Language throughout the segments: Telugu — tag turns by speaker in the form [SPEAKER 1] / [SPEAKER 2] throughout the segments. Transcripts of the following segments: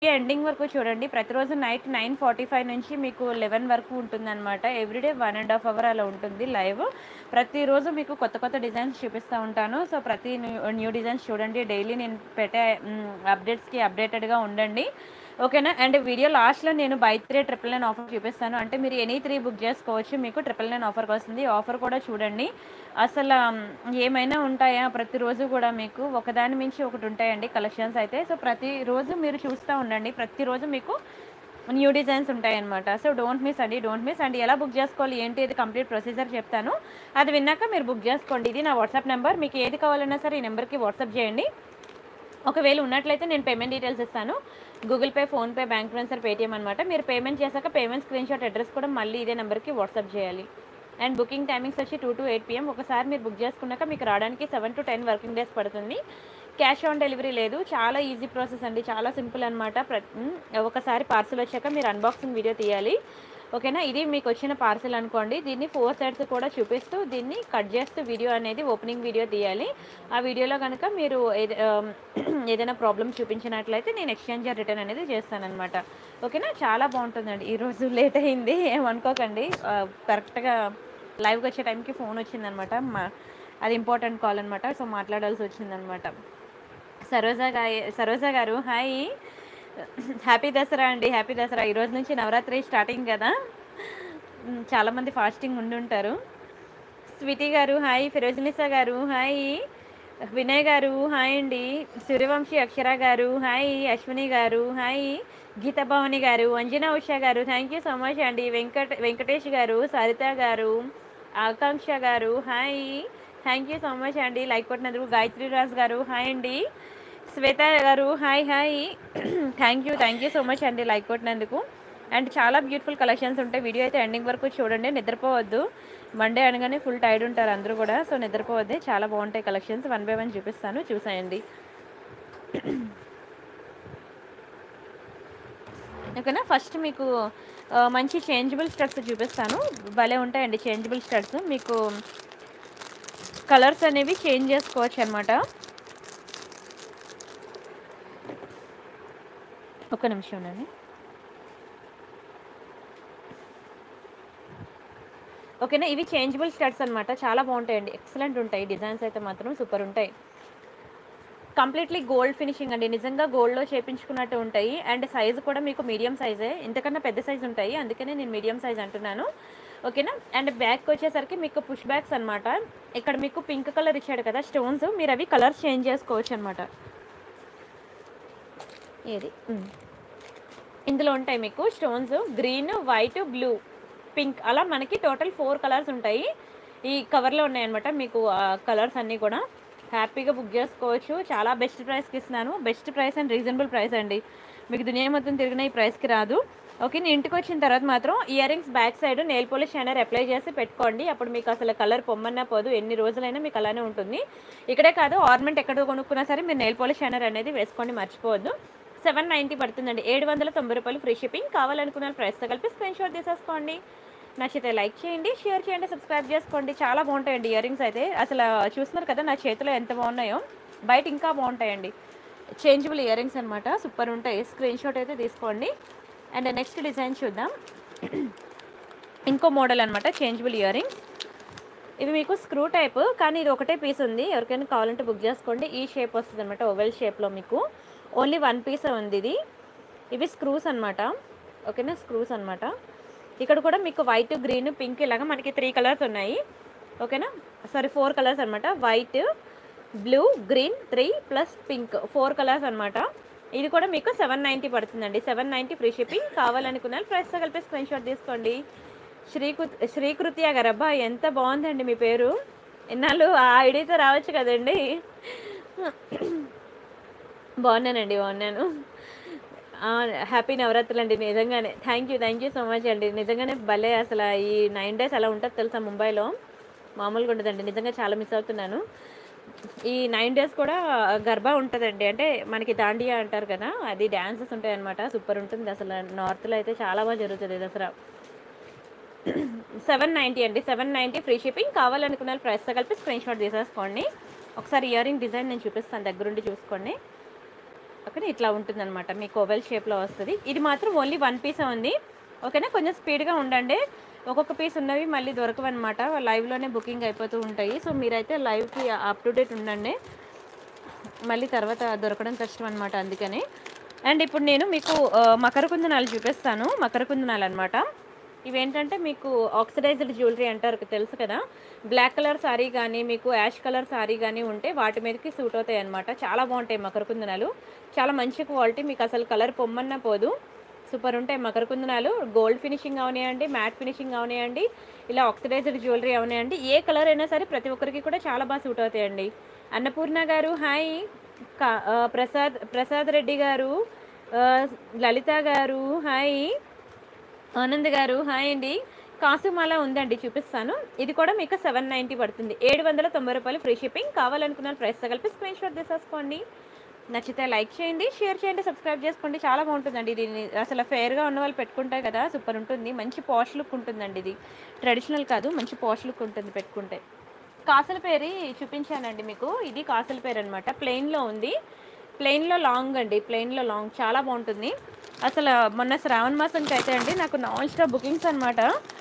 [SPEAKER 1] ఎండింగ్ వరకు చూడండి ప్రతిరోజు నైట్ నైన్ ఫార్టీ ఫైవ్ నుంచి మీకు లెవెన్ వరకు ఉంటుందన్నమాట everyday one and half hour అలా ఉంటుంది లైవ్ ప్రతిరోజు మీకు కొత్త కొత్త డిజైన్స్ చూపిస్తూ ఉంటాను సో ప్రతి న్యూ న్యూ డిజైన్స్ చూడండి డైలీ నేను పెట్టే అప్డేట్స్కి అప్డేటెడ్గా ఉండండి ఓకేనా అండ్ వీడియో లాస్ట్లో నేను buy three triple nine offer చూపిస్తాను అంటే మీరు ఎనీ త్రీ బుక్ చేసుకోవచ్చు మీకు ట్రిపుల్ నైన్ ఆఫర్కి వస్తుంది ఆఫర్ కూడా చూడండి అసలు మ్, ఏమైనా ఉంటాయా ప్రతిరోజు కూడా మీకు ఒకదాని మించి ఒకటి ఉంటాయండి కలెక్షన్స్ అయితే సో ప్రతిరోజు మీరు చూస్తూ ఉండండి ప్రతిరోజు మీకు న్యూ డిజైన్స్ ఉంటాయన్నమాట సో డోంట్ మిస్ అండి డోంట్ మిస్ అండ్ ఎలా బుక్ చేసుకోవాలి ఏంటి ఇది కంప్లీట్ ప్రొసీజర్ చెప్తాను అది విన్నాక మీరు బుక్ చేసుకోండి ఇది నా వాట్సాప్ నెంబర్ మీకు ఏది కావాలన్నా సరే ఈ నెంబర్కి వాట్సాప్ చేయండి ఒకవేళ ఉన్నట్లయితే నేను పేమెంట్ డీటెయిల్స్ ఇస్తాను Google pay PhonePe bank transfer Paytm అనమాట మీరు పేమెంట్ చేశాక పేమెంట్ స్క్రీన్ షాట్ అడ్రస్ కూడా మళ్ళీ ఇదే నెంబర్కి వాట్సాప్ చేయాలి అండ్ బుకింగ్ టైమింగ్స్ వచ్చి టూ టు ఎయిట్ పిఎం ఒకసారి మీరు బుక్ చేసుకున్నాక మీకు రావడానికి seven to ten working days పడుతుంది క్యాష్ ఆన్ డెలివరీ లేదు చాలా ఈజీ ప్రాసెస్ అండి చాలా సింపుల్ అనమాట ప్ర ఉమ్, ఒకసారి పార్సల్ వచ్చాక మీరు అన్బాక్సింగ్ వీడియో తీయాలి ఓకేనా ఇది మీకు వచ్చిన పార్సల్ అనుకోండి దీన్ని ఫోర్ సైడ్స్ కూడా చూపిస్తూ దీన్ని కట్ చేస్తూ వీడియో అనేది ఓపెనింగ్ వీడియో తీయాలి ఆ వీడియోలో కనుక మీరు ఏద- ఆమ్, ఏదైనా ప్రాబ్లమ్ చూపించినట్లయితే నేను ఎక్స్చేంజ్ రిటర్న్ అనేది చేస్తానన్నమాట ఓకేనా చాలా బాగుంటుందండి ఈరోజు లేట్ అయింది ఏమనుకోకండి ఆ, కరెక్ట్గా లైవ్కి వచ్చే టైంకి ఫోన్ వచ్చిందనమాట మా అది ఇంపార్టెంట్ కాల్ అనమాట సో మాట్లాడాల్సి వచ్చిందనమాట సరోజా గాయ సరోజా గారు హాయ్ హ్యాపీ దసరా అండి హ్యాపీ దసరా ఈ రోజు నుంచి నవరాత్రి స్టార్టింగ్ కదా మ్, చాలామంది ఫాస్టింగ్ ఉండి ఉంటారు స్వీటీ గారు హాయ్ ఫిరోజ్నిసా గారు హాయ్ వినయ్ గారు హాయ్ అండి సూర్యవంశీ అక్షర గారు హాయ్ అశ్విని గారు హాయ్ గీతా భవాని గారు అంజనా ఉషా గారు థ్యాంక్ యూ సో మచ్ అండి వెంకట వెంకటేష్ గారు సరిత గారు ఆకాంక్ష గారు hi thank you so much అండి లైక్ కొట్టినందుకు గాయత్రి రాజ్ గారు హాయ్ అండి శ్వేత గారు hi hi thank you thank you so much అండి లైక్ కొట్టినందుకు అండ్ చాలా బ్యూటిఫుల్ కలెక్షన్స్ ఉంటాయి వీడియో అయితే ఎండింగ్ వరకు చూడండి నిద్రపోవద్దు మండే అనగానే ఫుల్ టైర్డ్ ఉంటారు అందరూ కూడా సో నిద్రపోవద్దే చాలా బాగుంటాయి కలెక్షన్స్ వన్ బై వన్ చూపిస్తాను చూసేయండి ఓకేనా ఫస్ట్ మీకు ఆ, మంచి చేంజబుల్ స్టడ్స్ చూపిస్తాను భలే ఉంటాయండి చేంజబుల్ స్టడ్స్ మీకు కలర్స్ అనేవి చేంజ్ చేసుకోవచ్చు అనమాట ఒక్క నిమిషం ఉండండి ఓకేనా ఇవి చేంజబుల్ స్టడ్స్ అనమాట చాలా బాగుంటాయండి ఎక్సలెంట్ ఉంటాయి డిజైన్స్ అయితే మాత్రం సూపర్ ఉంటాయి కంప్లీట్లీ గోల్డ్ ఫినిషింగ్ అండి నిజంగా గోల్డ్లో చేపించుకున్నట్టు ఉంటాయి అండ్ సైజు కూడా మీకు మీడియం సైజే ఇంతకన్నా పెద్ద సైజు ఉంటాయి అందుకనే నేను మీడియం సైజ్ అంటున్నాను ఓకేనా అండ్ బ్యాక్ వచ్చేసరికి మీకు పుష్ బ్యాగ్స్ అనమాట ఇక్కడ మీకు పింక్ కలర్ ఇచ్చాడు కదా స్టోన్స్ మీరు అవి కలర్స్ చేంజ్ చేసుకోవచ్చు అనమాట ఏది ఉమ్. ఇందులో ఉంటాయి మీకు stones green white blue pink అలా మనకి టోటల్ ఫోర్ కలర్స్ ఉంటాయి ఈ కవర్లో ఉన్నాయన్నమాట మీకు కలర్స్ అన్నీ కూడా హ్యాపీగా బుక్ చేసుకోవచ్చు చాలా బెస్ట్ ప్రైస్కి ఇస్తున్నాను best price and reasonable price అండి మీకు దునియా మొత్తం తిరిగిన ఈ ప్రైస్కి రాదు ఓకే నేను ఇంటికి వచ్చిన తర్వాత మాత్రం earrings back side nail polish shiner apply చేసి పెట్టుకోండి అప్పుడు మీకు అసలు కలర్ పొమ్మన్నా పోదు ఎన్ని రోజులైనా మీకు అలానే ఉంటుంది ఇక్కడే కాదు ఆర్నమెంట్ ఎక్కడ కొనుక్కున్నా సరే మీరు నెయిల్ పాలిష్ షైనర్ అనేది వేసుకోండి మర్చిపోవద్దు సెవెన్ నైంటీ పడుతుందండి ఏడు వందల తొంభై రూపాయలు ఫ్రీ షిప్పింగ్ కావాలనుకున్న ప్రైస్తో కలిపి స్క్రీన్ షాట్ తీసేసుకోండి నచ్చితే లైక్ చేయండి షేర్ చేయండి సబ్స్క్రైబ్ చేసుకోండి చాలా బాగుంటాయండి ఇయర్ రింగ్స్ అయితే అసలు చూస్తున్నారు కదా నా చేతిలో ఎంత బాగున్నాయో బయట ఇంకా బాగుంటాయండి చేంజబుల్ ఇయర్ రింగ్స్ అనమాట సూపర్ ఉంటాయి స్క్రీన్ షాట్ అయితే తీసుకోండి అండ్ నెక్స్ట్ డిజైన్ చూద్దాం ఇంకో మోడల్ అనమాట చేంజబుల్ ఇయర్ రింగ్స్ ఇవి మీకు స్క్రూ టైప్ కానీ ఇది ఒకటే పీస్ ఉంది ఎవరికైనా కావాలంటే బుక్ చేసుకోండి ఈ షేప్ వస్తుంది అనమాట ఓవెల్ షేప్లో మీకు ఓన్లీ వన్ పీస్ ఉంది ఇది ఇవి స్క్రూస్ అనమాట ఓకేనా స్క్రూస్ అనమాట ఇక్కడ కూడా మీకు వైట్ గ్రీన్ పింక్ ఇలాగా మనకి త్రీ కలర్స్ ఉన్నాయి ఓకేనా సారీ ఫోర్ కలర్స్ అనమాట white blue green three plus pink four colours అనమాట ఇది కూడా మీకు సెవెన్ నైంటీ పడుతుందండి సెవెన్ నైంటీ ఫ్రీ షిప్పింగ్ కావాలనుకున్న ప్రైస్తో కలిపి స్క్రీన్ షాట్ తీసుకోండి శ్రీకృ శ్రీకృత్య గారు అబ్బా ఎంత బాగుందండి మీ పేరు ఎన్నాళ్ళు ఆ ఐడియాతో రావచ్చు కదండి బాగున్నానండి బాగున్నాను హ్యాపీ నవరాత్రులు అండి నిజంగానే thank you thank you so much అండి నిజంగానే భలే అసలు ఈ నైన్ డేస్ అలా ఉంటుంది తెలుసా ముంబైలో మామూలుగా ఉండదండి నిజంగా చాలా మిస్ అవుతున్నాను ఈ నైన్ డేస్ కూడా గర్భా ఉంటుందండి అంటే మనకి దాండియా అంటారు కదా అది డ్యాన్సెస్ ఉంటాయి అనమాట సూపర్ ఉంటుంది అసలు నార్త్లో అయితే చాలా బాగా జరుగుతుంది దసరా సెవెన్ నైంటీ అండి సెవెన్ నైంటీ ఫ్రీ షిప్పింగ్ కావాలనుకున్న ప్రైస్తో కలిపి స్క్రీన్ షాట్ తీసేసుకోండి ఒకసారి ఇయర్ రింగ్ డిజైన్ నేను చూపిస్తాను దగ్గరుండి చూసుకోండి ఓకేనా ఇట్లా ఉంటుందన్నమాట మీకు ఓవెల్ షేప్లో వస్తుంది ఇది మాత్రం ఓన్లీ వన్ పీస్ ఉంది ఓకేనా కొంచెం స్పీడ్గా ఉండండి ఒక్కొక్క పీస్ ఉన్నవి మళ్ళీ దొరకవన్నమాట లైవ్లోనే బుకింగ్ అయిపోతూ ఉంటాయి సో మీరైతే లైవ్కి అప్ టు డేట్ ఉండండి మళ్ళీ తర్వాత దొరకడం కష్టం అనమాట అందుకని అండ్ ఇప్పుడు నేను మీకు ఆ, మకర కుందనాలు చూపిస్తాను మకర కుందనాలు అనమాట ఇవేంటంటే మీకు ఆక్సిడైజ్డ్ జ్యువెలరీ అంటారు తెలుసు కదా బ్లాక్ కలర్ సారీ కానీ మీకు యాష్ కలర్ సారీ కానీ ఉంటే వాటి మీదకి సూట్ అవుతాయి అనమాట చాలా బాగుంటాయి మకర కుందనాలు చాలా మంచి క్వాలిటీ మీకు అసలు కలర్ పొమ్మన్నా పోదు సూపర్ ఉంటాయి మకర కుందనాలు గోల్డ్ ఫినిషింగ్ అవనాయండి మ్యాట్ ఫినిషింగ్ అవనాయండి ఇలా ఆక్సిడైజ్డ్ జ్యువెలరీ అవనాయండి ఏ కలర్ అయినా సరే ప్రతి ఒక్కరికి కూడా చాలా బాగా సూట్ అవుతాయండి అన్నపూర్ణ గారు హాయ్ కా- ఆ, ప్రసాద్ ప్రసాద్ రెడ్డి గారు ఆ, లలిత గారు హాయ్ ఆనంద్ గారు హాయ్ అండి కాసుమాల ఉందండి చూపిస్తాను ఇది కూడా మీకు సెవెన్ నైంటీ పడుతుంది ఏడు వందల తొంభై రూపాయలు ఫ్రీ షిప్పింగ్ కావాలనుకున్న ప్రైస్తో కలిపి స్క్రీన్ షాట్ తీసేసుకోండి నచ్చితే లైక్ చేయండి షేర్ చేయండి సబ్స్క్రైబ్ చేసుకోండి చాలా బాగుంటుందండి ఇది అసలు ఫేర్గా ఉన్న వాళ్ళు పెట్టుకుంటారు కదా సూపర్ ఉంటుంది మంచి పాష్ లుక్ ఉంటుందండి ఇది ట్రెడిషనల్ కాదు మంచి పాష్ లుక్ ఉంటుంది పెట్టుకుంటే కాసుల పేరు చూపించానండి మీకు ఇది కాసుల పేరు అనమాట ప్లెయిన్లో ఉంది ప్లెయిన్లో లాంగ్ అండి ప్లెయిన్లో లాంగ్ చాలా బాగుంటుంది అసలు మొన్న శ్రావణ మాసంకి అయితే అండి నాకు నాన్ స్టాప్ బుకింగ్స్ అనమాట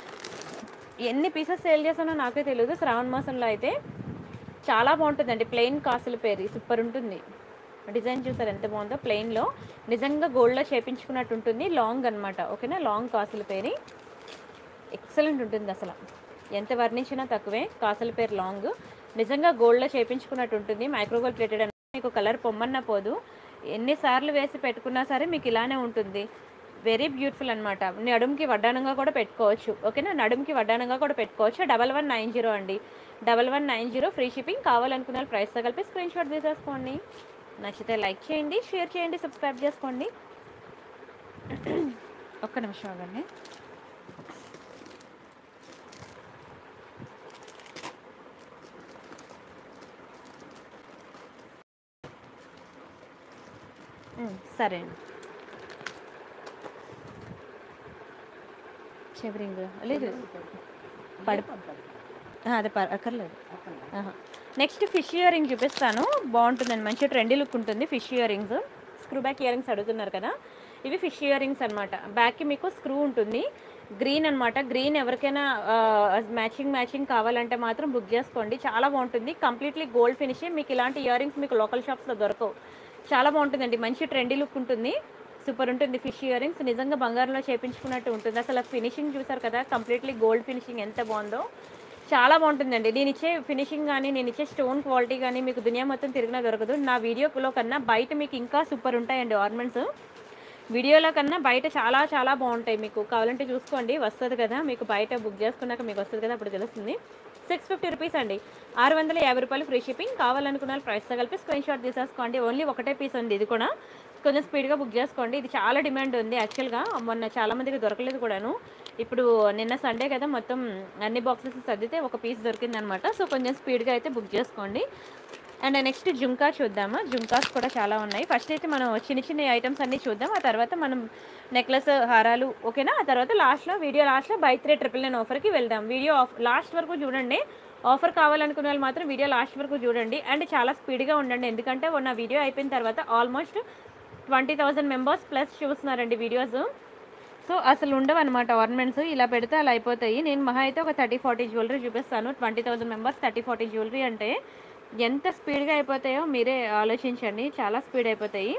[SPEAKER 1] ఎన్ని పీసెస్ సేల్ చేసానో నాకే తెలియదు శ్రావణ మాసంలో అయితే చాలా బాగుంటుందండి ప్లెయిన్ కాసుల పేరు సూపర్ ఉంటుంది డిజైన్ చూసారు ఎంత బాగుందో ప్లెయిన్లో నిజంగా గోల్డ్లో చేపించుకున్నట్టు ఉంటుంది లాంగ్ అనమాట ఓకేనా లాంగ్ కాసుల పేరు ఎక్సలెంట్ ఉంటుంది అసలు ఎంత వర్ణించినా తక్కువే కాసుల పేరు లాంగ్ నిజంగా గోల్డ్లో చేపించుకున్నట్టు ఉంటుంది మైక్రోగోల్డ్ ప్లేటెడ్ అని మీకు కలర్ పొమ్మన్నా పోదు ఎన్నిసార్లు వేసి పెట్టుకున్నా సరే మీకు ఇలానే ఉంటుంది వెరీ బ్యూటిఫుల్ అనమాట నడుముకి వడ్డానంగా కూడా పెట్టుకోవచ్చు ఓకేనా నడుముకి వడ్డానంగా కూడా పెట్టుకోవచ్చు డబల్ వన్ నైన్ జీరో అండి double one nine zero free shipping కావాలనుకున్న వాళ్ళు ప్రైస్తో కలిపి స్క్రీన్ షాట్ తీసేసుకోండి నచ్చితే లైక్ చేయండి షేర్ చేయండి సబ్స్క్రైబ్ చేసుకోండి ఒక్క నిమిషం ఆగండి ఉమ్, సరే అండి చెవరింగ్ లేదు పడి ఆ, అదే పర్ అక్కర్లేదు నెక్స్ట్ ఫిష్ ఇయర్ రింగ్ చూపిస్తాను బాగుంటుందండి మంచి ట్రెండీ లుక్ ఉంటుంది fish earrings screw back year earrings అడుగుతున్నారు కదా ఇవి ఫిష్ ఇయర్ రింగ్స్ అనమాట బ్యాక్కి మీకు స్క్రూ ఉంటుంది గ్రీన్ అనమాట గ్రీన్ ఎవరికైనా మ్యాచింగ్ మ్యాచింగ్ కావాలంటే మాత్రం బుక్ చేసుకోండి చాలా బాగుంటుంది కంప్లీట్లీ గోల్డ్ ఫినిష్ మీకు ఇలాంటి ఇయర్ రింగ్స్ మీకు లోకల్ షాప్స్లో దొరకవు చాలా బాగుంటుందండి మంచి ట్రెండీ లుక్ ఉంటుంది సూపర్ ఉంటుంది ఫిష్ ఇయర్ రింగ్స్ నిజంగా బంగారంలో చేపించుకున్నట్టు ఉంటుంది అసలు ఫినిషింగ్ చూసారు కదా కంప్లీట్లీ గోల్డ్ ఫినిషింగ్ ఎంత బాగుందో చాలా బాగుంటుందండి నేను ఇచ్చే ఫినిషింగ్ కానీ నేను ఇచ్చే స్టోన్ క్వాలిటీ కానీ మీకు దునియా మొత్తం తిరిగినా దొరకదు నా వీడియోలో కన్నా బయట మీకు ఇంకా సూపర్ ఉంటాయండి ఆర్నమెంట్స్ వీడియోలో కన్నా బయట చాలా చాలా బాగుంటాయి మీకు కావాలంటే చూసుకోండి వస్తుంది కదా మీకు బయట బుక్ చేసుకున్నాక మీకు వస్తుంది కదా అప్పుడు తెలుస్తుంది సిక్స్ ఫిఫ్టీ రూపీస్ అండి ఆరు వందల యాభై రూపాయలు ఫ్రీ షిప్పింగ్ కావాలనుకున్న వాళ్ళు ప్రైస్తో కలిపి స్క్రీన్ షాట్ తీసేసుకోండి ఓన్లీ ఒకటే పీస్ ఉంది ఇది కూడా కొంచెం స్పీడ్గా బుక్ చేసుకోండి ఇది చాలా డిమాండ్ ఉంది యాక్చువల్గా మొన్న చాలా మందికి దొరకలేదు కూడాను ఇప్పుడు నిన్న సండే కదా మొత్తం అన్ని బాక్సెస్ సర్దితే ఒక పీస్ దొరికిందనమాట సో కొంచెం స్పీడ్గా అయితే బుక్ చేసుకోండి అండ్ నెక్స్ట్ జుంకా చూద్దాము జుంకాస్ కూడా చాలా ఉన్నాయి ఫస్ట్ అయితే మనం చిన్న చిన్న ఐటమ్స్ అన్నీ చూద్దాం ఆ తర్వాత మనం నెక్లెస్ హారాలు ఓకేనా ఆ తర్వాత లాస్ట్లో వీడియో లాస్ట్లో బై త్రీ ట్రిపుల్ నైన్ ఆఫర్కి వెళ్దాం వీడియో ఆఫ్ లాస్ట్ వరకు చూడండి ఆఫర్ కావాలనుకునే వాళ్ళు మాత్రం వీడియో లాస్ట్ వరకు చూడండి అండ్ చాలా స్పీడ్గా ఉండండి ఎందుకంటే నా వీడియో అయిపోయిన తర్వాత almost twenty thousand members plus చూస్తున్నారండి వీడియోస్ సో అసలు ఉండవు అనమాట ఆర్నమెంట్స్ ఇలా పెడితే అలా అయిపోతాయి నేను మహా అయితే ఒక థర్టీ ఫార్టీ జ్యువెలరీ చూపిస్తాను twenty thousand members thirty forty jewellery అంటే ఎంత స్పీడ్గా అయిపోతాయో మీరే ఆలోచించండి చాలా స్పీడ్ అయిపోతాయి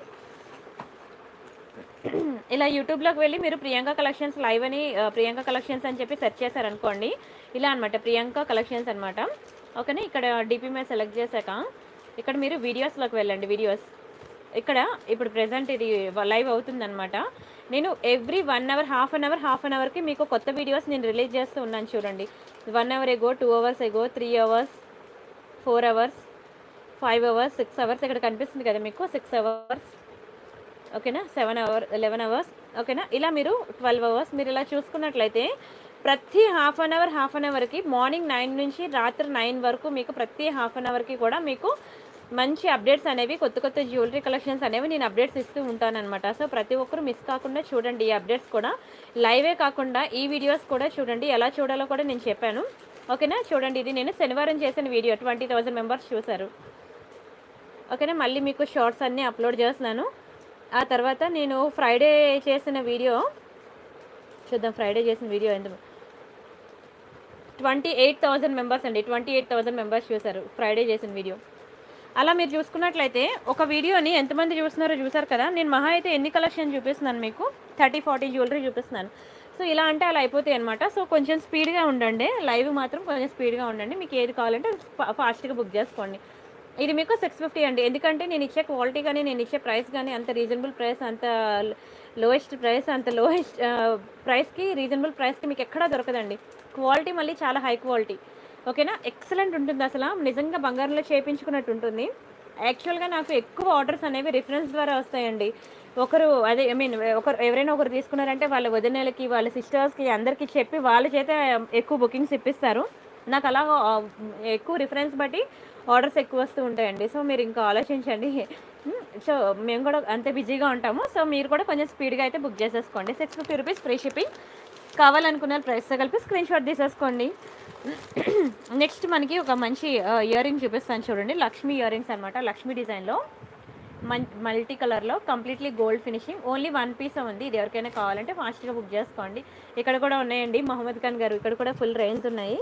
[SPEAKER 1] ఇలా యూట్యూబ్లోకి వెళ్ళి మీరు ప్రియాంక కలెక్షన్స్ లైవ్ అని ఆ, ప్రియాంక కలెక్షన్స్ అని చెప్పి సెర్చ్ చేశారనుకోండి ఇలా అనమాట ప్రియాంక కలెక్షన్స్ అనమాట ఓకేనా ఇక్కడ డిపి మీద సెలెక్ట్ చేశాక ఇక్కడ మీరు వీడియోస్లోకి వెళ్ళండి వీడియోస్ ఇక్కడ ఇప్పుడు ప్రెసెంట్ ఇది లైవ్ అవుతుందన్నమాట నేను every one hour half an hour half an అవర్కి మీకు కొత్త వీడియోస్ నేను రిలీజ్ చేస్తూ ఉన్నాను చూడండి one hour ago two hours ago three hours four hours five hours six hours ఇక్కడ కనిపిస్తుంది కదా మీకు సిక్స్ అవర్స్ ఓకేనా సెవెన్ అవర్ లెవెన్ అవర్స్ ఓకేనా ఇలా మీరు ట్వెల్వ్ అవర్స్ మీరు ఇలా చూసుకున్నట్లయితే ప్రతి half an hour half an అవర్కి మార్నింగ్ నైన్ నుంచి రాత్రి నైన్ వరకు మీకు ప్రతి హాఫ్ అన్ అవర్కి కూడా మీకు మంచి అప్డేట్స్ అనేవి కొత్త కొత్త జ్యువెలరీ కలెక్షన్స్ అనేవి నేను అప్డేట్స్ ఇస్తూ ఉంటానన్నమాట సో ప్రతి ఒక్కరు మిస్ కాకుండా చూడండి ఈ అప్డేట్స్ కూడా లైవే కాకుండా ఈ వీడియోస్ కూడా చూడండి ఎలా చూడాలో కూడా నేను చెప్పాను ఓకేనా చూడండి ఇది నేను శనివారం చేసిన వీడియో ట్వంటీ థౌజండ్ మెంబర్స్ చూశారు ఓకేనా మళ్ళీ మీకు షార్ట్స్ అన్నీ అప్లోడ్ చేస్తున్నాను ఆ తర్వాత నేను ఫ్రైడే చేసిన వీడియో చూద్దాం ఫ్రైడే చేసిన వీడియో ఎంత ట్వంటీ ఎయిట్ థౌజండ్ మెంబర్స్ అండి ట్వంటీ ఎయిట్ థౌజండ్ మెంబర్స్ చూసారు ఫ్రైడే చేసిన వీడియో అలా మీరు చూసుకున్నట్లయితే ఒక వీడియోని ఎంతమంది చూస్తున్నారో చూసారు కదా నేను మహా అయితే ఎన్ని కలెక్షన్ చూపిస్తున్నాను మీకు థర్టీ ఫార్టీ జ్యువెలరీ చూపిస్తున్నాను సో ఇలా అంటే అలా అయిపోతాయి అనమాట సో కొంచెం స్పీడ్గా ఉండండి లైవ్ మాత్రం కొంచెం స్పీడ్గా ఉండండి మీకు ఏది కావాలంటే ఫా- ఫాస్ట్గా బుక్ చేసుకోండి ఇది మీకు సిక్స్ ఫిఫ్టీ అండి ఎందుకంటే నేను ఇచ్చే క్వాలిటీ కానీ నేను ఇచ్చే ప్రైస్ కానీ అంత రీజనబుల్ ప్రైస్ అంత లోయెస్ట్ ప్రైస్ అంత లోయెస్ట్ ప్రైస్కి రీజనబుల్ ప్రైస్కి మీకు ఎక్కడా దొరకదండి క్వాలిటీ మళ్ళీ చాలా హై క్వాలిటీ ఓకేనా ఎక్సలెంట్ ఉంటుంది అసలు నిజంగా బంగారంలో చేయించుకున్నట్టు ఉంటుంది యాక్చువల్గా నాకు ఎక్కువ ఆర్డర్స్ అనేవి రిఫరెన్స్ ద్వారా వస్తాయండి ఒకరు అదే ఐ మీన్ ఒకరు ఎవరైనా ఒకరు తీసుకున్నారంటే వాళ్ళ వదినలకి వాళ్ళ సిస్టర్స్కి అందరికీ చెప్పి వాళ్ళ చేత ఎక్కువ బుకింగ్స్ ఇప్పిస్తారు నాకు అలా ఆ, ఎక్కువ రిఫరెన్స్ బట్టి ఆర్డర్స్ ఎక్కువ వస్తూ ఉంటాయండి సో మీరు ఇంకా ఆలోచించండి సో మేము కూడా అంతే బిజీగా ఉంటాము సో మీరు కూడా కొంచెం స్పీడ్గా అయితే బుక్ చేసేసుకోండి six fifty rupees free shipping కావాలనుకున్న ప్రైస్తో కలిపి స్క్రీన్ షాట్ తీసేసుకోండి నెక్స్ట్ మనకి ఒక మంచి ఇయర్ రింగ్ చూపిస్తాను చూడండి లక్ష్మీ ఇయర్ రింగ్స్ అనమాట లక్ష్మీ డిజైన్లో మన్ మల్టీ కలర్లో completely gold finishing only one piece ఉంది ఇది ఎవరికైనా కావాలంటే ఫాస్ట్గా బుక్ చేసుకోండి ఇక్కడ కూడా ఉన్నాయండి మహమ్మద్ ఖాన్ గారు ఇక్కడ కూడా ఫుల్ రేంజ్ ఉన్నాయి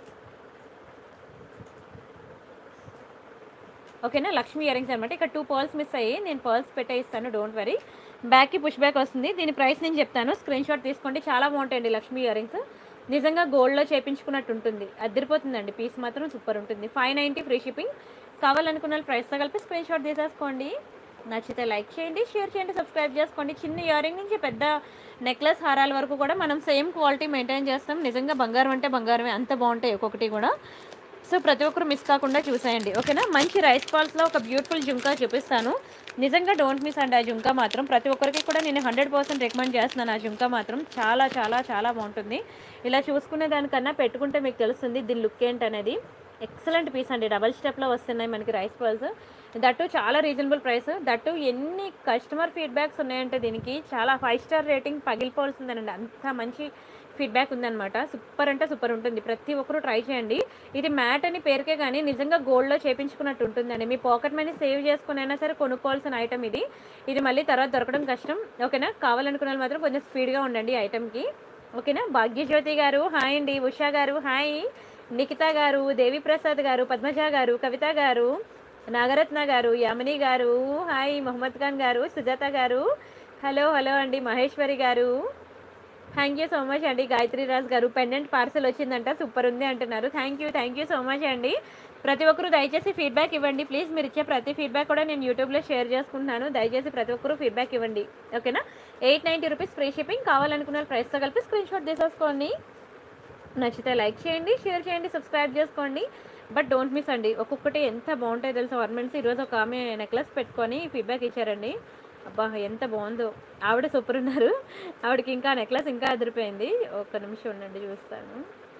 [SPEAKER 1] ఓకేనా లక్ష్మీ ఇయర్ రింగ్స్ అనమాట ఇక్కడ టూ పర్ల్స్ మిస్ అయ్యి నేను పర్ల్స్ పెట్టే ఇస్తాను డోంట్ వరీ బ్యాక్కి పుష్ బ్యాక్ వస్తుంది దీని ప్రైస్ నేను చెప్తాను స్క్రీన్ షాట్ తీసుకోండి చాలా బాగుంటాయండి లక్ష్మీ ఇయర్ రింగ్స్ నిజంగా గోల్డ్లో చేపించుకున్నట్టు ఉంటుంది అదిరిపోతుందండి పీస్ మాత్రం సూపర్ ఉంటుంది ఫైవ్ నైంటీ ఫ్రీ షిప్పింగ్ కావాలనుకున్న వాళ్ళు ప్రైస్తో కలిపి స్క్రీన్ షాట్ తీసేసుకోండి నచ్చితే లైక్ చేయండి షేర్ చేయండి సబ్స్క్రైబ్ చేసుకోండి చిన్న ఇయర్ రింగ్ నుంచి పెద్ద నెక్లెస్ హారాల వరకు కూడా మనం సేమ్ క్వాలిటీ మెయింటైన్ చేస్తాం నిజంగా బంగారం అంటే బంగారమే అంత బాగుంటాయి ఒక్కొక్కటి కూడా సో ప్రతి ఒక్కరు మిస్ కాకుండా చూసేయండి ఓకేనా మంచి రైస్ పాల్స్లో ఒక బ్యూటిఫుల్ జుంకా చూపిస్తాను నిజంగా డోంట్ మిస్ అండి ఆ జుంకా మాత్రం ప్రతి ఒక్కరికి కూడా నేను హండ్రెడ్ పర్సెంట్ రికమెండ్ చేస్తున్నాను ఆ జుంకా మాత్రం చాలా చాలా చాలా బాగుంటుంది ఇలా చూసుకునే దానికన్నా పెట్టుకుంటే మీకు తెలుస్తుంది దీని లుక్ ఏంటనేది ఎక్సలెంట్ పీస్ అండి డబల్ స్టెప్లో వస్తున్నాయి మనకి రైస్ పర్ల్స్ దట్టు చాలా రీజనబుల్ ప్రైస్ దట్టు ఎన్ని కస్టమర్ ఫీడ్బ్యాక్స్ ఉన్నాయంటే దీనికి చాలా ఫైవ్ స్టార్ రేటింగ్ పగిలిపోవాల్సిందేనండి అంత మంచి ఫీడ్బ్యాక్ ఉందన్నమాట సూపర్ అంటే సూపర్ ఉంటుంది ప్రతి ఒక్కరూ ట్రై చేయండి ఇది మ్యాట్ అని పేరుకే కానీ నిజంగా గోల్డ్లో చేపించుకున్నట్టు ఉంటుందండి మీ పాకెట్ మనీ సేవ్ చేసుకుని అయినా సరే కొనుక్కోవాల్సిన ఐటమ్ ఇది ఇది మళ్ళీ తర్వాత దొరకడం కష్టం ఓకేనా కావాలనుకున్న వాళ్ళు మాత్రం కొంచెం స్పీడ్గా ఉండండి ఈ ఐటమ్కి ఓకేనా భాగ్యజ్యోతి గారు హాయ్ అండి ఉషా గారు హాయ్ నిఖిత గారు దేవి ప్రసాద్ గారు పద్మజ గారు కవిత గారు నాగరత్న గారు యామిని గారు హాయ్ మొహమ్మద్ ఖాన్ గారు సుజాత గారు హలో హలో అండి మహేశ్వరి గారు థ్యాంక్ యూ సో మచ్ అండి గాయత్రి రాజ్ గారు పెండెంట్ పార్సల్ వచ్చిందంట సూపర్ ఉంది అంటున్నారు thank you thank you so much అండి ప్రతి ఒక్కరు దయచేసి ఫీడ్బ్యాక్ ఇవ్వండి ప్లీజ్ మీరు ఇచ్చే ప్రతి ఫీడ్బ్యాక్ కూడా నేను యూట్యూబ్లో షేర్ చేసుకుంటున్నాను దయచేసి ప్రతి ఒక్కరు ఫీడ్బ్యాక్ ఇవ్వండి ఓకేనా eight ninety rupees free shipping కావాలనుకున్న ప్రైస్తో కలిపి స్క్రీన్ షాట్ తీసేసుకోండి నచ్చితే లైక్ చేయండి షేర్ చేయండి సబ్స్క్రైబ్ చేసుకోండి బట్ డోంట్ మిస్ అండి ఒక్కొక్కటి ఎంత బాగుంటాయి తెలుసా ఆర్నమెంట్స్ ఈరోజు ఒక ఆమె నెక్లెస్ పెట్టుకొని ఫీడ్బ్యాక్ ఇచ్చారండి అబ్బా ఎంత బాగుందో ఆవిడ సూపర్ ఉన్నారు ఆవిడకి ఇంకా నెక్లెస్ ఇంకా అదిరిపోయింది ఒక్క నిమిషం ఉండండి చూస్తాను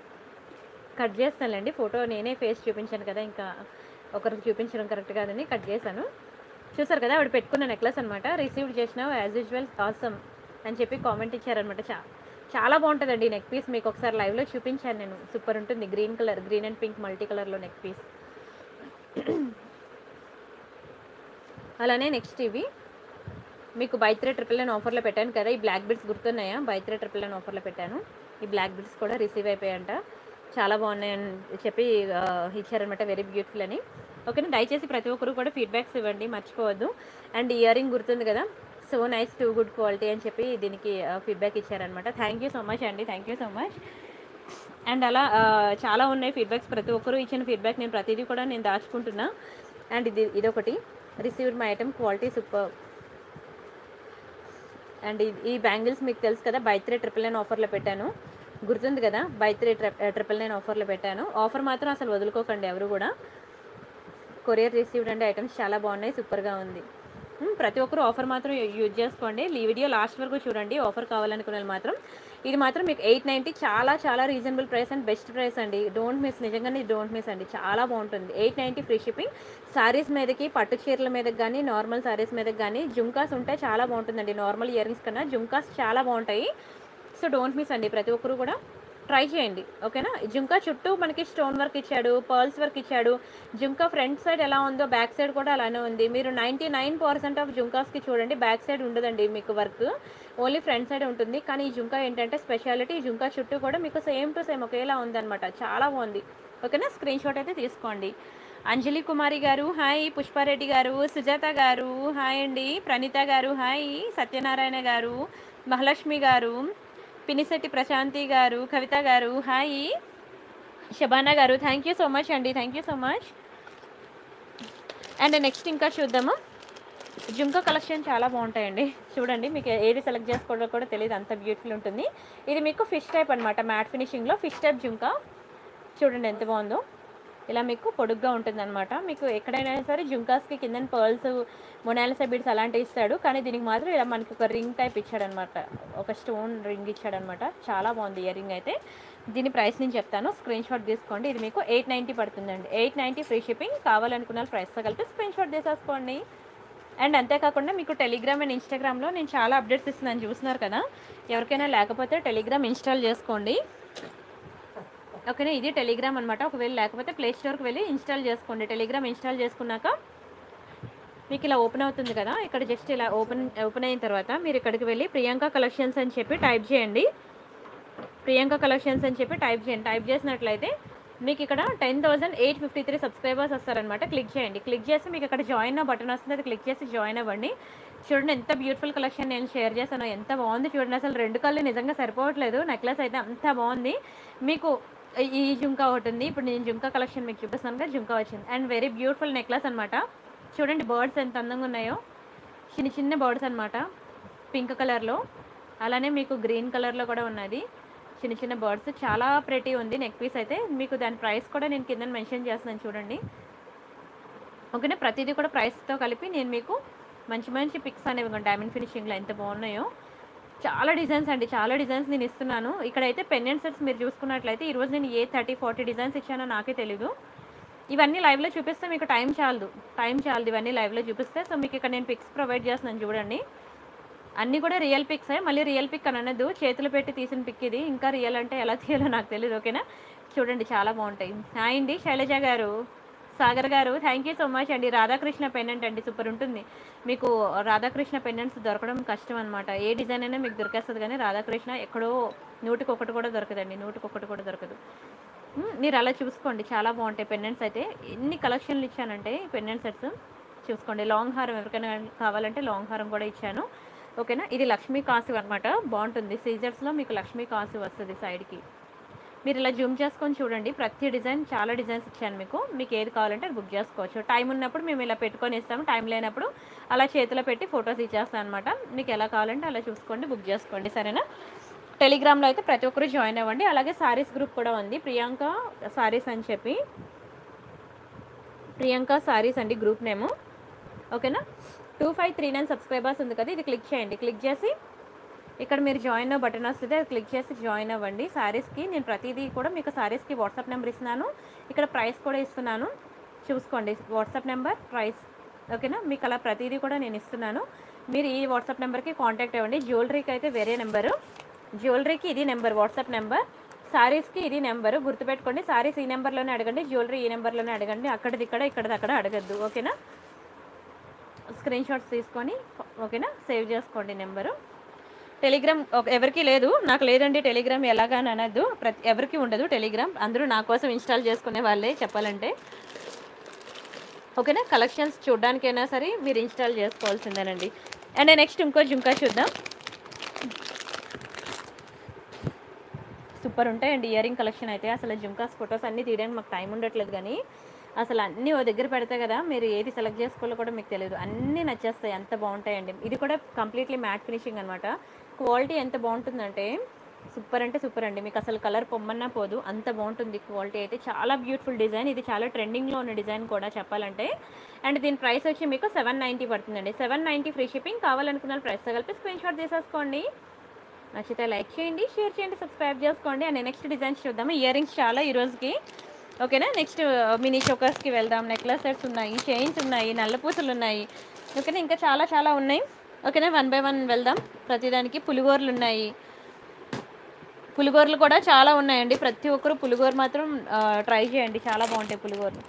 [SPEAKER 1] కట్ చేస్తానులేండి ఫోటో నేనే ఫేస్ చూపించాను కదా ఇంకా ఒకరికి చూపించడం కరెక్ట్ కాదని కట్ చేశాను చూసారు కదా ఆవిడ పెట్టుకున్న నెక్లెస్ అనమాట రిసీవ్ చేసిన యాజ్ యూజువల్ ఆసమ్ అని చెప్పి కామెంట్ ఇచ్చారనమాట చా చాలా బాగుంటుందండి నెక్ పీస్ మీకు ఒకసారి లైవ్లో చూపించాను నేను సూపర్ ఉంటుంది green colour green and pink multi కలర్లో నెక్ పీస్ అలానే నెక్స్ట్ ఇవి మీకు బై త్రీ ట్రిపుల్ నైన్ ఆఫర్లో పెట్టాను కదా ఈ బ్లాక్ బిడ్స్ గుర్తున్నాయా బై త్రీ ట్రిపుల్ నైన్ ఆఫర్లో పెట్టాను ఈ బ్లాక్ బిడ్స్ కూడా రిసీవ్ అయిపోయాయంట చాలా బాగున్నాయని చెప్పి ఆ, ఇచ్చారనమాట వెరీ బ్యూటిఫుల్ అని ఓకేనా దయచేసి ప్రతి ఒక్కరు కూడా ఫీడ్బ్యాక్స్ ఇవ్వండి మర్చిపోవద్దు అండ్ ఇయర్ రింగ్ గుర్తుంది కదా so nice too good quality అని చెప్పి దీనికి ఫీడ్బ్యాక్ ఇచ్చారనమాట థ్యాంక్ యూ సో మచ్ అండి thank you so much and అలా ఆ, చాలా ఉన్నాయి ఫీడ్బ్యాక్స్ ప్రతి ఒక్కరు ఇచ్చిన ఫీడ్బ్యాక్ నేను ప్రతిదీ కూడా నేను దాచుకుంటున్నా అండ్ ఇది ఇదొకటి received my item quality super and ఈ- ఈ బ్యాంగిల్స్ మీకు తెలుసు కదా బై త్రీ ట్రిపుల్ నైన్ ఆఫర్లో పెట్టాను గుర్తుంది కదా బై త్రీ ట్రిపుల్ నైన్ ఆఫర్లో పెట్టాను ఆఫర్ మాత్రం అసలు వదులుకోకండి ఎవరు కూడా కొరియర్ రిసీవ్డ్ అంటే ఐటమ్స్ చాలా బాగున్నాయి సూపర్గా ఉంది మ్, ప్రతి ఒక్కరు ఆఫర్ మాత్రం యూ- యూజ్ చేసుకోండి ఈ వీడియో లాస్ట్ వరకు చూడండి ఆఫర్ కావాలనుకునే వాళ్ళు మాత్రం ఇది మాత్రం మీకు ఎయిట్ నైంటీ చాలా చాలా reasonable price and best price అండి డోంట్ మిస్ నిజంగానే డోంట్ మిస్ అండి చాలా బాగుంటుంది eight ninety free shipping saris మీదకి పట్టు చీరల మీదకి కానీ నార్మల్ సారీస్ మీదకి కానీ జుంకాస్ ఉంటే చాలా బాగుంటుందండి నార్మల్ ఇయర్ రింగ్స్ కన్నా జుంకాస్ చాలా బాగుంటాయి సో డోంట్ మిస్ అండి ప్రతి ఒక్కరు కూడా ట్రై చేయండి ఓకేనా జుంకా చుట్టూ మనకి స్టోన్ వర్క్ ఇచ్చాడు పర్ల్స్ వర్క్ ఇచ్చాడు జుంకా ఫ్రంట్ సైడ్ ఎలా ఉందో బ్యాక్ సైడ్ కూడా అలానే ఉంది మీరు నైంటీ నైన్ పర్సెంట్ ఆఫ్ జుంకాస్కి చూడండి బ్యాక్ సైడ్ ఉండదండి మీకు వర్క్ ఓన్లీ ఫ్రంట్ సైడ్ ఉంటుంది కానీ ఈ జుంకా ఏంటంటే స్పెషాలిటీ ఈ జుంకా చుట్టూ కూడా మీకు సేమ్ టు సేమ్ ఒకేలా ఉందన్నమాట చాలా బాగుంది ఓకేనా స్క్రీన్ షాట్ అయితే తీసుకోండి అంజలి కుమారి గారు హాయ్ పుష్పారెడ్డి గారు సుజాత గారు హాయ్ అండి ప్రణీత గారు హాయ్ సత్యనారాయణ గారు మహాలక్ష్మి గారు పినిశెట్టి ప్రశాంతి గారు కవిత గారు హాయ్ శబానా గారు థ్యాంక్ యూ సో మచ్ అండి thank you so much and next ఇంకా చూద్దాము జుంకా కలెక్షన్ చాలా బాగుంటాయండి చూడండి మీకు ఏది సెలెక్ట్ చేసుకోవడం కూడా తెలియదు అంత బ్యూటిఫుల్ ఉంటుంది ఇది మీకు ఫిష్ టైప్ అనమాట మ్యాట్ ఫినిషింగ్లో ఫిష్ టైప్ జుంకా చూడండి ఎంత బాగుందో ఇలా మీకు పొడుగ్గా ఉంటుంది అనమాట మీకు ఎక్కడైనా సరే జుంకాస్కి కింద పర్ల్స్ మొనాలిసా బీడ్స్ అలాంటివి ఇస్తాడు కానీ దీనికి మాత్రం ఇలా మనకి ఒక రింగ్ టైప్ ఇచ్చాడనమాట ఒక స్టోన్ రింగ్ ఇచ్చాడనమాట చాలా బాగుంది ఇయర్ రింగ్ అయితే దీని ప్రైస్ నేను చెప్తాను స్క్రీన్ షాట్ తీసుకోండి ఇది మీకు ఎయిట్ నైంటీ పడుతుందండి ఎయిట్ నైంటీ ఫ్రీ షిప్పింగ్ కావాలనుకున్న ప్రైస్తో కలిపి స్క్రీన్ షాట్ తీసేసుకోండి అండ్ అంతేకాకుండా మీకు టెలిగ్రామ్ అండ్ ఇన్స్టాగ్రామ్లో నేను చాలా అప్డేట్స్ ఇస్తున్నాను చూస్తున్నారు కదా ఎవరికైనా లేకపోతే టెలిగ్రామ్ ఇన్స్టాల్ చేసుకోండి ఓకేనా ఇది టెలిగ్రామ్ అనమాట ఒకవేళ లేకపోతే ప్లే స్టోర్కి వెళ్ళి ఇన్స్టాల్ చేసుకోండి టెలిగ్రామ్ ఇన్స్టాల్ చేసుకున్నాక మీకు ఇలా ఓపెన్ అవుతుంది కదా ఇక్కడ జస్ట్ ఇలా ఓపెన్ ఓపెన్ అయిన తర్వాత మీరు ఇక్కడికి వెళ్ళి ప్రియాంక కలెక్షన్స్ అని చెప్పి టైప్ చేయండి ప్రియాంక కలెక్షన్స్ అని చెప్పి టైప్ చేయండి టైప్ చేసినట్లయితే మీకు ఇక్కడ ten thousand eight fifty three subscribers వస్తారనమాట క్లిక్ చేయండి క్లిక్ చేసి మీకు ఇక్కడ జాయిన్ బటన్ వస్తుంది అది క్లిక్ చేసి జాయిన్ అవ్వండి చూడండి ఎంత బ్యూటిఫుల్ కలెక్షన్ నేను షేర్ చేశాను ఎంత బాగుంది చూడండి అసలు రెండు కళ్ళు నిజంగా సరిపోవట్లేదు నెక్లెస్ అయితే అంత బాగుంది మీకు ఈ జుంకా ఒకటి ఉంది ఇప్పుడు నేను జుంకా కలెక్షన్ మీకు చూపిస్తాను కదా జుంకా వచ్చింది అండ్ వెరీ బ్యూటిఫుల్ నెక్లెస్ అనమాట చూడండి బర్డ్స్ ఎంత అందంగా ఉన్నాయో చిన్న చిన్న బర్డ్స్ అనమాట పింక్ కలర్లో అలానే మీకు గ్రీన్ కలర్లో కూడా ఉన్నది చిన్న చిన్న బర్డ్స్ చాలా ప్రెటీ ఉంది నెక్ పీస్ అయితే మీకు దాని ప్రైస్ కూడా నేను కింద మెన్షన్ చేస్తున్నాను చూడండి ఓకేనా ప్రతిదీ కూడా ప్రైస్తో కలిపి నేను మీకు మంచి మంచి పిక్స్ అనేవి డైమండ్ ఫినిషింగ్లో ఎంత బాగున్నాయో చాలా డిజైన్స్ అండి చాలా డిజైన్స్ నేను ఇస్తున్నాను ఇక్కడైతే పెండెంట్ సెట్స్ మీరు చూసుకున్నట్లయితే ఈరోజు నేను ఏ థర్టీ ఫార్టీ డిజైన్స్ ఇచ్చానో నాకే తెలీదు ఇవన్నీ లైవ్లో చూపిస్తే మీకు టైం చాలదు టైం చాలదు ఇవన్నీ లైవ్లో చూపిస్తే సో మీకు ఇక్కడ నేను పిక్స్ ప్రొవైడ్ చేస్తున్నాను చూడండి అన్నీ కూడా రియల్ పిక్సే మళ్ళీ రియల్ పిక్ అని అనద్దు చేతులు పెట్టి తీసిన పిక్ ఇది ఇంకా రియల్ అంటే ఎలా తీయాలో నాకు తెలియదు ఓకేనా చూడండి చాలా బాగుంటాయి హాయ్ అండి శైలజ గారు సాగర్ గారు థ్యాంక్ యూ సో మచ్ అండి రాధాకృష్ణ పెండెంట్ అండి సూపర్ ఉంటుంది మీకు రాధాకృష్ణ పెండెంట్స్ దొరకడం కష్టం అనమాట ఏ డిజైన్ అయినా మీకు దొరికేస్తుంది కానీ రాధాకృష్ణ ఎక్కడో నూటికి ఒకటి కూడా దొరకదండి నూటికి ఒకటి కూడా దొరకదు మ్, మీరు అలా చూసుకోండి చాలా బాగుంటాయి పెండెంట్స్ అయితే ఎన్ని కలెక్షన్లు ఇచ్చానంటే పెండెంట్ సెట్స్ చూసుకోండి లాంగ్ హారం ఎవరికైనా కావాలంటే లాంగ్ హారం కూడా ఇచ్చాను ఓకేనా ఇది లక్ష్మీ కాసు అనమాట బాగుంటుంది సీజర్స్లో మీకు లక్ష్మీ కాసు వస్తుంది సైడ్కి మీరు ఇలా జూమ్ చేసుకొని చూడండి ప్రతి డిజైన్ చాలా డిజైన్స్ ఇచ్చాను మీకు మీకు ఏది కావాలంటే అది బుక్ చేసుకోవచ్చు టైం ఉన్నప్పుడు మేము ఇలా పెట్టుకొని ఇస్తాము టైం లేనప్పుడు అలా చేతిలో పెట్టి ఫొటోస్ ఇచ్చేస్తాం అనమాట మీకు ఎలా కావాలంటే అలా చూసుకోండి బుక్ చేసుకోండి సరేనా టెలిగ్రామ్లో అయితే ప్రతి ఒక్కరు జాయిన్ అవ్వండి అలాగే సారీస్ గ్రూప్ కూడా ఉంది ప్రియాంక సారీస్ అని చెప్పి ప్రియాంక సారీస్ అండి గ్రూప్ నేము ఓకేనా two five three nine subscribers ఉంది కదా ఇది క్లిక్ చేయండి క్లిక్ చేసి ఇక్కడ మీరు జాయిన్ బటన్ వస్తుంది అది క్లిక్ చేసి జాయిన్ అవ్వండి సారీస్కి నేను ప్రతిదీ కూడా మీకు సారీస్కి వాట్సాప్ నెంబర్ ఇస్తున్నాను ఇక్కడ ప్రైస్ కూడా ఇస్తున్నాను చూసుకోండి వాట్సాప్ నెంబర్ ప్రైస్ ఓకేనా మీకు అలా ప్రతిదీ కూడా నేను ఇస్తున్నాను మీరు ఈ వాట్సాప్ నెంబర్కి కాంటాక్ట్ అవ్వండి జ్యువెలరీకి అయితే వేరే నెంబరు జ్యువెలరీకి ఇది నెంబర్ వాట్సాప్ నెంబర్ సారీస్కి ఇది నెంబరు గుర్తుపెట్టుకోండి సారీస్ ఈ నెంబర్లోనే అడగండి జ్యువెలరీ ఈ నెంబర్లోనే అడగండి అక్కడిది ఇక్కడ ఇక్కడిది అక్కడ అడగద్దు ఓకేనా స్క్రీన్ షాట్స్ తీసుకొని ఓకేనా సేవ్ చేసుకోండి నెంబరు టెలిగ్రామ్ ఒక- ఎవరికి లేదు నాకు లేదండి టెలిగ్రామ్ ఎలాగా అని అనద్దు ప్రతి ఎవరికి ఉండదు టెలిగ్రామ్ అందరూ నా కోసం ఇన్స్టాల్ చేసుకునే వాళ్ళే చెప్పాలంటే ఓకేనా కలెక్షన్స్ చూడడానికైనా సరే మీరు ఇన్స్టాల్ చేసుకోవాల్సిందేనండి అండ్ నెక్స్ట్ ఇంకో జుంకా చూద్దాం సూపర్ ఉంటాయండి ఇయర్ రింగ్ కలెక్షన్ అయితే అసలు జుంకాస్ ఫొటోస్ అన్నీ తీయడానికి మాకు టైం ఉండట్లేదు కానీ అసలు అన్నీ ఓ దగ్గర పెడితే కదా మీరు ఏది సెలెక్ట్ చేసుకోవాలో కూడా మీకు తెలియదు అన్నీ నచ్చేస్తాయి అంత బాగుంటాయండి ఇది కూడా కంప్లీట్లీ మ్యాట్ ఫినిషింగ్ అనమాట క్వాలిటీ ఎంత బాగుంటుందంటే సూపర్ అంటే సూపర్ అండి మీకు అసలు కలర్ పొమ్మన్నా పోదు అంత బాగుంటుంది క్వాలిటీ అయితే చాలా బ్యూటిఫుల్ డిజైన్ ఇది చాలా ట్రెండింగ్లో ఉన్న డిజైన్ కూడా చెప్పాలంటే అండ్ దీని ప్రైస్ వచ్చి మీకు సెవెన్ నైంటీ పడుతుందండి సెవెన్ నైంటీ ఫ్రీ షిప్పింగ్ కావాలనుకున్న ప్రైస్ కలిపి స్క్రీన్ షాట్ తీసేసుకోండి నచ్చితే లైక్ చేయండి షేర్ చేయండి సబ్స్క్రైబ్ చేసుకోండి అండ్ నెక్స్ట్ డిజైన్స్ చూద్దాము ఇయర్ రింగ్స్ చాలా ఈ రోజుకి ఓకేనా నెక్స్ట్ మినీ చోకర్స్కి వెళ్దాం నెక్లెస్ సెట్స్ ఉన్నాయి చైన్స్ ఉన్నాయి నల్లపూసలు ఉన్నాయి ఓకేనా ఇంకా చాలా చాలా ఉన్నాయి ఓకేనా వన్ బై వన్ వెళ్దాం ప్రతిదానికి పులిగోరలు ఉన్నాయి పులిగోరలు కూడా చాలా ఉన్నాయండి ప్రతి ఒక్కరు పులిగోర మాత్రం ట్రై చేయండి చాలా బాగుంటాయి పులిగోరలు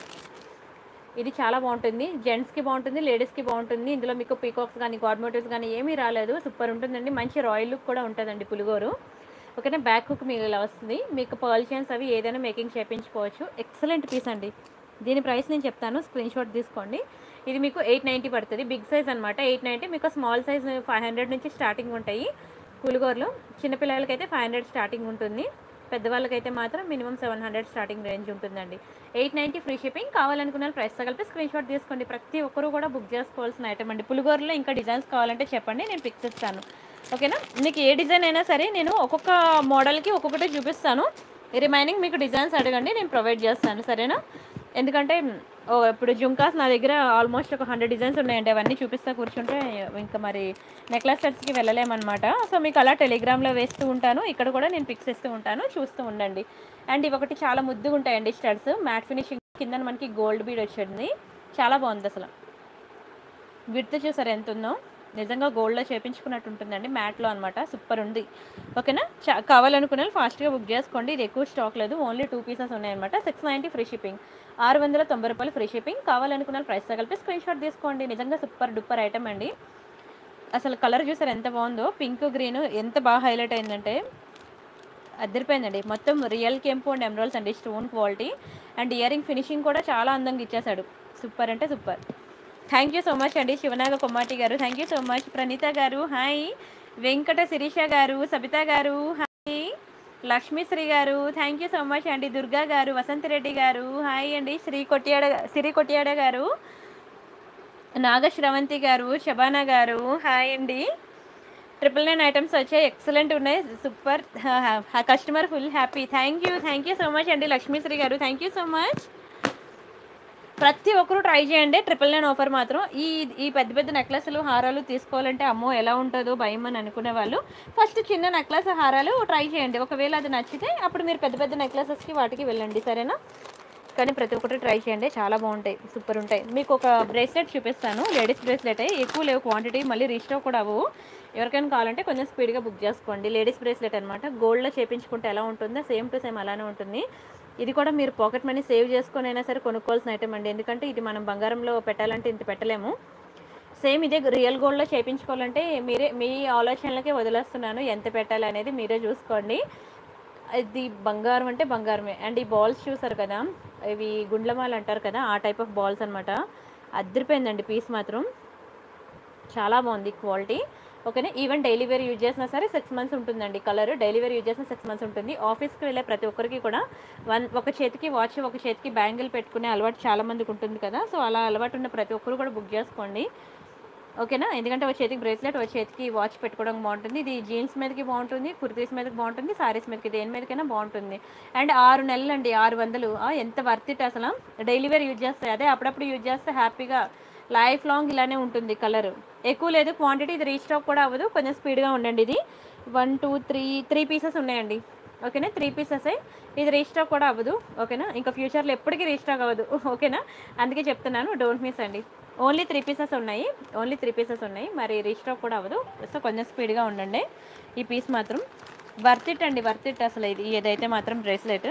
[SPEAKER 1] ఇది చాలా బాగుంటుంది జెంట్స్కి బాగుంటుంది లేడీస్కి బాగుంటుంది ఇందులో మీకు పీకాక్స్ కానీ గార్మోటివ్స్ కానీ ఏమీ రాలేదు సూపర్ ఉంటుందండి మంచి రాయల్ లుక్ కూడా ఉంటుందండి పులిగోరు ఓకేనా బ్యాక్ హుక్ మీకు ఇలా వస్తుంది మీకు పర్ల్ చైన్స్ అవి ఏదైనా మేకింగ్ చేయించుకోవచ్చు ఎక్సలెంట్ పీస్ అండి దీని ప్రైస్ నేను చెప్తాను స్క్రీన్ షాట్ తీసుకోండి ఇది మీకు ఎయిట్ నైంటీ పడుతుంది బిగ్ సైజ్ అనమాట ఎయిట్ నైంటీ మీకు స్మాల్ సైజ్ ఫైవ్ హండ్రెడ్ నుంచి స్టార్టింగ్ ఉంటాయి పులిగోరలు చిన్నపిల్లలకైతే ఫైవ్ హండ్రెడ్ స్టార్టింగ్ ఉంటుంది పెద్దవాళ్ళకైతే మాత్రం minimum seven hundred starting range ఉంటుందండి ఎయిట్ నైంటీ ఫ్రీ షిప్పింగ్ కావాలనుకున్న ప్రైస్ కలిపి స్క్రీన్ షాట్ తీసుకోండి ప్రతి ఒక్కరు కూడా బుక్ చేసుకోవాల్సిన ఐటమ్ అండి పులిగోరలో ఇంకా డిజైన్స్ కావాలంటే చెప్పండి నేను పిక్స్ ఇస్తాను ఓకేనా మీకు ఏ డిజైన్ అయినా సరే నేను ఒక్కొక్క మోడల్కి ఒక్కొక్కటి చూపిస్తాను రిమైనింగ్ మీకు డిజైన్స్ అడగండి నేను ప్రొవైడ్ చేస్తాను సరేనా ఎందుకంటే ఓ ఇప్పుడు జుంకాస్ నా దగ్గర ఆల్మోస్ట్ ఒక హండ్రెడ్ డిజైన్స్ ఉన్నాయండి అవన్నీ చూపిస్తా కూర్చుంటే ఇంకా మరి నెక్లెస్ సెట్స్కి వెళ్ళలేమన్నమాట సో మీకు అలా టెలిగ్రామ్లో వేస్తూ ఉంటాను ఇక్కడ కూడా నేను పిక్స్ ఇస్తూ ఉంటాను చూస్తూ ఉండండి అండ్ ఇవి ఒకటి చాలా ముద్దుగా ఉంటాయండి స్టడ్స్ మ్యాట్ ఫినిషింగ్ కింద మనకి గోల్డ్ బీడ్ వచ్చింది చాలా బాగుంది అసలు విడ్త్ చూసారు ఎంత ఉందో నిజంగా గోల్డ్లో చేపించుకున్నట్టు ఉంటుందండి మ్యాట్లో అనమాట సూపర్ ఉంది ఓకేనా చా కావాలనుకునే వాళ్ళు ఫాస్ట్గా బుక్ చేసుకోండి ఇది ఎక్కువ స్టాక్ లేదు ఓన్లీ టూ పీసెస్ ఉన్నాయన్నమాట సిక్స్ నైంటీ ఫ్రీ షిప్పింగ్ ఆరు వందల తొంభై రూపాయలు ఫ్రీ షిప్పింగ్ కావాలనుకున్న వాళ్ళు ప్రైస్తో కలిపి స్క్రీన్ షాట్ తీసుకోండి నిజంగా సూపర్ డూపర్ ఐటమ్ అండి అసలు కలర్ చూసారు ఎంత బాగుందో పింక్ గ్రీన్ ఎంత బాగా హైలైట్ అయిందంటే అదిరిపోయిందండి మొత్తం రియల్ కెంపు అండ్ ఎమరాల్స్ అండి stone quality and earring finishing కూడా చాలా అందంగా ఇచ్చేసాడు సూపర్ అంటే super thank you so much అండి శివనాగ కొమ్మాటి గారు thank you so much Praneetha గారు హాయ్ వెంకట శిరీష గారు సబిత గారు హాయ్ లక్ష్మీశ్రీ గారు థ్యాంక్ యూ సో మచ్ అండి దుర్గా గారు వసంతరెడ్డి గారు హాయ్ అండి శ్రీ కొట్యాడ సిరి కొట్యాడ గారు నాగశ్రవంతి గారు శబానా గారు హాయ్ అండి ట్రిపుల్ నైన్ ఐటమ్స్ వచ్చాయి ఎక్సలెంట్ ఉన్నాయి super customer full happy thank you thank you so much అండి లక్ష్మీశ్రీ గారు థ్యాంక్ యూ సో మచ్ ప్రతి ఒక్కరూ ట్రై చేయండి ట్రిపుల్ నైన్ ఆఫర్ మాత్రం ఈ ఈ పెద్ద పెద్ద నెక్లెస్లు హారాలు తీసుకోవాలంటే అమ్మో ఎలా ఉంటుందో భయం అని అనుకునే వాళ్ళు ఫస్ట్ చిన్న నెక్లెస్ హారాలు ట్రై చేయండి ఒకవేళ అది నచ్చితే అప్పుడు మీరు పెద్ద పెద్ద నెక్లెసెస్కి వాటికి వెళ్ళండి సరేనా కానీ ప్రతి ఒక్కటి ట్రై చేయండి చాలా బాగుంటాయి సూపర్ ఉంటాయి మీకు ఒక బ్రేస్లెట్ చూపిస్తాను లేడీస్ బ్రేస్లెట్ ఎక్కువ లేవు క్వాంటిటీ మళ్ళీ రీస్టాక్ కూడా అవ్వవు ఎవరికైనా కావాలంటే కొంచెం స్పీడ్గా బుక్ చేసుకోండి లేడీస్ బ్రేస్లెట్ అనమాట గోల్డ్లో చేపించుకుంటే ఎలా ఉంటుందో సేమ్ టు సేమ్ అలానే ఉంటుంది ఇది కూడా మీరు పాకెట్ మనీ సేవ్ చేసుకొని అయినా సరే కొనుక్కోవాల్సిన ఐటమ్ అండి ఎందుకంటే ఇది మనం బంగారంలో పెట్టాలంటే ఇంత పెట్టలేము సేమ్ ఇదే రియల్ గోల్డ్లో చేయించుకోవాలంటే మీరే మీ ఆలోచనలకే వదిలేస్తున్నాను ఎంత పెట్టాలి అనేది మీరే చూసుకోండి ఇది బంగారం అంటే బంగారమే అండ్ ఈ బాల్స్ చూసారు కదా ఇవి గుండ్లమాల అంటారు కదా ఆ టైప్ ఆఫ్ బాల్స్ అనమాట అద్దరిపోయిందండి పీస్ మాత్రం చాలా బాగుంది క్వాలిటీ ఓకేనా ఈవెన్ డైలీ వేర్ యూజ్ చేసినా సరే సిక్స్ మంత్స్ ఉంటుందండి కలర్ డైలీ వేర్ యూజ్ చేసిన సిక్స్ మంత్స్ ఉంటుంది ఆఫీస్కి వెళ్ళే ప్రతి ఒక్కరికి కూడా వన్ ఒక చేతికి వాచ్ ఒక చేతికి బ్యాంగిల్ పెట్టుకునే అలవాటు చాలా మందికి ఉంటుంది కదా సో అలా అలవాటు ఉన్న ప్రతి ఒక్కరు కూడా బుక్ చేసుకోండి ఓకేనా ఎందుకంటే ఒక చేతికి బ్రేస్లెట్ ఒక చేతికి వాచ్ పెట్టుకోవడం బాగుంటుంది ఇది జీన్స్ మీదకి బాగుంటుంది కుర్తీస్ మీదకి బాగుంటుంది సారీస్ మీదకి దేని మీదకైనా బాగుంటుంది అండ్ ఆరు నెలలు అండి ఆరు వందలు ఆ, ఎంత వర్త్ ఇట్ అసలు డైలీ వేర్ యూజ్ చేస్తాయి అదే అప్పుడప్పుడు యూజ్ చేస్తే హ్యాపీగా లైఫ్ లాంగ్ ఇలానే ఉంటుంది కలర్ ఎక్కువ లేదు క్వాంటిటీ ఇది రీస్టాక్ కూడా అవ్వదు కొంచెం స్పీడ్గా ఉండండి ఇది one two three three pieces ఉన్నాయండి ఓకేనా త్రీ పీసెస్ ఇది రీస్టాక్ కూడా అవ్వదు ఓకేనా ఇంకా ఫ్యూచర్లో ఎప్పటికీ రీస్టాక్ అవ్వదు ఓకేనా అందుకే చెప్తున్నాను డోంట్ మిస్ అండి ఓన్లీ త్రీ పీసెస్ ఉన్నాయి ఓన్లీ త్రీ పీసెస్ ఉన్నాయి మరి రీస్టాక్ కూడా అవ్వదు సో కొంచెం స్పీడ్గా ఉండండి ఈ పీస్ మాత్రం వర్త్ ఇట్ అండి వర్త్ ఇట్ అసలు ఇది ఏదైతే మాత్రం బ్రేస్లెట్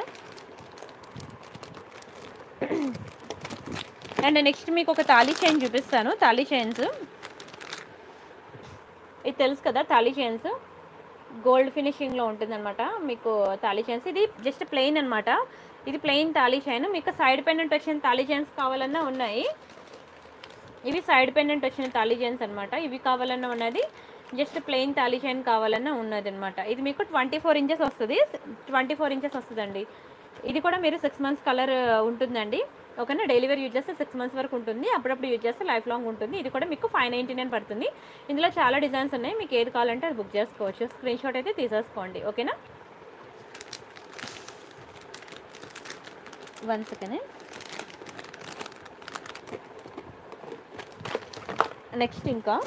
[SPEAKER 1] అండ్ నెక్స్ట్ మీకు ఒక తాళీ చైన్ చూపిస్తాను తాళీ చైన్స్ ఇది తెలుసు కదా తాళీ చైన్స్ గోల్డ్ ఫినిషింగ్లో ఉంటుందన్నమాట మీకు తాళీ చైన్స్ ఇది జస్ట్ ప్లెయిన్ అన్నమాట ఇది ప్లెయిన్ తాళీ చైన్ మీకు సైడ్ పెండెంట్ వచ్చిన తాళీ చైన్స్ కావాలన్నా ఉన్నాయి ఇవి సైడ్ పెండెంట్ వచ్చిన తాళీ చైన్స్ అనమాట ఇవి కావాలన్నా ఉన్నది జస్ట్ ప్లెయిన్ తాళీ చైన్ కావాలన్నా ఉన్నది అనమాట ఇది మీకు ట్వంటీ ఫోర్ ఇంచెస్ వస్తుంది ట్వంటీ ఫోర్ ఇంచెస్ వస్తుందండి ఇది కూడా మీరు సిక్స్ మంత్స్ కలర్ ఉంటుందండి ఓకేనా డెలివరీ యూజ్ చేస్తే సిక్స్ మంత్స్ వరకు ఉంటుంది అప్పుడప్పుడు యూజ్ చేస్తే లైఫ్ లాంగ్ ఉంటుంది ఇది కూడా మీకు ఫైవ్ నైంటీ నైన్ పడుతుంది ఇందులో చాలా డిజైన్స్ ఉన్నాయి మీకు ఏది కావాలంటే అది బుక్ చేసుకోవచ్చు స్క్రీన్ షాట్ అయితే తీసేసుకోండి ఓకేనా వన్ సెకండ్ నెక్స్ట్ ఇంకా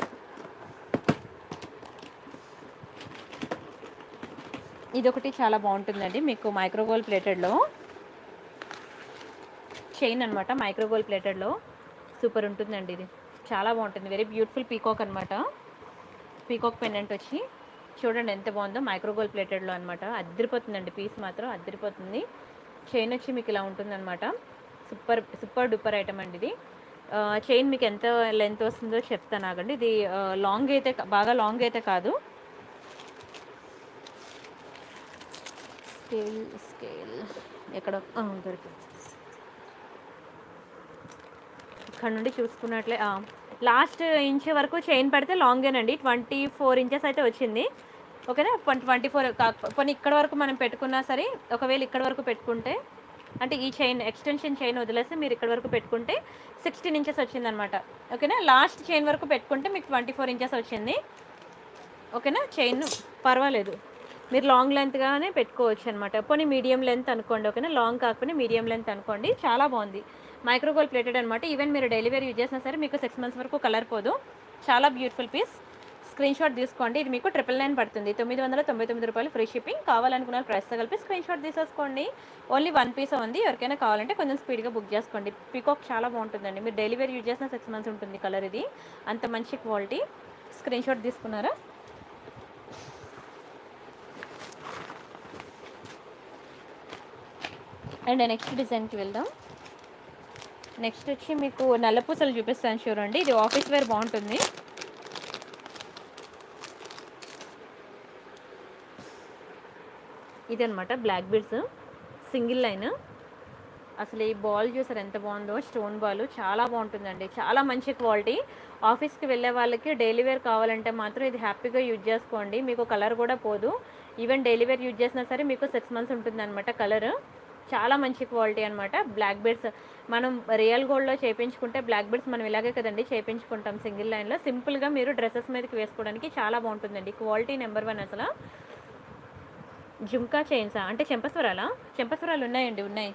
[SPEAKER 1] ఇదొకటి చాలా బాగుంటుందండి మీకు మైక్రోగోల్ ప్లేటెడ్లో చైన్ అనమాట మైక్రోగోల్ ప్లేటెడ్లో సూపర్ ఉంటుందండి ఇది చాలా బాగుంటుంది వెరీ బ్యూటిఫుల్ పీకాక్ అనమాట పీకాక్ పెండెంట్ వచ్చి చూడండి ఎంత బాగుందో మైక్రోగోల్ ప్లేటెడ్లో అనమాట అద్దరిపోతుందండి పీస్ మాత్రం అద్దరిపోతుంది చైన్ వచ్చి మీకు ఇలా ఉంటుందన్నమాట సూపర్ సూపర్ డూపర్ ఐటమ్ అండి ఇది చైన్ మీకు ఎంత లెంత్ వస్తుందో చెప్తాను ఆగండి ఇది లాంగ్ అయితే కా- బాగా లాంగ్ అయితే కాదు స్కేల్ స్కేల్ ఎక్కడ ఆ, దొరికింది ఇక్కడ నుండి చూసుకున్నట్లే లాస్ట్ ఇంచ్ వరకు చైన్ పెడితే లాంగేనండి ట్వంటీ ఫోర్ ఇంచెస్ అయితే వచ్చింది ఓకేనా ట్వంటీ ఫోర్ కొన్ని ఇక్కడ వరకు మనం పెట్టుకున్నా సరే ఒకవేళ ఇక్కడ వరకు పెట్టుకుంటే అంటే ఈ చైన్ ఎక్స్టెన్షన్ చైన్ వదిలేస్తే మీరు ఇక్కడ వరకు పెట్టుకుంటే సిక్స్టీన్ ఇంచెస్ వచ్చిందనమాట ఓకేనా లాస్ట్ చైన్ వరకు పెట్టుకుంటే మీకు ట్వంటీ ఫోర్ ఇంచెస్ వచ్చింది ఓకేనా చైన్ పర్వాలేదు మీరు లాంగ్ లెంత్గానే పెట్టుకోవచ్చు అనమాట పోనీ మీడియం లెంత్ అనుకోండి ఓకేనా లాంగ్ కాకపోతే మీడియం లెంత్ అనుకోండి చాలా బాగుంది మైక్రోగోల్ ప్లేటెడ్ అనమాట ఈవెన్ మీరు డైలీ వేర్ యూజ్ చేసినా సరే మీకు సిక్స్ మంత్స్ వరకు కలర్ పోదు చాలా బ్యూటిఫుల్ పీస్ స్క్రీన్ షాట్ తీసుకోండి ఇది మీకు ట్రిపుల్ నైన్ పడుతుంది తొమ్మిది వందల తొంభై తొమ్మిది రూపాయలు ఫ్రీ షిప్పింగ్ కావాలనుకున్న ప్రైస్తో కలిపి స్క్రీన్ షాట్ తీసేసుకోండి ఓన్లీ వన్ పీస్ ఉంది ఎవరికైనా కావాలంటే కొంచెం స్పీడ్గా బుక్ చేసుకోండి పికాక్ చాలా బాగుంటుందండి మీరు డైలీ వేర్ యూజ్ చేసిన సిక్స్ మంత్స్ ఉంటుంది కలర్ ఇది అంత మంచి క్వాలిటీ స్క్రీన్ షాట్ తీసుకున్నారా అండ్ నెక్స్ట్ డిజైన్కి వెళ్దాం నెక్స్ట్ వచ్చి మీకు నల్లపూసలు చూపిస్తాను చూడండి ఇది ఆఫీస్ వేర్ బాగుంటుంది ఇది అనమాట బ్లాక్ బీడ్స్ సింగిల్ లైన్ అసలు ఈ బాల్ చూసారు ఎంత బాగుందో స్టోన్ బాల్ చాలా బాగుంటుందండి చాలా మంచి క్వాలిటీ ఆఫీస్కి వెళ్ళే వాళ్ళకి డైలీ వేర్ కావాలంటే మాత్రం ఇది హ్యాపీగా యూజ్ చేసుకోండి మీకు కలర్ కూడా పోదు ఈవెన్ డైలీ వేర్ యూజ్ చేసినా సరే మీకు సిక్స్ మంత్స్ ఉంటుంది అనమాట కలర్ చాలా మంచి క్వాలిటీ అనమాట బ్లాక్ బెడ్స్ మనం రియల్ గోల్డ్లో చేయించుకుంటే బ్లాక్ బెడ్స్ మనం ఇలాగే కదండి చేయించుకుంటాం సింగిల్ లైన్లో సింపుల్గా మీరు డ్రెస్సెస్ మీదకి వేసుకోవడానికి చాలా బాగుంటుందండి క్వాలిటీ నెంబర్ వన్ అసలు జుంకా చైన్సా అంటే చెంపస్వరాలా చెంపస్వరాలు ఉన్నాయండి ఉన్నాయి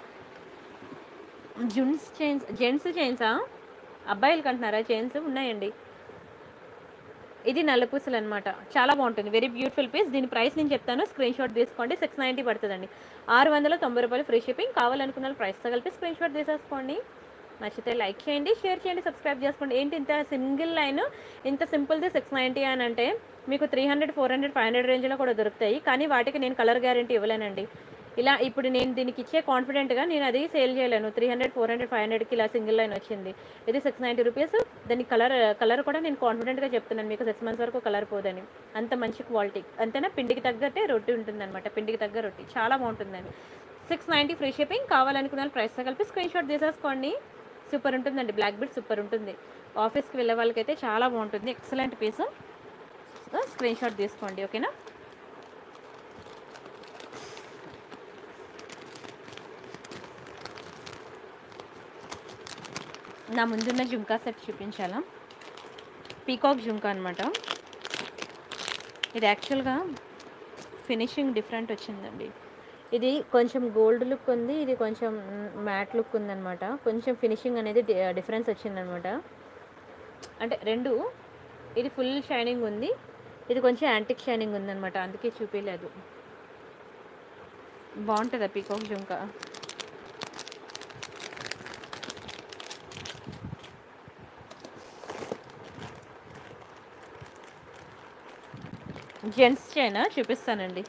[SPEAKER 1] జున్స్ చైన్స్ జెంట్స్ చైన్సా అబ్బాయిలు కంటున్నారా చైన్స్ ఉన్నాయండి ఇది నల్లపూసలు అనమాట చాలా బాగుంటుంది వెరీ బ్యూటిఫుల్ పీస్ దీని ప్రైస్ నేను చెప్తాను స్క్రీన్ షాట్ తీసుకోండి సిక్స్ నైంటీ పడుతుందండి ఆరు వందల తొంభై రూపాయలు ఫ్రీ షిప్పింగ్ కావాలనుకున్న ప్రైస్తో కలిపి స్క్రీన్ షాట్ తీసేసుకోండి నచ్చితే లైక్ చేయండి షేర్ చేయండి సబ్స్క్రైబ్ చేసుకోండి ఏంటి ఇంత సింగిల్ లైన్ ఇంత సింపుల్ది సిక్స్ నైంటీ అని అంటే మీకు three hundred four hundred five hundred రేంజ్లో కూడా దొరుకుతాయి కానీ వాటికి నేను కలర్ గ్యారంటీ ఇవ్వలేనండి ఇలా ఇప్పుడు నేను దీనికి ఇచ్చే కాన్ఫిడెంట్గా నేను అది సేల్ చేయలేను three hundred four hundred five హండ్రెడ్కి ఇలా సింగిల్ లైన్ వచ్చింది ఇది సిక్స్ నైంటీ రూపీస్ దాని కలర్ కలర్ కూడా నేను కాన్ఫిడెంట్గా చెప్తున్నాను మీకు సిక్స్ మంత్స్ వరకు కలర్ పోదని అంత మంచి క్వాలిటీ అంతేనా పిండికి తగ్గట్టే రొట్టి ఉంటుందన్నమాట పిండికి తగ్గ రొట్టి చాలా బాగుంటుందండి సిక్స్ నైంటీ ఫ్రీ షిప్పింగ్ కావాలనుకున్న ప్రైస్తో కలిపి స్క్రీన్ షాట్ తీసేసుకోండి సూపర్ ఉంటుందండి బ్లాక్ బీట్ సూపర్ ఉంటుంది ఆఫీస్కి వెళ్ళే వాళ్ళకైతే చాలా బాగుంటుంది ఎక్సలెంట్ పీస్ స్క్రీన్ షాట్ తీసుకోండి ఓకేనా నా ముందున్న జుంకా సెట్ చూపించాలా పీకాక్ జుంకా అనమాట ఇది యాక్చువల్గా ఫినిషింగ్ డిఫరెంట్ వచ్చిందండి ఇది కొంచెం గోల్డ్ లుక్ ఉంది ఇది కొంచెం మ్యాట్ లుక్ ఉందన్నమాట కొంచెం ఫినిషింగ్ అనేది డిఫరెన్స్ వచ్చిందనమాట అంటే రెండు ఇది ఫుల్ షైనింగ్ ఉంది ఇది కొంచెం యాంటిక్ షైనింగ్ ఉందన్నమాట అందుకే చూపించలేదు బాగుంటుందా పీకాక్ జుంకా జెంట్స్ చైనా చూపిస్తానండి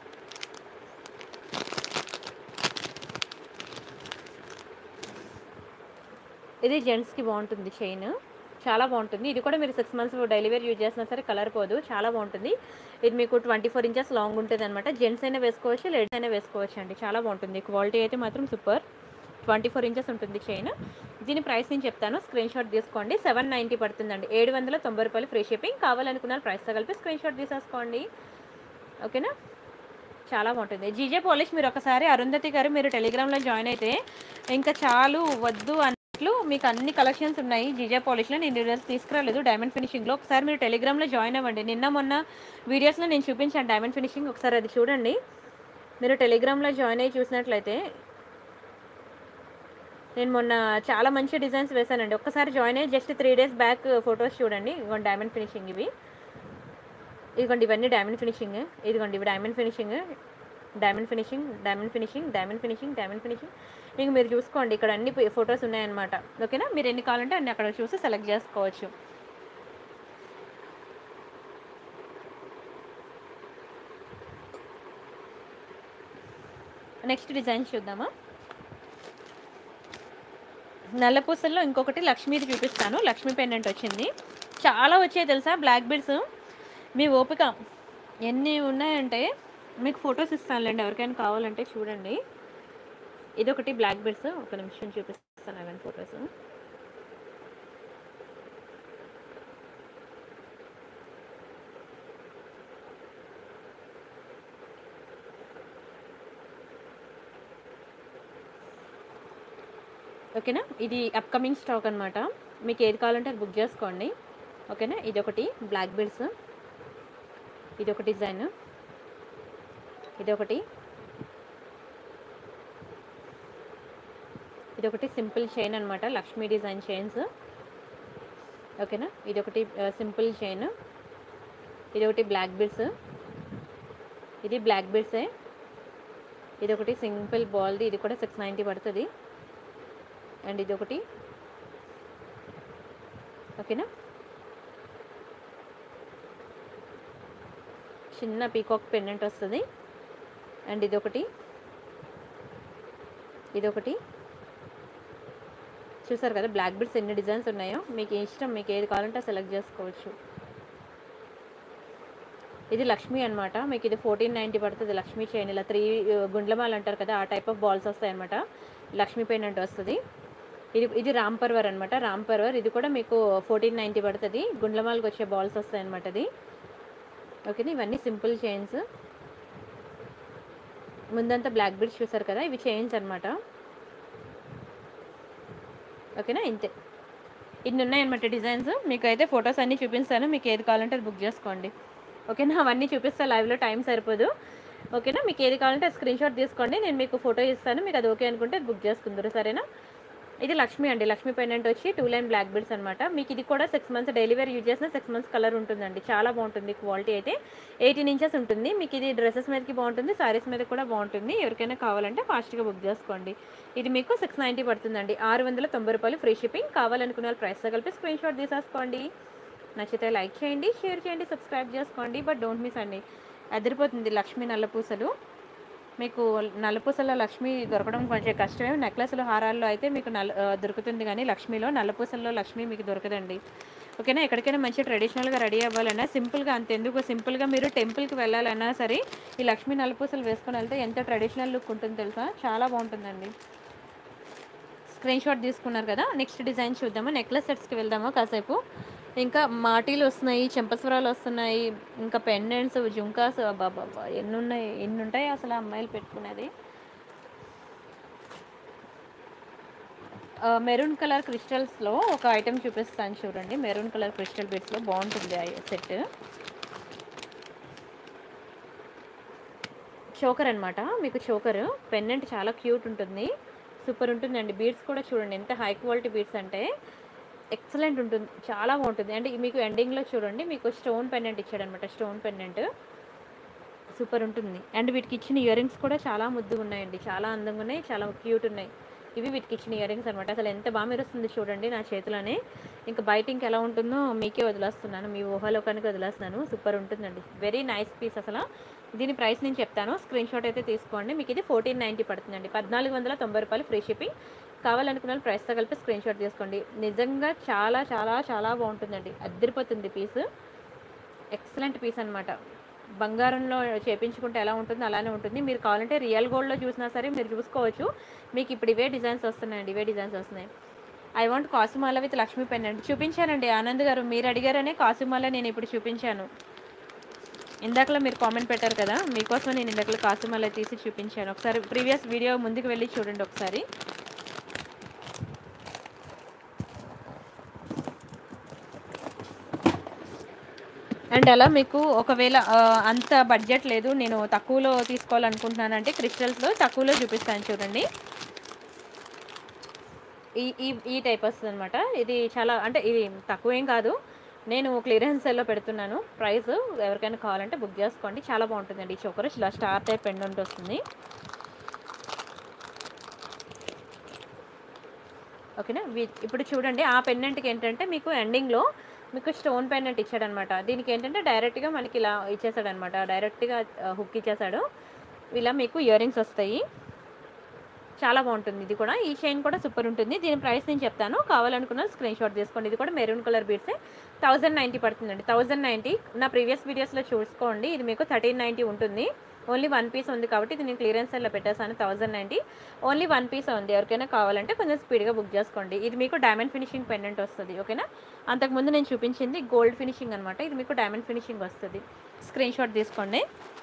[SPEAKER 1] ఇది జెంట్స్కి బాగుంటుంది చైన్ చాలా బాగుంటుంది ఇది కూడా మీరు six months daily wear use చేసినా సరే కలర్ పోదు చాలా బాగుంటుంది ఇది మీకు ట్వంటీ ఫోర్ ఇంచెస్ లాంగ్ ఉంటుంది అనమాట జెంట్స్ అయినా వేసుకోవచ్చు లేడీస్ అయినా వేసుకోవచ్చు అండి చాలా బాగుంటుంది క్వాలిటీ అయితే మాత్రం సూపర్ ట్వంటీ ఫోర్ ఇంచెస్ ఉంటుంది చైన్ దీని ప్రైస్ నేను చెప్తాను స్క్రీన్ షాట్ తీసుకోండి సెవెన్ నైంటీ పడుతుందండి ఏడు వందల తొంభై రూపాయలు ఫ్రీ షిప్పింగ్ కావాలనుకున్న ప్రైస్తో కలిపి స్క్రీన్ షాట్ తీసేసుకోండి ఓకేనా చాలా బాగుంటుంది జీజే పాలిష్ మీరు ఒకసారి అరుంధతి గారు మీరు టెలిగ్రామ్లో జాయిన్ అయితే ఇంకా చాలు వద్దు అన్నట్లు మీకు అన్ని కలెక్షన్స్ ఉన్నాయి జీజే పాలిష్లో నేను ఈరోజు తీసుకురాలేదు డైమండ్ ఫినిషింగ్లో ఒకసారి మీరు టెలిగ్రామ్లో జాయిన్ అవ్వండి నిన్న మొన్న వీడియోస్లో నేను చూపించాను డైమండ్ ఫినిషింగ్ ఒకసారి అది చూడండి మీరు టెలిగ్రామ్లో జాయిన్ అయ్యి చూసినట్లయితే నేను మొన్న చాలా మంచి డిజైన్స్ వేశానండి ఒక్కసారి జాయిన్ అయ్యి just three days back photos చూడండి ఇదిగోండి డైమండ్ ఫినిషింగ్ ఇవి ఇదిగోండి ఇవన్నీ డైమండ్ ఫినిషింగ్ ఇదిగోండి ఇవి diamond finishing diamond finishing diamond finishing diamond finishing diamond finishing ఇంక మీరు చూసుకోండి ఇక్కడ అన్ని ఫొటోస్ ఉన్నాయన్నమాట ఓకేనా మీరు ఎన్ని కావాలంటే అన్ని అక్కడ చూసి సెలెక్ట్ చేసుకోవచ్చు నెక్స్ట్ డిజైన్ చూద్దామా నల్లపూసల్లో ఇంకొకటి లక్ష్మీది చూపిస్తాను లక్ష్మీ పెండెంట్ వచ్చింది చాలా వచ్చాయి తెలుసా బ్లాక్ బీడ్స్ మీ ఓపిక ఎన్ని ఉన్నాయంటే మీకు ఫొటోస్ ఇస్తానులేండి ఎవరికైనా కావాలంటే చూడండి ఇదొకటి బ్లాక్ బీడ్స్ ఒక నిమిషం చూపిస్తాను అవన్నీ ఫొటోస్ ఓకేనా ఇది అప్కమింగ్ స్టాక్ అనమాట మీకు ఏది కావాలంటే అది బుక్ చేసుకోండి ఓకేనా ఇది ఒకటి బ్లాక్ బీడ్స్ ఇది ఒక డిజైన్ ఇది ఒకటి ఇది ఒకటి సింపుల్ చైన్ అనమాట లక్ష్మీ డిజైన్ చైన్స్ ఓకేనా ఇది ఒకటి సింపుల్ చైన్ ఇది ఒకటి బ్లాక్ బీడ్స్ ఇది బ్లాక్ బీడ్సే ఇది ఒకటి సింపుల్ బాల్ది ఇది కూడా సిక్స్ నైంటీ పడుతుంది అండ్ ఇది ఒకటి ఓకేనా చిన్న పీకాక్ పెండెంట్ వస్తుంది అండ్ ఇది ఒకటి ఇది ఒకటి చూసారు కదా బ్లాక్ బీడ్స్ ఎన్ని డిజైన్స్ ఉన్నాయో మీకు ఇష్టం మీకు ఏది కావాలంటే సెలెక్ట్ చేసుకోవచ్చు ఇది లక్ష్మి అనమాట మీకు ఇది ఫోర్టీన్ నైంటీ పడుతుంది లక్ష్మీ చైన్ ఇలా త్రీ గుండ్లమాల అంటారు కదా ఆ టైప్ ఆఫ్ బాల్స్ వస్తాయి అనమాట లక్ష్మీ పెండెంట్ వస్తుంది ఇది ఇది రామ్ పర్వర్ అనమాట రామ్ పర్వర్ ఇది కూడా మీకు ఫోర్టీన్ నైంటీ పడుతుంది గుండ్లమాలకు వచ్చే బాల్స్ వస్తాయి అనమాట అది ఓకేనా ఇవన్నీ సింపుల్ చైన్స్ ముందంతా బ్లాక్ బీడ్స్ చూసారు కదా ఇవి చైన్స్ అనమాట ఓకేనా ఇంతే ఇన్ని ఉన్నాయన్నమాట డిజైన్స్ మీకు అయితే ఫొటోస్ అన్నీ చూపిస్తాను మీకు ఏది కావాలంటే అది బుక్ చేసుకోండి ఓకేనా అవన్నీ చూపిస్తా లైవ్లో టైం సరిపోదు ఓకేనా మీకు ఏది కావాలంటే స్క్రీన్ షాట్ తీసుకోండి నేను మీకు ఫోటో ఇస్తాను మీకు అది ఓకే అనుకుంటే అది బుక్ చేసుకుందరు సరేనా ఇది లక్ష్మి అండి లక్ష్మి పెండెంట్ వచ్చి టూ లైన్ బ్లాక్ బీడ్స్ అనమాట మీకు ఇది కూడా సిక్స్ మంత్స్ డెలివరీ యూజ్ చేసిన సిక్స్ మంత్స్ కలర్ ఉంటుందండి చాలా బాగుంటుంది క్వాలిటీ అయితే ఎయిటీన్ ఇంచెస్ ఉంటుంది మీకు ఇది డ్రెస్సెస్ మీదకి బాగుంటుంది సారీస్ మీద కూడా బాగుంటుంది ఎవరికైనా కావాలంటే ఫాస్ట్గా బుక్ చేసుకోండి ఇది మీకు సిక్స్ నైంటీ పడుతుందండి ఆరు వందల తొంభై రూపాయలు ఫ్రీ షిప్పింగ్ కావాలనుకున్న వాళ్ళు ప్రైస్తో కలిపి స్క్రీన్ షాట్ తీసేసుకోండి నచ్చితే లైక్ చేయండి షేర్ చేయండి సబ్స్క్రైబ్ చేసుకోండి బట్ డోంట్ మిస్ అండి అదిరిపోతుంది లక్ష్మీ నల్లపూసలు మీకు నల్లపూసల లక్ష్మి దొరకడం కొంచెం కష్టమే నెక్లెస్లు హారాల్లో అయితే మీకు నల్ల ఆ, దొరుకుతుంది కానీ లక్ష్మిలో నల్లపూసల్లో లక్ష్మి మీకు దొరకదండి ఓకేనా ఎక్కడికైనా మంచి ట్రెడిషనల్గా రెడీ అవ్వాలన్నా సింపుల్గా అంతెందుకు సింపుల్గా మీరు టెంపుల్కి వెళ్ళాలన్నా సరే ఈ లక్ష్మీ నల్లపూసలు వేసుకొని వెళ్తే ఎంత ట్రెడిషనల్ లుక్ ఉంటుంది తెలుసా చాలా బాగుంటుందండి స్క్రీన్ షాట్ తీసుకున్నారు కదా నెక్స్ట్ డిజైన్ చూద్దాము నెక్లెస్ సెట్స్కి వెళ్దాము కాసేపు ఇంకా మాటీలు వస్తున్నాయి చెంపస్వరాలు వస్తున్నాయి ఇంకా పెండెంట్స్ జుంకాస్ బాబా ఎన్ని ఉన్నాయి ఎన్ని ఉంటాయి అసలు అమ్మాయిలు పెట్టుకునేది మెరూన్ కలర్ క్రిస్టల్స్లో ఒక ఐటెం చూపిస్తాను చూడండి మెరూన్ కలర్ క్రిస్టల్ బిట్స్లో బాగుంటుంది ఆ సెట్ చోకర్ అనమాట మీకు చోకర్ పెన్నెంట్ చాలా క్యూట్ ఉంటుంది సూపర్ ఉంటుందండి బీడ్స్ కూడా చూడండి ఎంత హై క్వాలిటీ బీడ్స్ అంటే ఎక్సలెంట్ ఉంటుంది చాలా బాగుంటుంది అంటే మీకు ఎండింగ్లో చూడండి మీకు స్టోన్ పెండెంట్ ఇచ్చాడనమాట స్టోన్ పెండెంట్ సూపర్ ఉంటుంది అండ్ వీటికి ఇచ్చిన ఇయర్ రింగ్స్ కూడా చాలా ముద్దుగా ఉన్నాయండి చాలా అందంగా ఉన్నాయి చాలా క్యూట్ ఉన్నాయి ఇవి వీటికి ఇచ్చిన ఇయర్ రింగ్స్ అనమాట అసలు ఎంత బాగా మెరుస్తుంది చూడండి నా చేతిలోనే ఇంకా బయట ఇంకా ఎలా ఉంటుందో మీకే వదిలేస్తున్నాను మీ ఊహలోకానికి వదిలేస్తున్నాను సూపర్ ఉంటుందండి వెరీ నైస్ పీస్ అసలు దీని ప్రైస్ నేను చెప్తాను స్క్రీన్ షాట్ అయితే తీసుకోండి మీకు ఇది ఫోర్టీన్ నైంటీ పడుతుందండి పద్నాలుగు వందల తొంభై రూపాయలు ఫ్రీ షిప్పింగ్ కావాలనుకున్న వాళ్ళు ప్రైస్తో కలిపి స్క్రీన్ షాట్ తీసుకోండి నిజంగా చాలా చాలా చాలా బాగుంటుందండి అద్దరిపోతుంది పీస్ ఎక్సలెంట్ పీస్ అనమాట బంగారంలో చేపించుకుంటే ఎలా ఉంటుందో అలానే ఉంటుంది మీరు కావాలంటే రియల్ గోల్డ్లో చూసినా సరే మీరు చూసుకోవచ్చు మీకు ఇప్పుడు ఇవే డిజైన్స్ వస్తున్నాయండి ఇవే డిజైన్స్ వస్తున్నాయి ఐ వాంట్ కాసుమాల విత్ లక్ష్మీ పెన్ చూపించానండి ఆనంద్ గారు మీరు అడిగారనే కాసుమాల నేను ఇప్పుడు చూపించాను ఇందాకలో మీరు కామెంట్ పెట్టారు కదా మీకోసం నేను ఇందాకలో కాసుమాల తీసి చూపించాను ఒకసారి ప్రీవియస్ వీడియో ముందుకు వెళ్ళి చూడండి ఒకసారి అండ్ అలా మీకు ఒకవేళ ఆ, అంత బడ్జెట్ లేదు నేను తక్కువలో తీసుకోవాలనుకుంటున్నానంటే క్రిస్టల్స్లో తక్కువలో చూపిస్తాను చూడండి ఈ ఈ ఈ టైప్ వస్తుంది అనమాట ఇది చాలా అంటే ఇది తక్కువ ఏం కాదు నేను క్లియరెన్స్ సెల్లో పెడుతున్నాను ప్రైస్ ఎవరికైనా కావాలంటే బుక్ చేసుకోండి చాలా బాగుంటుందండి ఈ చోకర్ ఇలా స్టార్ టైప్ పెండెంట్ వస్తుంది ఓకేనా వీ- ఇప్పుడు చూడండి ఆ పెండెంట్కి ఏంటంటే మీకు ఎండింగ్లో మీకు స్టోన్ పెండెంట్ ఇచ్చాడనమాట దీనికి ఏంటంటే డైరెక్ట్గా మనకి ఇలా ఇచ్చేసాడనమాట డైరెక్ట్గా హుక్ ఇచ్చేసాడు ఇలా మీకు ఇయర్ రింగ్స్ వస్తాయి చాలా బాగుంటుంది ఇది కూడా ఈ చైన్ కూడా సూపర్ ఉంటుంది దీని ప్రైస్ నేను చెప్తాను కావాలనుకున్న స్క్రీన్ షాట్ తీసుకోండి ఇది కూడా మెరూన్ కలర్ బీడ్సే థౌజండ్ నైంటీ పడుతుందండి థౌజండ్ నైంటీ నా ప్రీవియస్ వీడియోస్లో చూసుకోండి ఇది మీకు థర్టీన్ నైంటీ ఉంటుంది ఓన్లీ వన్ పీస్ ఉంది కాబట్టి ఇది నేను క్లియరెన్స్ సెల్లో పెట్టేసాను thousand ninety only one piece ఉంది ఎవరికైనా కావాలంటే కొంచెం స్పీడ్గా బుక్ చేసుకోండి ఇది మీకు డైమండ్ ఫినిషింగ్ పెండెంట్ వస్తుంది ఓకేనా అంతకుముందు నేను చూపించింది గోల్డ్ ఫినిషింగ్ అనమాట ఇది మీకు డైమండ్ ఫినిషింగ్ వస్తుంది స్క్రీన్ షాట్ తీసుకోండి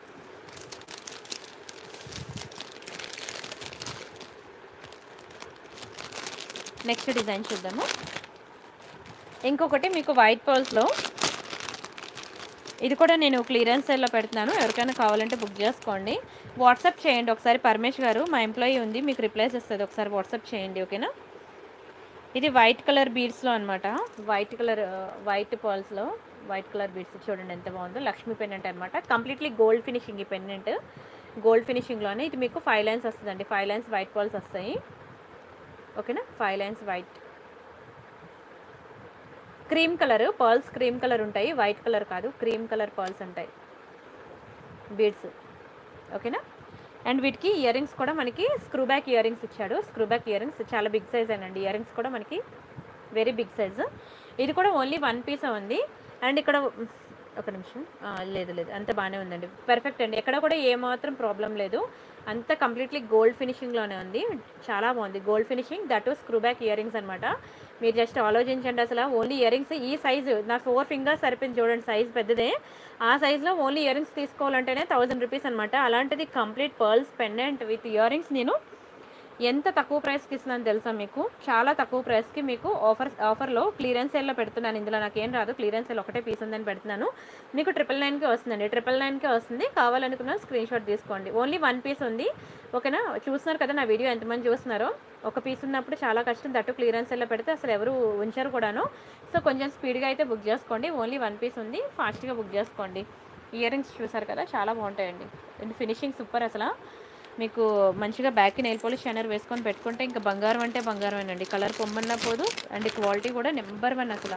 [SPEAKER 1] నెక్స్ట్ డిజైన్ చూద్దాము ఇంకొకటి మీకు వైట్ పర్ల్స్లో ఇది కూడా నేను క్లియరెన్స్ సేల్లో పెడుతున్నాను ఎవరికైనా కావాలంటే బుక్ చేసుకోండి వాట్సాప్ చేయండి ఒకసారి పరమేష్ గారు మా ఎంప్లాయీ ఉంది మీకు రిప్లైస్ ఇస్తుంది ఒకసారి వాట్సాప్ చేయండి ఓకేనా ఇది వైట్ కలర్ బీడ్స్లో అనమాట వైట్ కలర్ వైట్ పర్ల్స్లో వైట్ కలర్ బీడ్స్ చూడండి ఎంత బాగుందో లక్ష్మీ పెన్నెంట్ అనమాట కంప్లీట్లీ గోల్డ్ ఫినిషింగ్ ఈ పెన్నెంట్ గోల్డ్ ఫినిషింగ్లోనే ఇది మీకు ఫైవ్ లైన్స్ వస్తుందండి ఫైవ్ లైన్స్ వైట్ పర్ల్స్ వస్తాయి ఓకేనా five lines white cream colour pearls cream colour ఉంటాయి వైట్ కలర్ కాదు క్రీమ్ కలర్ పర్ల్స్ ఉంటాయి బీడ్స్ ఓకేనా అండ్ వీటికి ఇయర్ రింగ్స్ కూడా మనకి స్క్రూ బ్యాక్ ఇయర్ రింగ్స్ ఇచ్చాడు స్క్రూ బ్యాక్ ఇయర్ రింగ్స్ చాలా బిగ్ సైజ్ అండి ఇయర్ రింగ్స్ కూడా మనకి వెరీ బిగ్ సైజ్ ఇది కూడా ఓన్లీ వన్ పీస్ ఉంది అండ్ ఇక్కడ ఒక నిమిషం ఆ, లేదు లేదు అంత బాగానే ఉందండి పర్ఫెక్ట్ అండి ఎక్కడ కూడా ఏమాత్రం ప్రాబ్లం లేదు అంత కంప్లీట్లీ గోల్డ్ ఫినిషింగ్లోనే ఉంది చాలా బాగుంది gold finishing that screw back ear rings అనమాట మీరు జస్ట్ ఆలోచించండి అసలు ఓన్లీ ఇయర్ రింగ్స్ ఈ సైజు నా ఫోర్ ఫింగర్స్ సరిపోయింది చూడండి సైజ్ పెద్దదే ఆ సైజులో ఓన్లీ ఇయర్ రింగ్స్ తీసుకోవాలంటేనే థౌజండ్ రూపీస్ అనమాట అలాంటిది complete pearls pendant with ear rings నేను ఎంత తక్కువ ప్రైస్కి ఇస్తున్నాను తెలుసా మీకు చాలా తక్కువ ప్రైస్కి మీకు ఆఫర్ ఆఫర్లో క్లియరెన్స్ సేల్లో పెడుతున్నాను ఇందులో నాకు ఏం రాదు క్లియరెన్స్ సేల్ ఒకటే పీస్ ఉందని పెడుతున్నాను మీకు ట్రిపుల్ నైన్కే వస్తుందండి ట్రిపుల్ నైన్కే వస్తుంది కావాలనుకున్న స్క్రీన్ షాట్ తీసుకోండి ఓన్లీ వన్ పీస్ ఉంది ఓకేనా చూస్తున్నారు కదా నా వీడియో ఎంతమంది చూస్తున్నారో ఒక పీస్ ఉన్నప్పుడు చాలా కష్టం దట్టు క్లియరెన్స్ సెల్లో పెడితే అసలు ఎవరు ఉంచరు కూడాను సో కొంచెం స్పీడ్గా అయితే బుక్ చేసుకోండి ఓన్లీ వన్ పీస్ ఉంది ఫాస్ట్గా బుక్ చేసుకోండి ఇయర్ రింగ్స్ చూసారు కదా చాలా బాగుంటాయండి అండ్ ఫినిషింగ్ సూపర్ అసలు మీకు మంచిగా బ్యాక్ నెయిల్ పాలిష్ షైనర్ వేసుకొని పెట్టుకుంటే ఇంకా బంగారం అంటే బంగారమేనండి కలర్ పొమ్మన్నా పోదు అండ్ క్వాలిటీ కూడా నెంబర్ వన్ అసలు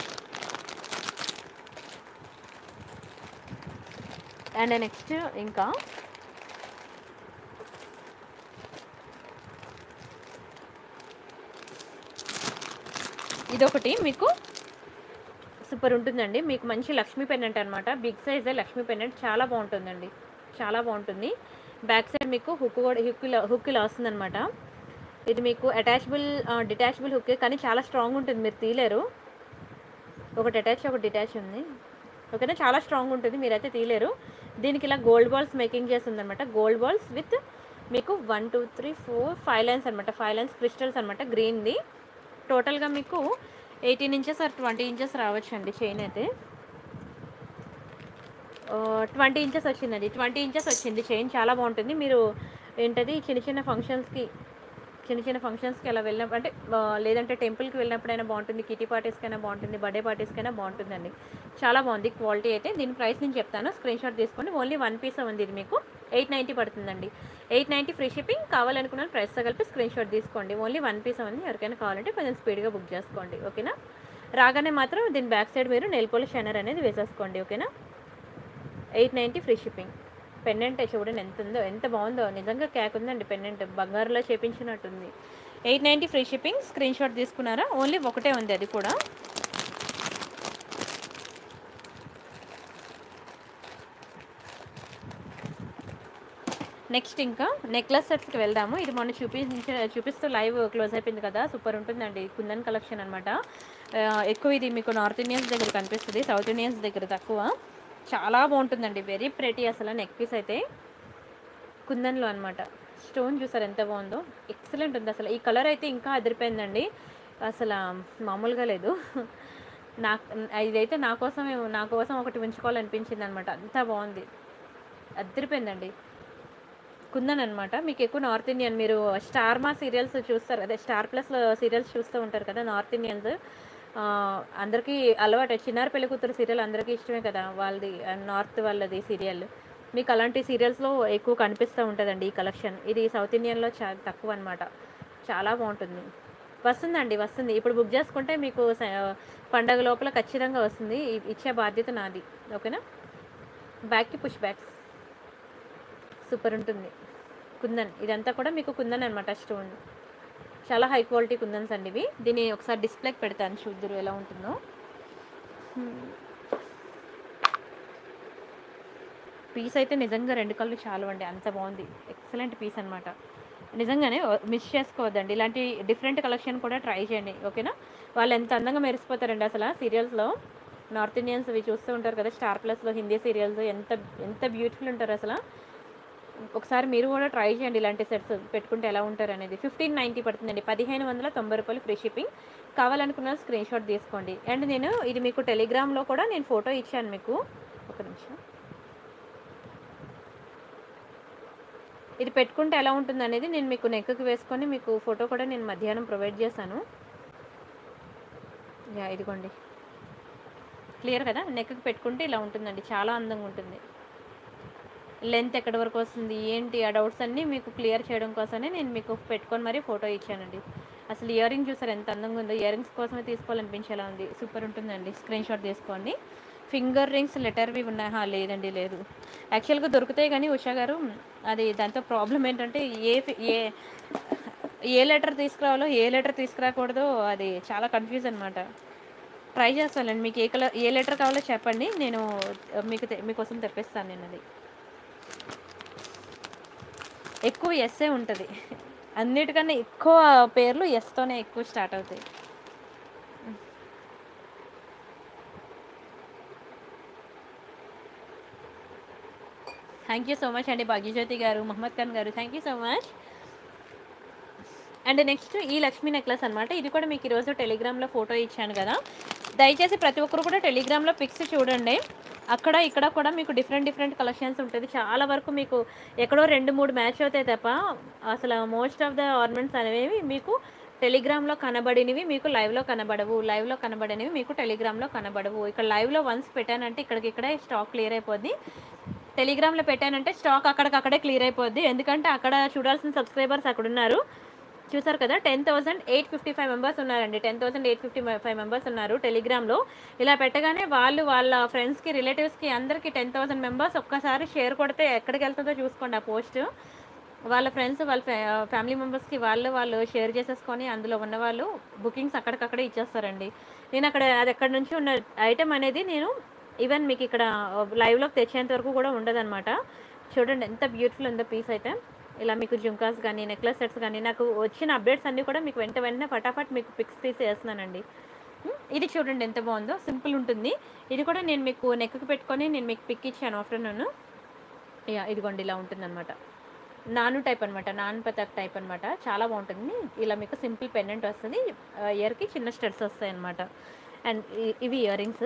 [SPEAKER 1] అండ్ నెక్స్ట్ ఇంకా ఇదొకటి మీకు సూపర్ ఉంటుందండి మీకు మంచి లక్ష్మీ పెన్నెంట్ అనమాట బిగ్ సైజే లక్ష్మీ పెన్నెంట్ చాలా బాగుంటుందండి చాలా బాగుంటుంది బ్యాక్ సైడ్ మీకు హుక్ కూడా హుక్ హుక్ ఇలా వస్తుందన్నమాట ఇది మీకు అటాచబుల్ డిటాచబుల్ హుక్ కానీ చాలా స్ట్రాంగ్ ఉంటుంది మీరు తీలేరు ఒకటి అటాచ్ ఒకటి డిటాచ్ ఉంది ఓకేనా చాలా స్ట్రాంగ్ ఉంటుంది మీరైతే తీలేరు దీనికి ఇలా గోల్డ్ బాల్స్ మేకింగ్ చేస్తుంది అనమాట గోల్డ్ బాల్స్ విత్ మీకు one two three four five lines అనమాట ఫైవ్ లైన్స్ క్రిస్టల్స్ అనమాట గ్రీన్ది టోటల్గా మీకు eighteen inches or twenty inches రావచ్చు అండి చైన్ అయితే ట్వంటీ ఇంచెస్ వచ్చిందండి ట్వంటీ ఇంచెస్ వచ్చింది చైన్ చాలా బాగుంటుంది మీరు ఏంటది చిన్న చిన్న ఫంక్షన్స్కి చిన్న చిన్న ఫంక్షన్స్కి అలా వెళ్ళినప్పుడు అంటే ఆ, లేదంటే టెంపుల్కి వెళ్ళినప్పుడైనా బాగుంటుంది కిటీ పార్టీస్కైనా బాగుంటుంది బర్త్డే పార్టీస్కైనా బాగుంటుందండి చాలా బాగుంది క్వాలిటీ అయితే దీని ప్రైస్ నేను చెప్తాను స్క్రీన్ షాట్ తీసుకోండి ఓన్లీ వన్ పీస్ ఉంది ఇది మీకు ఎయిట్ నైంటీ పడుతుందండి ఎయిట్ నైంటీ ఫ్రీ షిప్పింగ్ కావాలనుకున్న ప్రైస్తో కలిపి స్క్రీన్ షాట్ తీసుకోండి ఓన్లీ వన్ పీస్ ఉంది ఎవరికైనా కావాలంటే కొంచెం స్పీడ్గా బుక్ చేసుకోండి ఓకేనా రాగానే మాత్రం దీని బ్యాక్ సైడ్ మీరు నెయిల్ పోలిష్ షైనర్ అనేది వేసేసుకోండి ఓకేనా eight ninety free shipping pendant చూడండి ఎంత ఉందో ఎంత బాగుందో నిజంగా క్యాక్ ఉందండి పెండెంట్ బంగారులో చేపించినట్టుంది eight ninety free shipping screen shot తీసుకున్నారా ఓన్లీ ఒకటే ఉంది అది కూడా నెక్స్ట్ ఇంకా నెక్లెస్ సెట్స్కి వెళ్దాము ఇది మొన్న చూపించ చూపిస్తూ లైవ్ క్లోజ్ అయిపోయింది కదా సూపర్ ఉంటుందండి కుందన్ కలెక్షన్ అనమాట ఎక్కువ ఇది మీకు నార్త్ ఇండియన్స్ దగ్గర కనిపిస్తుంది సౌత్ ఇండియన్స్ దగ్గర తక్కువ చాలా బాగుంటుందండి వెరీ ప్రెటీ అసలు నెక్ పీస్ అయితే కుందన్లో అనమాట స్టోన్ చూసారు ఎంత బాగుందో ఎక్సలెంట్ ఉంది అసలు ఈ కలర్ అయితే ఇంకా అదిరిపోయిందండి అసలు మామూలుగా లేదు నాకు ఇదైతే నా కోసమే నా కోసం ఒకటి ఉంచుకోవాలనిపించింది అనమాట అంత బాగుంది అదిరిపోయిందండి కుందన్ అనమాట మీకు ఎక్కువ నార్త్ ఇండియన్ మీరు స్టార్ మా సీరియల్స్ చూస్తారు అదే స్టార్ ప్లస్లో సీరియల్స్ చూస్తూ ఉంటారు కదా నార్త్ ఇండియన్స్ ఆ, అందరికీ అలవాటు చిన్నారి పెళ్లి కూతురు సీరియల్ అందరికీ ఇష్టమే కదా వాళ్ళది ఆ, నార్త్ వాళ్ళది సీరియల్ మీకు అలాంటి సీరియల్స్లో ఎక్కువ కనిపిస్తూ ఉంటుందండి ఈ కలెక్షన్ ఇది సౌత్ ఇండియన్లో చా తక్కువ అనమాట చాలా బాగుంటుంది వస్తుందండి వస్తుంది ఇప్పుడు బుక్ చేసుకుంటే మీకు స- పండగ లోపల ఖచ్చితంగా వస్తుంది ఇ- ఇచ్చే బాధ్యత నాది ఓకేనా బ్యాక్కి పుష్ బ్యాక్స్ సూపర్ ఉంటుంది కుందన్ ఇదంతా కూడా మీకు కుందన్ అనమాట స్టోన్ చాలా హై క్వాలిటీ కుందన్స్ అండి ఇవి దీన్ని ఒకసారి డిస్ప్లేకి పెడతాను చూద్దరు ఎలా ఉంటుందో పీస్ అయితే నిజంగా రెండు కళ్ళు చాలు అండి అంత బాగుంది ఎక్సలెంట్ పీస్ అనమాట నిజంగానే మిస్ చేసుకోవద్దండి ఇలాంటి డిఫరెంట్ కలెక్షన్ కూడా ట్రై చేయండి ఓకేనా వాళ్ళు ఎంత అందంగా మెరిసిపోతారండి అసలు సీరియల్స్లో నార్త్ ఇండియన్స్ ఇవి చూస్తూ ఉంటారు కదా స్టార్ ప్లస్లో హిందీ సీరియల్స్ ఎంత ఎంత బ్యూటిఫుల్ ఉంటారు అసలు ఒకసారి మీరు కూడా ట్రై చేయండి ఇలాంటి సెట్స్ పెట్టుకుంటే ఎలా ఉంటారు అనేది ఫిఫ్టీన్ నైంటీ పడుతుందండి పదిహేను వందల తొంభై రూపాయలు ఫ్రీ షిప్పింగ్ కావాలనుకున్న స్క్రీన్ షాట్ తీసుకోండి అండ్ నేను ఇది మీకు టెలిగ్రామ్లో కూడా నేను ఫోటో ఇచ్చాను మీకు ఒక నిమిషం ఇది పెట్టుకుంటే ఎలా ఉంటుంది అనేది నేను మీకు నెక్కి వేసుకొని మీకు ఫోటో కూడా నేను మధ్యాహ్నం ప్రొవైడ్ చేశాను యా ఇదిగోండి క్లియర్ కదా నెక్కి పెట్టుకుంటే ఇలా ఉంటుందండి చాలా అందంగా ఉంటుంది లెంత్ ఎక్కడి వరకు వస్తుంది ఏంటి ఆ డౌట్స్ అన్నీ మీకు క్లియర్ చేయడం కోసమే నేను మీకు పెట్టుకొని మరీ ఫోటో ఇచ్చానండి అసలు ఇయర్ రింగ్ చూసారు ఎంత అందంగా ఉందో ఇయర్ రింగ్స్ కోసమే తీసుకోవాలనిపించేలా ఉంది సూపర్ ఉంటుందండి స్క్రీన్ షాట్ తీసుకోండి ఫింగర్ రింగ్స్ లెటర్వి ఉన్నాయి హా, లేదండి లేదు యాక్చువల్గా దొరుకుతాయి కానీ ఉషా గారు అది దాంతో ప్రాబ్లం ఏంటంటే ఏ ఫి- ఏ ఏ లెటర్ తీసుకురావాలో ఏ లెటర్ తీసుకురాకూడదో అది చాలా కన్ఫ్యూజ్ అనమాట ట్రై చేస్తానండి మీకు ఏ కలర్ ఏ లెటర్ కావాలో చెప్పండి నేను ఆ, మీకు తె- మీకోసం తెప్పిస్తాను నేను అది ఎక్కువ ఎస్ఏ ఉంటుంది అన్నిటికన్నా ఎక్కువ పేర్లు ఎస్తోనే ఎక్కువ స్టార్ట్ అవుతాయి థ్యాంక్ యూ సో మచ్ అండి భాగ్యజ్యోతి గారు మహమ్మద్ ఖాన్ గారు thank you so much and next ఈ లక్ష్మీ నెక్లెస్ అనమాట ఇది కూడా మీకు ఈరోజు టెలిగ్రామ్లో ఫోటో ఇచ్చాను కదా దయచేసి ప్రతి ఒక్కరు కూడా టెలిగ్రామ్లో పిక్స్ చూడండి అక్కడ ఇక్కడ కూడా మీకు డిఫరెంట్ డిఫరెంట్ కలెక్షన్స్ ఉంటుంది చాలా వరకు మీకు ఎక్కడో రెండు మూడు మ్యాచ్ అవుతాయి తప్ప అసలు మోస్ట్ ఆఫ్ ద ఆర్నమెంట్స్ అనేవి మీకు టెలిగ్రామ్లో కనబడినవి మీకు లైవ్లో కనబడవు లైవ్లో కనబడినవి మీకు టెలిగ్రామ్లో కనబడవు ఇక్కడ లైవ్లో వన్స్ పెట్టానంటే ఇక్కడికి ఇక్కడే స్టాక్ క్లియర్ అయిపోద్ది టెలిగ్రామ్లో పెట్టానంటే స్టాక్ అక్కడికక్కడే క్లియర్ అయిపోద్ది ఎందుకంటే అక్కడ చూడాల్సిన సబ్స్క్రైబర్స్ అక్కడ ఉన్నారు చూసారు కదా ten thousand eight fifty five members ఉన్నారండి ten thousand eight fifty five members ఉన్నారు టెలిగ్రామ్లో ఇలా పెట్టగానే వాళ్ళు వాళ్ళ ఫ్రెండ్స్కి రిలేటివ్స్కి అందరికీ టెన్ థౌసండ్ మెంబర్స్ ఒక్కసారి షేర్ కొడితే ఎక్కడికి వెళ్తుందో చూసుకోండి ఆ పోస్ట్ వాళ్ళ ఫ్రెండ్స్ వాళ్ళ ఫ్యామిలీ మెంబర్స్కి వాళ్ళు వాళ్ళు షేర్ చేసేసుకొని అందులో ఉన్న వాళ్ళు బుకింగ్స్ అక్కడికక్కడే ఇచ్చేస్తారండి నేను అక్కడ అది ఎక్కడి నుంచి ఉన్న ఐటెం అనేది నేను ఈవెన్ మీకు ఇక్కడ లైవ్లోకి తెచ్చేంత వరకు కూడా ఉండదన్నమాట చూడండి ఎంత బ్యూటిఫుల్ ఉందో పీస్ అయితే ఇలా మీకు జుంకాస్ కానీ నెక్లెస్ సెట్స్ కానీ నాకు వచ్చిన అప్డేట్స్ అన్నీ కూడా మీకు వెంట వెంటనే ఫటాఫట్ మీకు పిక్స్ తీసి వేస్తున్నానండి ఉమ్, ఇది చూడండి ఎంత బాగుందో సింపుల్ ఉంటుంది ఇది కూడా నేను మీకు నెక్కి పెట్టుకొని నేను మీకు పిక్ ఇచ్చాను ఆఫ్టర్నూన్ యా ఇదిగోండి ఇలా ఉంటుందన్నమాట నాను టైప్ అనమాట నాన్ పతక్ టైప్ అనమాట చాలా బాగుంటుంది ఇలా మీకు సింపుల్ పెండెంట్ వస్తుంది ఇయర్కి చిన్న స్టెడ్స్ వస్తాయి అనమాట అండ్ ఇవి ఇయర్ రింగ్స్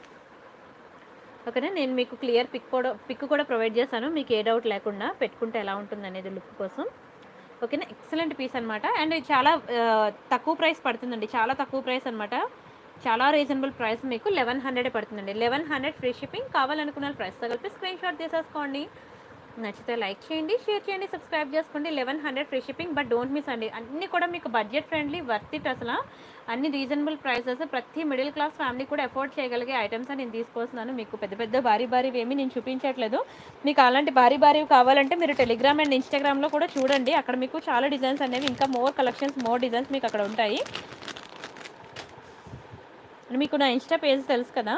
[SPEAKER 1] ఓకేనా నేను మీకు క్లియర్ పిక్ కూడా పిక్ కూడా ప్రొవైడ్ చేశాను మీకు ఏ డౌట్ లేకుండా పెట్టుకుంటే ఎలా ఉంటుంది అనేది లుక్ కోసం ఓకేనా ఎక్సలెంట్ పీస్ అనమాట అండ్ ఇది చాలా ఆ, తక్కువ ప్రైస్ పడుతుందండి చాలా తక్కువ ప్రైస్ అనమాట చాలా రీజనబుల్ ప్రైస్ మీకు లెవెన్ హండ్రెడ్ పడుతుందండి లెవెన్ హండ్రెడ్ ఫ్రీ షిప్పింగ్ కావాలనుకున్న ప్రైస్తో కలిపి స్క్రీన్ షాట్ తీసేసుకోండి నచ్చితే లైక్ చేయండి షేర్ చేయండి సబ్స్క్రైబ్ చేసుకోండి eleven hundred free shipping but don't miss అండి అన్నీ కూడా మీకు బడ్జెట్ ఫ్రెండ్లీ వర్త్ ఇట్ అసలు అన్ని రీజనబుల్ ప్రైసెస్ ప్రతి మిడిల్ క్లాస్ ఫ్యామిలీ కూడా అఫోర్డ్ చేయగలిగే ఐటమ్స్ నేను తీసుకొస్తున్నాను మీకు పెద్ద పెద్ద భారీ భారీవి ఏమీ నేను చూపించట్లేదు మీకు అలాంటి భారీ భారీవి కావాలంటే మీరు టెలిగ్రామ్ అండ్ ఇన్స్టాగ్రామ్లో కూడా చూడండి అక్కడ మీకు చాలా డిజైన్స్ అనేవి ఇంకా మోర్ కలెక్షన్స్ మోర్ డిజైన్స్ మీకు అక్కడ ఉంటాయి మీకు నా ఇన్స్టా పేజ్ తెలుసు కదా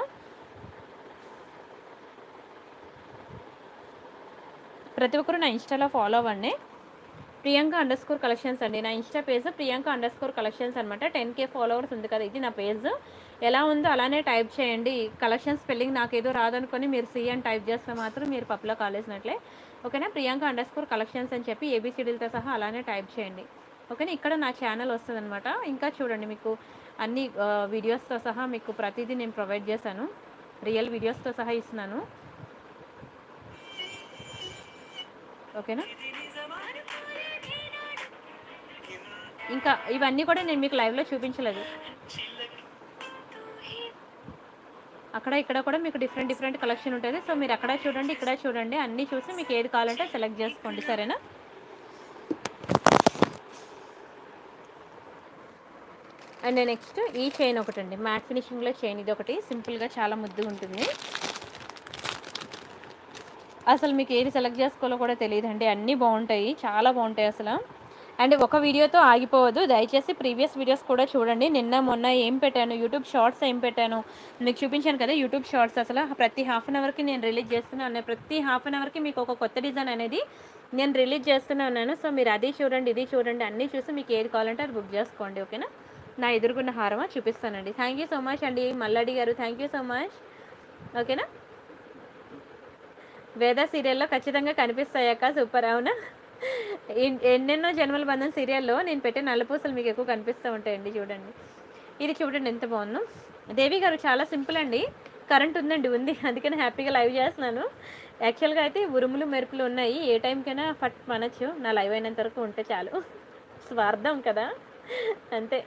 [SPEAKER 1] ప్రతి ఒక్కరు నా ఇన్స్టాలో ఫాలో అవ్వండి ప్రియాంక అండర్ స్కోర్ కలెక్షన్స్ అండి నా insta page Priyanka under score collections అనమాట టెన్ కే ఫాలోవర్స్ ఉంది కదా ఇది నా పేజ్ ఎలా ఉందో అలానే టైప్ చేయండి కలెక్షన్ స్పెల్లింగ్ నాకేదో రాదనుకొని మీరు సి అని టైప్ చేస్తే మాత్రం మీరు పప్పులో కాలేసినట్లే ఓకేనా ప్రియాంక అండర్ స్కోర్ కలెక్షన్స్ అని చెప్పి ఏబిసిడీలతో సహా అలానే టైప్ చేయండి ఓకేనా ఇక్కడ నా ఛానల్ వస్తుంది ఇంకా చూడండి మీకు అన్ని వీడియోస్తో సహా మీకు ప్రతిదీ నేను ప్రొవైడ్ చేశాను రియల్ వీడియోస్తో సహా ఇస్తున్నాను ఓకేనా ఇంకా ఇవన్నీ కూడా నేను మీకు లైవ్లో చూపించలేదు అక్కడ ఇక్కడ కూడా మీకు డిఫరెంట్ డిఫరెంట్ కలెక్షన్ ఉంటుంది సో మీరు అక్కడ చూడండి ఇక్కడ చూడండి అన్నీ చూసి మీకు ఏది కావాలంటే సెలెక్ట్ చేసుకోండి సరేనా అండ్ నెక్స్ట్ ఈ చైన్ ఒకటి అండి మ్యాట్ ఫినిషింగ్లో చైన్ ఇది ఒకటి సింపుల్గా చాలా ముద్దుగా ఉంటుంది అసలు మీకు ఏది సెలెక్ట్ చేసుకోవాలో కూడా తెలియదండి అన్నీ బాగుంటాయి చాలా బాగుంటాయి అసలు అండ్ ఒక వీడియోతో ఆగిపోవద్దు దయచేసి ప్రీవియస్ వీడియోస్ కూడా చూడండి నిన్న మొన్న ఏం పెట్టాను యూట్యూబ్ షార్ట్స్ ఏం పెట్టాను మీకు చూపించాను కదా యూట్యూబ్ షార్ట్స్ అసలు ప్రతి హాఫ్ అన్ అవర్కి నేను రిలీజ్ చేస్తున్నాను ప్రతి హాఫ్ అన్ అవర్కి మీకు ఒక కొత్త డిజైన్ అనేది నేను రిలీజ్ చేస్తూనే ఉన్నాను సో మీరు అది చూడండి ఇది చూడండి అన్నీ చూసి మీకు ఏది కావాలంటే అది బుక్ చేసుకోండి ఓకేనా నా ఎదురుగున్న హారమా చూపిస్తానండి థ్యాంక్ యూ సో మచ్ అండి మల్లాడి గారు థ్యాంక్ యూ సో మచ్ ఓకేనా వేద సీరియల్లో ఖచ్చితంగా కనిపిస్తాయక్క సూపర్ అవునా ఎన్- ఎన్నెన్నో జన్మల బంధం సీరియల్లో నేను పెట్టే నల్లపూసలు మీకు ఎక్కువ కనిపిస్తూ ఉంటాయండి చూడండి ఇది చూడండి ఎంత బాగుందో దేవి గారు చాలా సింపుల్ అండి కరెంట్ ఉందండి ఉంది అందుకని హ్యాపీగా లైవ్ చేస్తున్నాను యాక్చువల్గా అయితే ఉరుములు మెరుపులు ఉన్నాయి ఏ టైంకైనా ఫట్ మనచ్చు నా లైవ్ అయినంత వరకు ఉంటే చాలు స్వార్థం కదా అంతే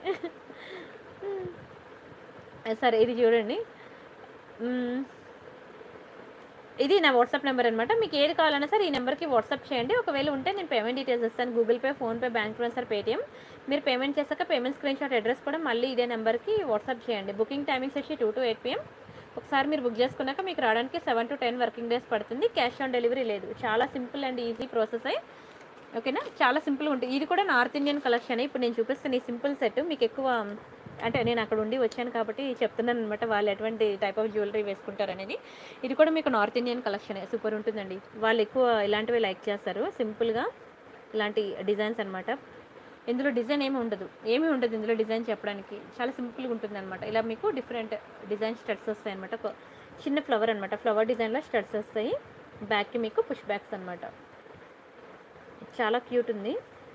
[SPEAKER 1] సరే ఇది చూడండి మ్మ్. ఇది నా వాట్సాప్ నెంబర్ అనమాట మీకు ఏది కావాలన్నా సరే ఈ నెంబర్కి వాట్సాప్ చేయండి ఒకవేళ ఉంటే నేను పేమెంట్ డీటెయిల్స్ ఇస్తాను Google pay PhonePe bank transfer Paytm మీరు పేమెంట్ చేశాక పేమెంట్ స్క్రీన్ షాట్ అడ్రస్ కూడా మళ్ళీ ఇదే నెంబర్కి వాట్సాప్ చేయండి బుకింగ్ టైమింగ్స్ వచ్చి టూ టు ఎయిట్ పిఎం ఒకసారి మీరు బుక్ చేసుకున్నాక మీకు రావడానికి seven to ten working days పడుతుంది క్యాష్ ఆన్ డెలివరీ లేదు చాలా సింపుల్ అండ్ ఈజీ ప్రాసెస్ అయ్యి ఓకేనా చాలా సింపుల్గా ఉంటుంది ఇది కూడా నార్త్ ఇండియన్ కలెక్షన్ ఇప్పుడు నేను చూపిస్తాను ఈ సింపుల్ సెట్ మీకు ఎక్కువ అంటే నేను అక్కడ ఉండి వచ్చాను కాబట్టి చెప్తున్నాను అనమాట వాళ్ళు ఎటువంటి టైప్ ఆఫ్ జ్యువెలరీ వేసుకుంటారు అనేది ఇది కూడా మీకు నార్త్ ఇండియన్ కలెక్షన్ సూపర్ ఉంటుందండి వాళ్ళు ఎక్కువ ఇలాంటివి లైక్ చేస్తారు సింపుల్గా ఇలాంటి డిజైన్స్ అనమాట ఇందులో డిజైన్ ఏమి ఉండదు ఏమీ ఉండదు ఇందులో డిజైన్ చెప్పడానికి చాలా సింపుల్గా ఉంటుంది అనమాట ఇలా మీకు డిఫరెంట్ డిజైన్ స్టడ్స్ వస్తాయి అనమాట ఒక చిన్న ఫ్లవర్ అనమాట ఫ్లవర్ డిజైన్లో స్టడ్స్ వస్తాయి బ్యాక్కి మీకు పుష్ బ్యాక్స్ అనమాట చాలా క్యూట్ ఉంది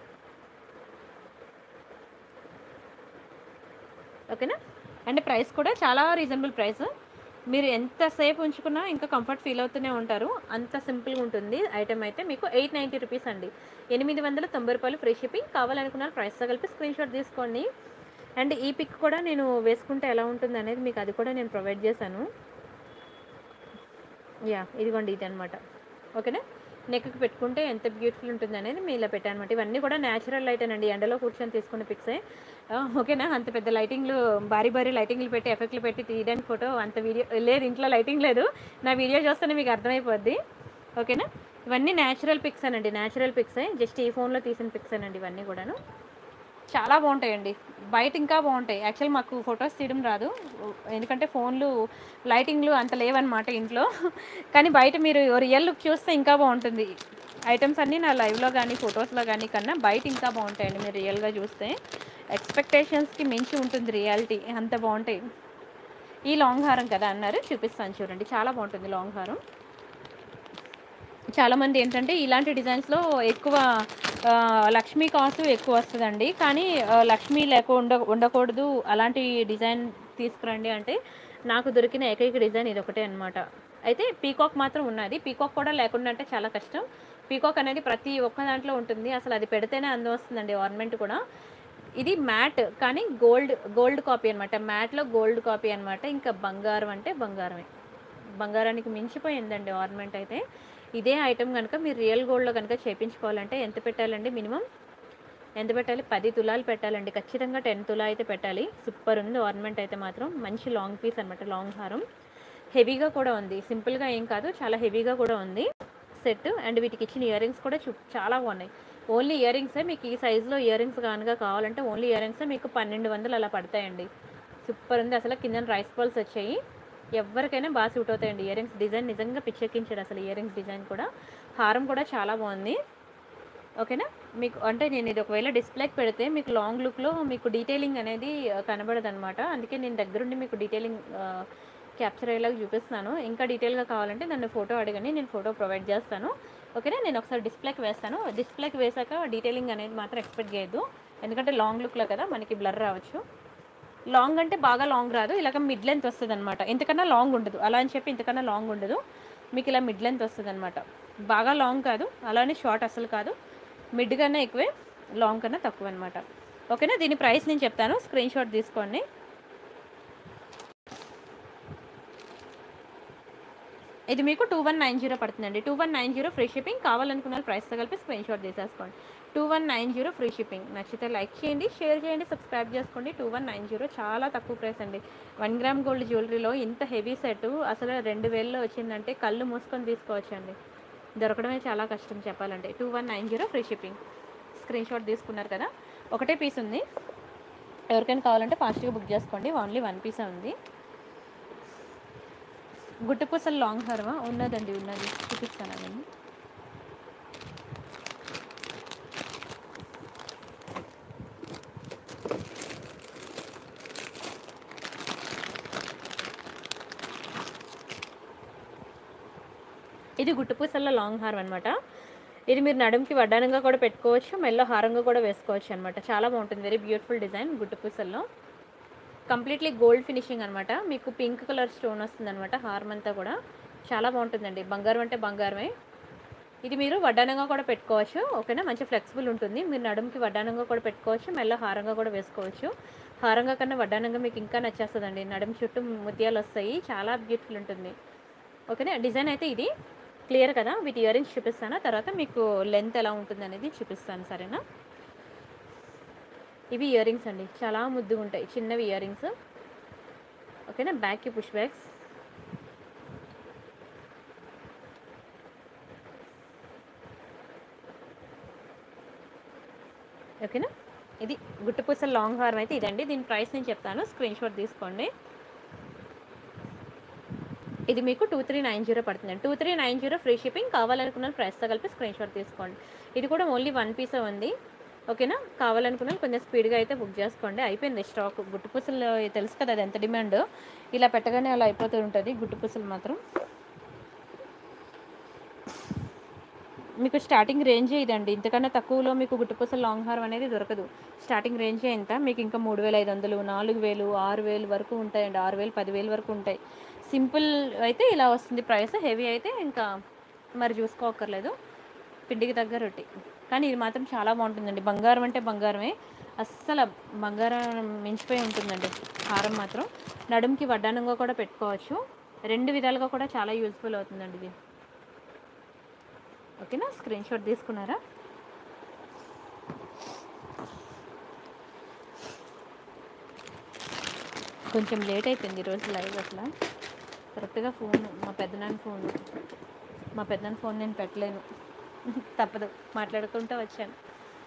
[SPEAKER 1] ఓకేనా అండ్ ప్రైస్ కూడా చాలా రీజనబుల్ ప్రైస్ మీరు ఎంతసేపు ఉంచుకున్నా ఇంకా కంఫర్ట్ ఫీల్ అవుతూనే ఉంటారు అంత సింపుల్గా ఉంటుంది ఐటమ్ అయితే మీకు ఎయిట్ నైంటీ రూపీస్ అండి ఎనిమిది వందల తొంభై రూపాయలు ఫ్రీ షిప్పింగ్ కావాలనుకున్నారు ప్రైస్తో కలిపి స్క్రీన్ షాట్ తీసుకోండి అండ్ ఈ పిక్ కూడా నేను వేసుకుంటే ఎలా ఉంటుంది అనేది మీకు అది కూడా నేను ప్రొవైడ్ చేశాను యా ఇదిగోండి ఇది అనమాట ఓకేనా నెక్కి పెట్టుకుంటే ఎంత బ్యూటిఫుల్ ఉంటుంది అనేది మీ ఇలా పెట్టాను అనమాట ఇవన్నీ కూడా న్యాచురల్ లైట్ అండి ఎండలో కూర్చొని తీసుకున్న పిక్సే ఆ, ఓకేనా అంత పెద్ద లైటింగ్లు భారీ భారీ లైటింగ్లు పెట్టి ఎఫెక్ట్లు పెట్టి తీయడానికి ఫోటో అంత వీడియో లేదు ఇంట్లో లైటింగ్ లేదు నా వీడియో చూస్తేనే మీకు అర్థమైపోద్ది ఓకేనా ఇవన్నీ న్యాచురల్ పిక్స్ అనండి న్యాచురల్ పిక్సే జస్ట్ ఈ ఫోన్లో తీసిన పిక్స్ అనండి ఇవన్నీ కూడాను చాలా బాగుంటాయండి బయట ఇంకా బాగుంటాయి యాక్చువల్ మాకు ఫొటోస్ తీయడం రాదు ఎందుకంటే ఫోన్లు లైటింగ్లు అంత లేవన్నమాట ఇంట్లో కానీ బయట మీరు రియల్ లుక్ చూస్తే ఇంకా బాగుంటుంది ఐటమ్స్ అన్నీ నా లైవ్లో కానీ ఫొటోస్లో కానీ కన్నా బయట ఇంకా బాగుంటాయండి మీరు రియల్గా చూస్తే ఎక్స్పెక్టేషన్స్కి మించి ఉంటుంది రియాలిటీ అంత బాగుంటాయి ఈ లాంగ్ హారం కదా అన్నారు చూపిస్తాను చూడండి చాలా బాగుంటుంది లాంగ్ హారం చాలామంది ఏంటంటే ఇలాంటి డిజైన్స్లో ఎక్కువ ఆ, లక్ష్మీ కాస్ట్ ఎక్కువ వస్తుందండి కానీ ఆ, లక్ష్మీ లేక ఉండ ఉండకూడదు అలాంటి డిజైన్ తీసుకురండి అంటే నాకు దొరికిన ఏకైక డిజైన్ ఇది ఒకటే అనమాట అయితే పీకాక్ మాత్రం ఉన్నది పీకాక్ కూడా లేకుండా అంటే చాలా కష్టం పీకాక్ అనేది ప్రతి ఒక్క దాంట్లో ఉంటుంది అసలు అది పెడితేనే అందం వస్తుందండి ఆర్నమెంట్ కూడా ఇది మ్యాట్ కానీ గోల్డ్ గోల్డ్ కాపీ అనమాట మ్యాట్లో గోల్డ్ కాపీ అనమాట ఇంకా బంగారం అంటే బంగారమే బంగారానికి మించిపోయిందండి ఆర్నమెంట్ అయితే ఇదే ఐటమ్ కనుక మీరు రియల్ గోల్డ్లో కనుక చేయించుకోవాలంటే ఎంత పెట్టాలండి మినిమం ఎంత పెట్టాలి పది తులాలు పెట్టాలండి ఖచ్చితంగా టెన్ తులా అయితే పెట్టాలి సూపర్ ఉంది ఆర్నమెంట్ అయితే మాత్రం మంచి లాంగ్ పీస్ అనమాట లాంగ్ హారం హెవీగా కూడా ఉంది సింపుల్గా ఏం కాదు చాలా హెవీగా కూడా ఉంది సెట్ అండ్ వీటికి ఇచ్చిన ఇయర్ రింగ్స్ కూడా చూ చాలా బాగున్నాయి ఓన్లీ ఇయర్ రింగ్సే మీకు ఈ సైజులో ఇయర్ రింగ్స్ కనుక కావాలంటే ఓన్లీ ఇయర్ రింగ్సే మీకు పన్నెండు వందలు అలా పడతాయండి సూపర్ ఉంది అసలు కింద రైస్ బాల్స్ వచ్చాయి ఎవరికైనా బాగా సూట్ అవుతాయండి ఇయర్ రింగ్స్ డిజైన్ నిజంగా పిచ్చెక్కించాడు అసలు ఇయర్ రింగ్స్ డిజైన్ కూడా హారం కూడా చాలా బాగుంది ఓకేనా మీకు అంటే నేను ఇది ఒకవేళ డిస్ప్లేకి పెడితే మీకు లాంగ్ లుక్లో మీకు డీటెయిలింగ్ అనేది కనబడదు అనమాట అందుకే నేను దగ్గరుండి మీకు డీటెయిలింగ్ క్యాప్చర్ అయ్యేలాగా చూపిస్తున్నాను ఇంకా డీటెయిల్గా కావాలంటే నన్ను ఫోటో అడగండి నేను ఫోటో ప్రొవైడ్ చేస్తాను ఓకేనా నేను ఒకసారి డిస్ప్లేకి వేస్తాను డిస్ప్లేకి వేసాక డీటెయిలింగ్ అనేది మాత్రం ఎక్స్పెక్ట్ చేయొద్దు ఎందుకంటే లాంగ్ లుక్లో కదా మనకి బ్లర్ రావచ్చు లాంగ్ అంటే బాగా లాంగ్ రాదు ఇలాగ మిడ్ లెంత్ వస్తుంది అనమాట ఇంతకన్నా లాంగ్ ఉండదు అలా అని చెప్పి ఇంతకన్నా లాంగ్ ఉండదు మీకు ఇలా మిడ్ లెంత్ వస్తుంది అనమాట బాగా లాంగ్ కాదు అలానే షార్ట్ అసలు కాదు మిడ్ కన్నా ఎక్కువే లాంగ్ కన్నా తక్కువ అనమాట ఓకేనా దీని ప్రైస్ నేను చెప్తాను స్క్రీన్ షాట్ తీసుకోండి ఇది మీకు టూ వన్ నైన్ జీరో పడుతుందండి two one nine zero free shipping కావాలనుకున్న ప్రైస్తో కలిపి స్క్రీన్ షాట్ తీసేసుకోండి two one nine zero free shipping నచ్చితే లైక్ చేయండి షేర్ చేయండి సబ్స్క్రైబ్ చేసుకోండి టూ వన్ నైన్ జీరో చాలా తక్కువ ప్రైస్ అండి వన్ గ్రామ్ గోల్డ్ జ్యువెలరీలో ఇంత హెవీ సెట్ అసలు రెండు వేలలో వచ్చిందంటే కళ్ళు మూసుకొని తీసుకోవచ్చండి దొరకడమే చాలా కష్టం చెప్పాలంటే two one nine zero free shipping screen shot తీసుకున్నారు కదా ఒకటే పీస్ ఉంది ఎవరికైనా కావాలంటే ఫాస్ట్గా బుక్ చేసుకోండి ఓన్లీ వన్ పీసే ఉంది గుట్టుపూసలు లాంగ్ హార్మా ఉన్నదండి ఉన్నది చూపిస్తాను అదండి ఇది గుట్టుపూసల్లో లాంగ్ హారం అనమాట ఇది మీరు నడుముకి వడ్డానంగా కూడా పెట్టుకోవచ్చు మెల్ల హారంగా కూడా వేసుకోవచ్చు అనమాట చాలా బాగుంటుంది వెరీ బ్యూటిఫుల్ డిజైన్ గుట్టుపూసల్లో కంప్లీట్లీ గోల్డ్ ఫినిషింగ్ అనమాట మీకు పింక్ కలర్ స్టోన్ వస్తుంది అనమాట హారం అంతా కూడా చాలా బాగుంటుందండి బంగారం అంటే బంగారమే ఇది మీరు వడ్డానంగా కూడా పెట్టుకోవచ్చు ఓకేనా మంచి ఫ్లెక్సిబుల్ ఉంటుంది మీరు నడుముకి వడ్డానంగా కూడా పెట్టుకోవచ్చు మెల్ల హారంగా కూడా వేసుకోవచ్చు హారంగా కన్నా వడ్డానంగా మీకు ఇంకా నచ్చేస్తుందండి నడుము చుట్టూ ముత్యాలు వస్తాయి చాలా బ్యూటిఫుల్ ఉంటుంది ఓకేనా డిజైన్ అయితే ఇది క్లియర్ కదా వీటి ఇయర్ రింగ్స్ చూపిస్తాను తర్వాత మీకు లెంత్ ఎలా ఉంటుంది అనేది చూపిస్తాను సరేనా ఇవి ఇయర్ రింగ్స్ అండి చాలా ముద్దుగా ఉంటాయి చిన్నవి ఇయర్ రింగ్స్ ఓకేనా బ్యాక్కి పుష్ బ్యాగ్స్ ఓకేనా ఇది గుట్టుపూసల లాంగ్ హార్మ్ అయితే ఇదండి దీని ప్రైస్ నేను చెప్తాను స్క్రీన్ షాట్ తీసుకోండి ఇది మీకు టూ త్రీ నైన్ జీరో పడుతుంది two three nine zero free shipping కావాలనుకున్న ప్రైస్తో కలిపి స్క్రీన్ షాట్ తీసుకోండి ఇది కూడా ఓన్లీ వన్ పీసే ఉంది ఓకేనా కావాలనుకున్న కొంచెం స్పీడ్గా అయితే బుక్ చేసుకోండి అయిపోయింది స్టాక్ గుట్టుపూసలు తెలుసు కదా అది ఎంత డిమాండ్ ఇలా పెట్టగానే అలా అయిపోతూ ఉంటుంది గుట్టుపూసలు మాత్రం మీకు స్టార్టింగ్ రేంజే ఇదండి ఇంతకన్నా తక్కువలో మీకు గుట్టుపూసల లాంగ్ హారం అనేది దొరకదు స్టార్టింగ్ రేంజే ఎంత మీకు ఇంకా మూడు వేల ఐదు వందలు నాలుగు వేలు ఆరు వేలు వరకు ఉంటాయండి ఆరు వేలు పదివేలు వరకు ఉంటాయి సింపుల్ అయితే ఇలా వస్తుంది ప్రైస్ హెవీ అయితే ఇంకా మరి చూసుకోక్కర్లేదు పిండికి తగ్గ రొట్టి కానీ ఇది మాత్రం చాలా బాగుంటుందండి బంగారం అంటే బంగారమే అస్సలు బంగారం మించిపోయి ఉంటుందండి హారం మాత్రం నడుముకి వడ్డానంగా కూడా పెట్టుకోవచ్చు రెండు విధాలుగా కూడా చాలా యూజ్ఫుల్ అవుతుందండి ఇది ఓకేనా స్క్రీన్ షాట్ తీసుకున్నారా కొంచెం లేట్ అయిపోయింది ఈరోజు లైవ్ అసలు కరెక్ట్గా ఫోన్ మా పెద్దనాన్న ఫోన్ మా పెద్దనాన్న ఫోన్ నేను పెట్టలేను తప్పదు మాట్లాడుకుంటూ వచ్చాను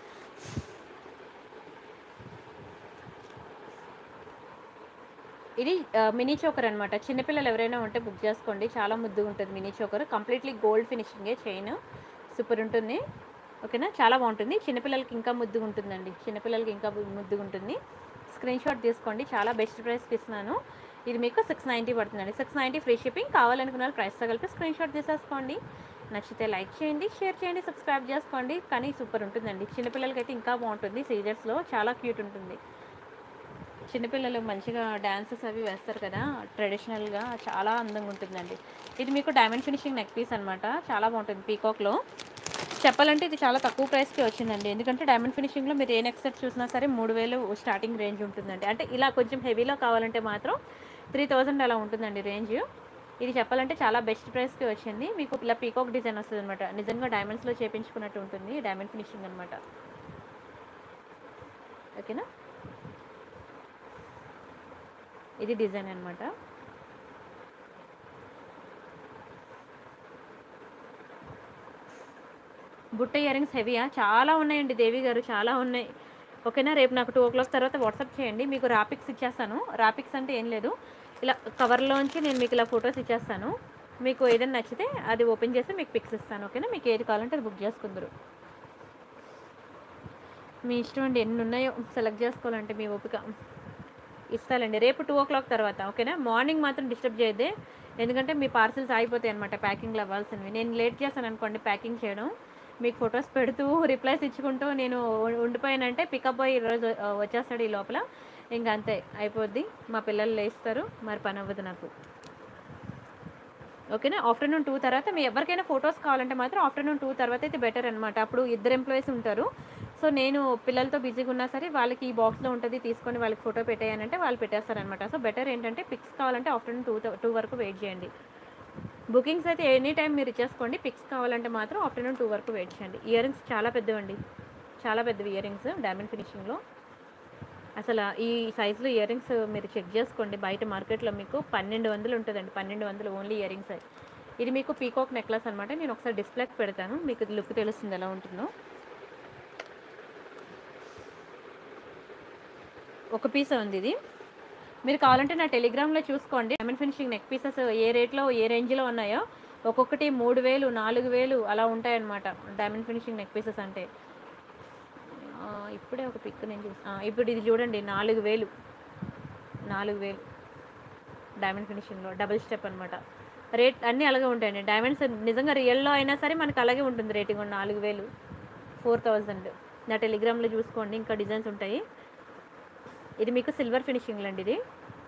[SPEAKER 1] ఇది ఆ, మినీ చోకర్ అనమాట చిన్నపిల్లలు ఎవరైనా ఉంటే బుక్ చేసుకోండి చాలా ముద్దుగా ఉంటుంది మినీ చోకర్ కంప్లీట్లీ గోల్డ్ ఫినిషింగే చైన్ సూపర్ ఉంటుంది ఓకేనా చాలా బాగుంటుంది చిన్నపిల్లలకి ఇంకా ముద్దుగా ఉంటుందండి చిన్నపిల్లలకి ఇంకా ము- ముద్దుగా ఉంటుంది స్క్రీన్ షాట్ తీసుకోండి చాలా బెస్ట్ ప్రైస్కి ఇస్తున్నాను ఇది మీకు సిక్స్ నైంటీ పడుతుందండి సిక్స్ నైంటీ ఫ్రీ షిప్పింగ్ కావాలనుకున్న వాళ్ళు ప్రైస్తో కలిపి స్క్రీన్ షాట్ తీసేసుకోండి నచ్చితే లైక్ చేయండి షేర్ చేయండి సబ్స్క్రైబ్ చేసుకోండి కానీ సూపర్ ఉంటుందండి చిన్నపిల్లలకి అయితే ఇంకా బాగుంటుంది సీజర్స్లో చాలా క్యూట్ ఉంటుంది చిన్నపిల్లలు మంచిగా డ్యాన్సెస్ అవి వేస్తారు కదా ట్రెడిషనల్గా చాలా అందంగా ఉంటుందండి ఇది మీకు డైమండ్ ఫినిషింగ్ నెక్ పీస్ అనమాట చాలా బాగుంటుంది పీకాక్లో చెప్పాలంటే ఇది చాలా తక్కువ ప్రైస్కి వచ్చిందండి ఎందుకంటే డైమండ్ ఫినిషింగ్లో మీరు ఏ నెక్ సెట్ చూసినా సరే మూడు వేలు స్టార్టింగ్ రేంజ్ ఉంటుందండి అంటే ఇలా కొంచెం హెవీలో కావాలంటే మాత్రం త్రీ థౌజండ్ అలా ఉంటుందండి రేంజ్ ఇది చెప్పాలంటే చాలా బెస్ట్ ప్రైస్కి వచ్చింది మీకు ఇలా పీకాక్ డిజైన్ వస్తుంది అనమాట నిజంగా డైమండ్స్లో చేపించుకున్నట్టు ఉంటుంది డైమండ్ ఫినిషింగ్ అనమాట ఓకేనా ఇది డిజైన్ అనమాట బుట్ట ఇయర్ రింగ్స్ హెవీయా చాలా ఉన్నాయండి దేవి గారు చాలా ఉన్నాయి ఓకేనా రేపు నాకు టూ ఓ క్లాక్ తర్వాత వాట్సాప్ చేయండి మీకు రాపిక్స్ ఇచ్చేస్తాను రాపిక్స్ అంటే ఏం లేదు ఇలా కవర్లోంచి నేను మీకు ఇలా ఫొటోస్ ఇచ్చేస్తాను మీకు ఏదైనా నచ్చితే అది ఓపెన్ చేసి మీకు పిక్స్ ఇస్తాను ఓకేనా మీకు ఏది కావాలంటే అది బుక్ చేసుకుందరు మీ ఇష్టం అండి ఎన్ని ఉన్నాయో సెలెక్ట్ చేసుకోవాలంటే మీ ఓపిక ఇస్తానండి రేపు టూ ఓ క్లాక్ తర్వాత ఓకేనా మార్నింగ్ మాత్రం డిస్టర్బ్ చేయద్దే ఎందుకంటే మీ పార్సిల్స్ ఆగిపోతాయి అనమాట ప్యాకింగ్లో అవ్వాల్సినవి నేను లేట్ చేస్తాను అనుకోండి ప్యాకింగ్ చేయడం మీకు ఫొటోస్ పెడుతూ రిప్లైస్ ఇచ్చుకుంటూ నేను ఉ- ఉండిపోయానంటే పికప్ బాయ్ ఈరోజు ఆ, వచ్చేస్తాడు ఈ లోపల ఇంకా అంతే అయిపోద్ది మా పిల్లలు లేస్తారు మరి పని అవ్వదు నాకు ఓకేనా ఆఫ్టర్నూన్ టూ తర్వాత మీ ఎవరికైనా ఫొటోస్ కావాలంటే మాత్రం ఆఫ్టర్నూన్ టూ తర్వాత అయితే బెటర్ అనమాట అప్పుడు ఇద్దరు ఎంప్లాయీస్ ఉంటారు సో నేను పిల్లలతో బిజీగా ఉన్నా సరే వాళ్ళకి ఈ బాక్స్లో ఉంటుంది తీసుకొని వాళ్ళకి ఫోటో పెట్టేయనంటే వాళ్ళు పెట్టేస్తారనమాట సో బెటర్ ఏంటంటే పిక్స్ కావాలంటే ఆఫ్టర్నూన్ టూ టూ వరకు వెయిట్ చేయండి బుకింగ్స్ అయితే ఎనీ టైం మీరు ఇచ్చేసుకోండి పిక్స్ కావాలంటే మాత్రం ఆఫ్టర్నూన్ టూ వరకు వెయిట్ చేయండి ఇయర్ రింగ్స్ చాలా పెద్దవండి చాలా పెద్దవి ఇయర్ రింగ్స్ డైమండ్ ఫినిషింగ్లో అసలు ఈ సైజులో ఇయర్ రింగ్స్ మీరు చెక్ చేసుకోండి బయట మార్కెట్లో మీకు పన్నెండు వందలు ఉంటుందండి పన్నెండు వందలు ఓన్లీ ఇయర్ రింగ్స్ ఇది మీకు పీకాక్ నెక్లెస్ అనమాట నేను ఒకసారి డిస్ప్లేకి పెడతాను మీకు లుక్ తెలుస్తుంది ఎలా ఉంటుందో ఒక పీస్ ఉంది ఇది మీరు కావాలంటే నా టెలిగ్రామ్లో చూసుకోండి డైమండ్ ఫినిషింగ్ నెక్ పీసెస్ ఏ రేట్లో ఏ రేంజ్లో ఉన్నాయో ఒక్కొక్కటి మూడు వేలు నాలుగు వేలు అలా ఉంటాయన్నమాట డైమండ్ ఫినిషింగ్ నెక్ పీసెస్ అంటే ఆ, ఇప్పుడే ఒక పిక్ నేను చూసి ఆ, ఇప్పుడు ఇది చూడండి నాలుగు వేలు నాలుగు వేలు డైమండ్ ఫినిషింగ్లో డబుల్ స్టెప్ అనమాట రేట్ అన్నీ అలాగే ఉంటాయండి డైమండ్స్ నిజంగా రియల్లో అయినా సరే మనకి అలాగే ఉంటుంది రేటింగ్ నాలుగు వేలు ఫోర్ థౌజండ్ నా టెలిగ్రామ్లో చూసుకోండి ఇంకా డిజైన్స్ ఉంటాయి ఇది మీకు సిల్వర్ ఫినిషింగ్ అండి ఇది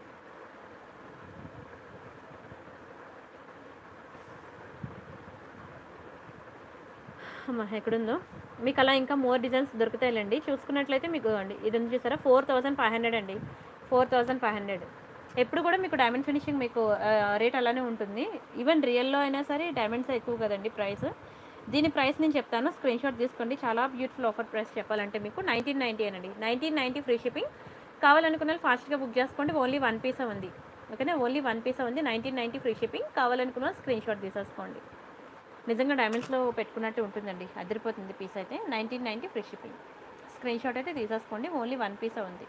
[SPEAKER 1] అమ్మా ఎక్కడుందో మీకు అలా ఇంకా మోర్ డిజైన్స్ దొరుకుతాయిలేండి చూసుకున్నట్లయితే మీకు అండి ఇది ఉంది చూసారా ఫోర్ థౌజండ్ ఫైవ్ హండ్రెడ్ అండి ఫోర్ థౌజండ్ ఫైవ్ హండ్రెడ్ ఎప్పుడు కూడా మీకు డైమండ్ ఫినిషింగ్ మీకు రేట్ అలానే ఉంటుంది ఈవెన్ రియల్లో అయినా సరే డైమండ్స్ ఎక్కువ కదండి ప్రైస్ దీని ప్రైస్ నేను చెప్తాను స్క్రీన్ షాట్ తీసుకోండి చాలా బ్యూటిఫుల్ ఆఫర్ ప్రైస్ చెప్పాలంటే మీకు నైన్టీన్ నైంటీ అనండి నైన్టీన్ నైంటీ ఫ్రీ షిప్పింగ్ కావాలనుకున్న వాళ్ళు ఫాస్ట్గా బుక్ చేసుకోండి ఓన్లీ వన్ పీస్ ఉంది ఓకేనా ఓన్లీ వన్ పీస్ ఉంది నైన్టీన్ నైంటీ ఫ్రీ షిప్పింగ్ కావాలనుకున్న వాళ్ళు స్క్రీన్ షాట్ తీసేసుకోండి నిజంగా డైమండ్స్లో పెట్టుకున్నట్టు ఉంటుందండి అదిరిపోతుంది పీస్ అయితే nineteen ninety free shipping screen shot అయితే తీసేసుకోండి ఓన్లీ వన్ పీస్ ఉంది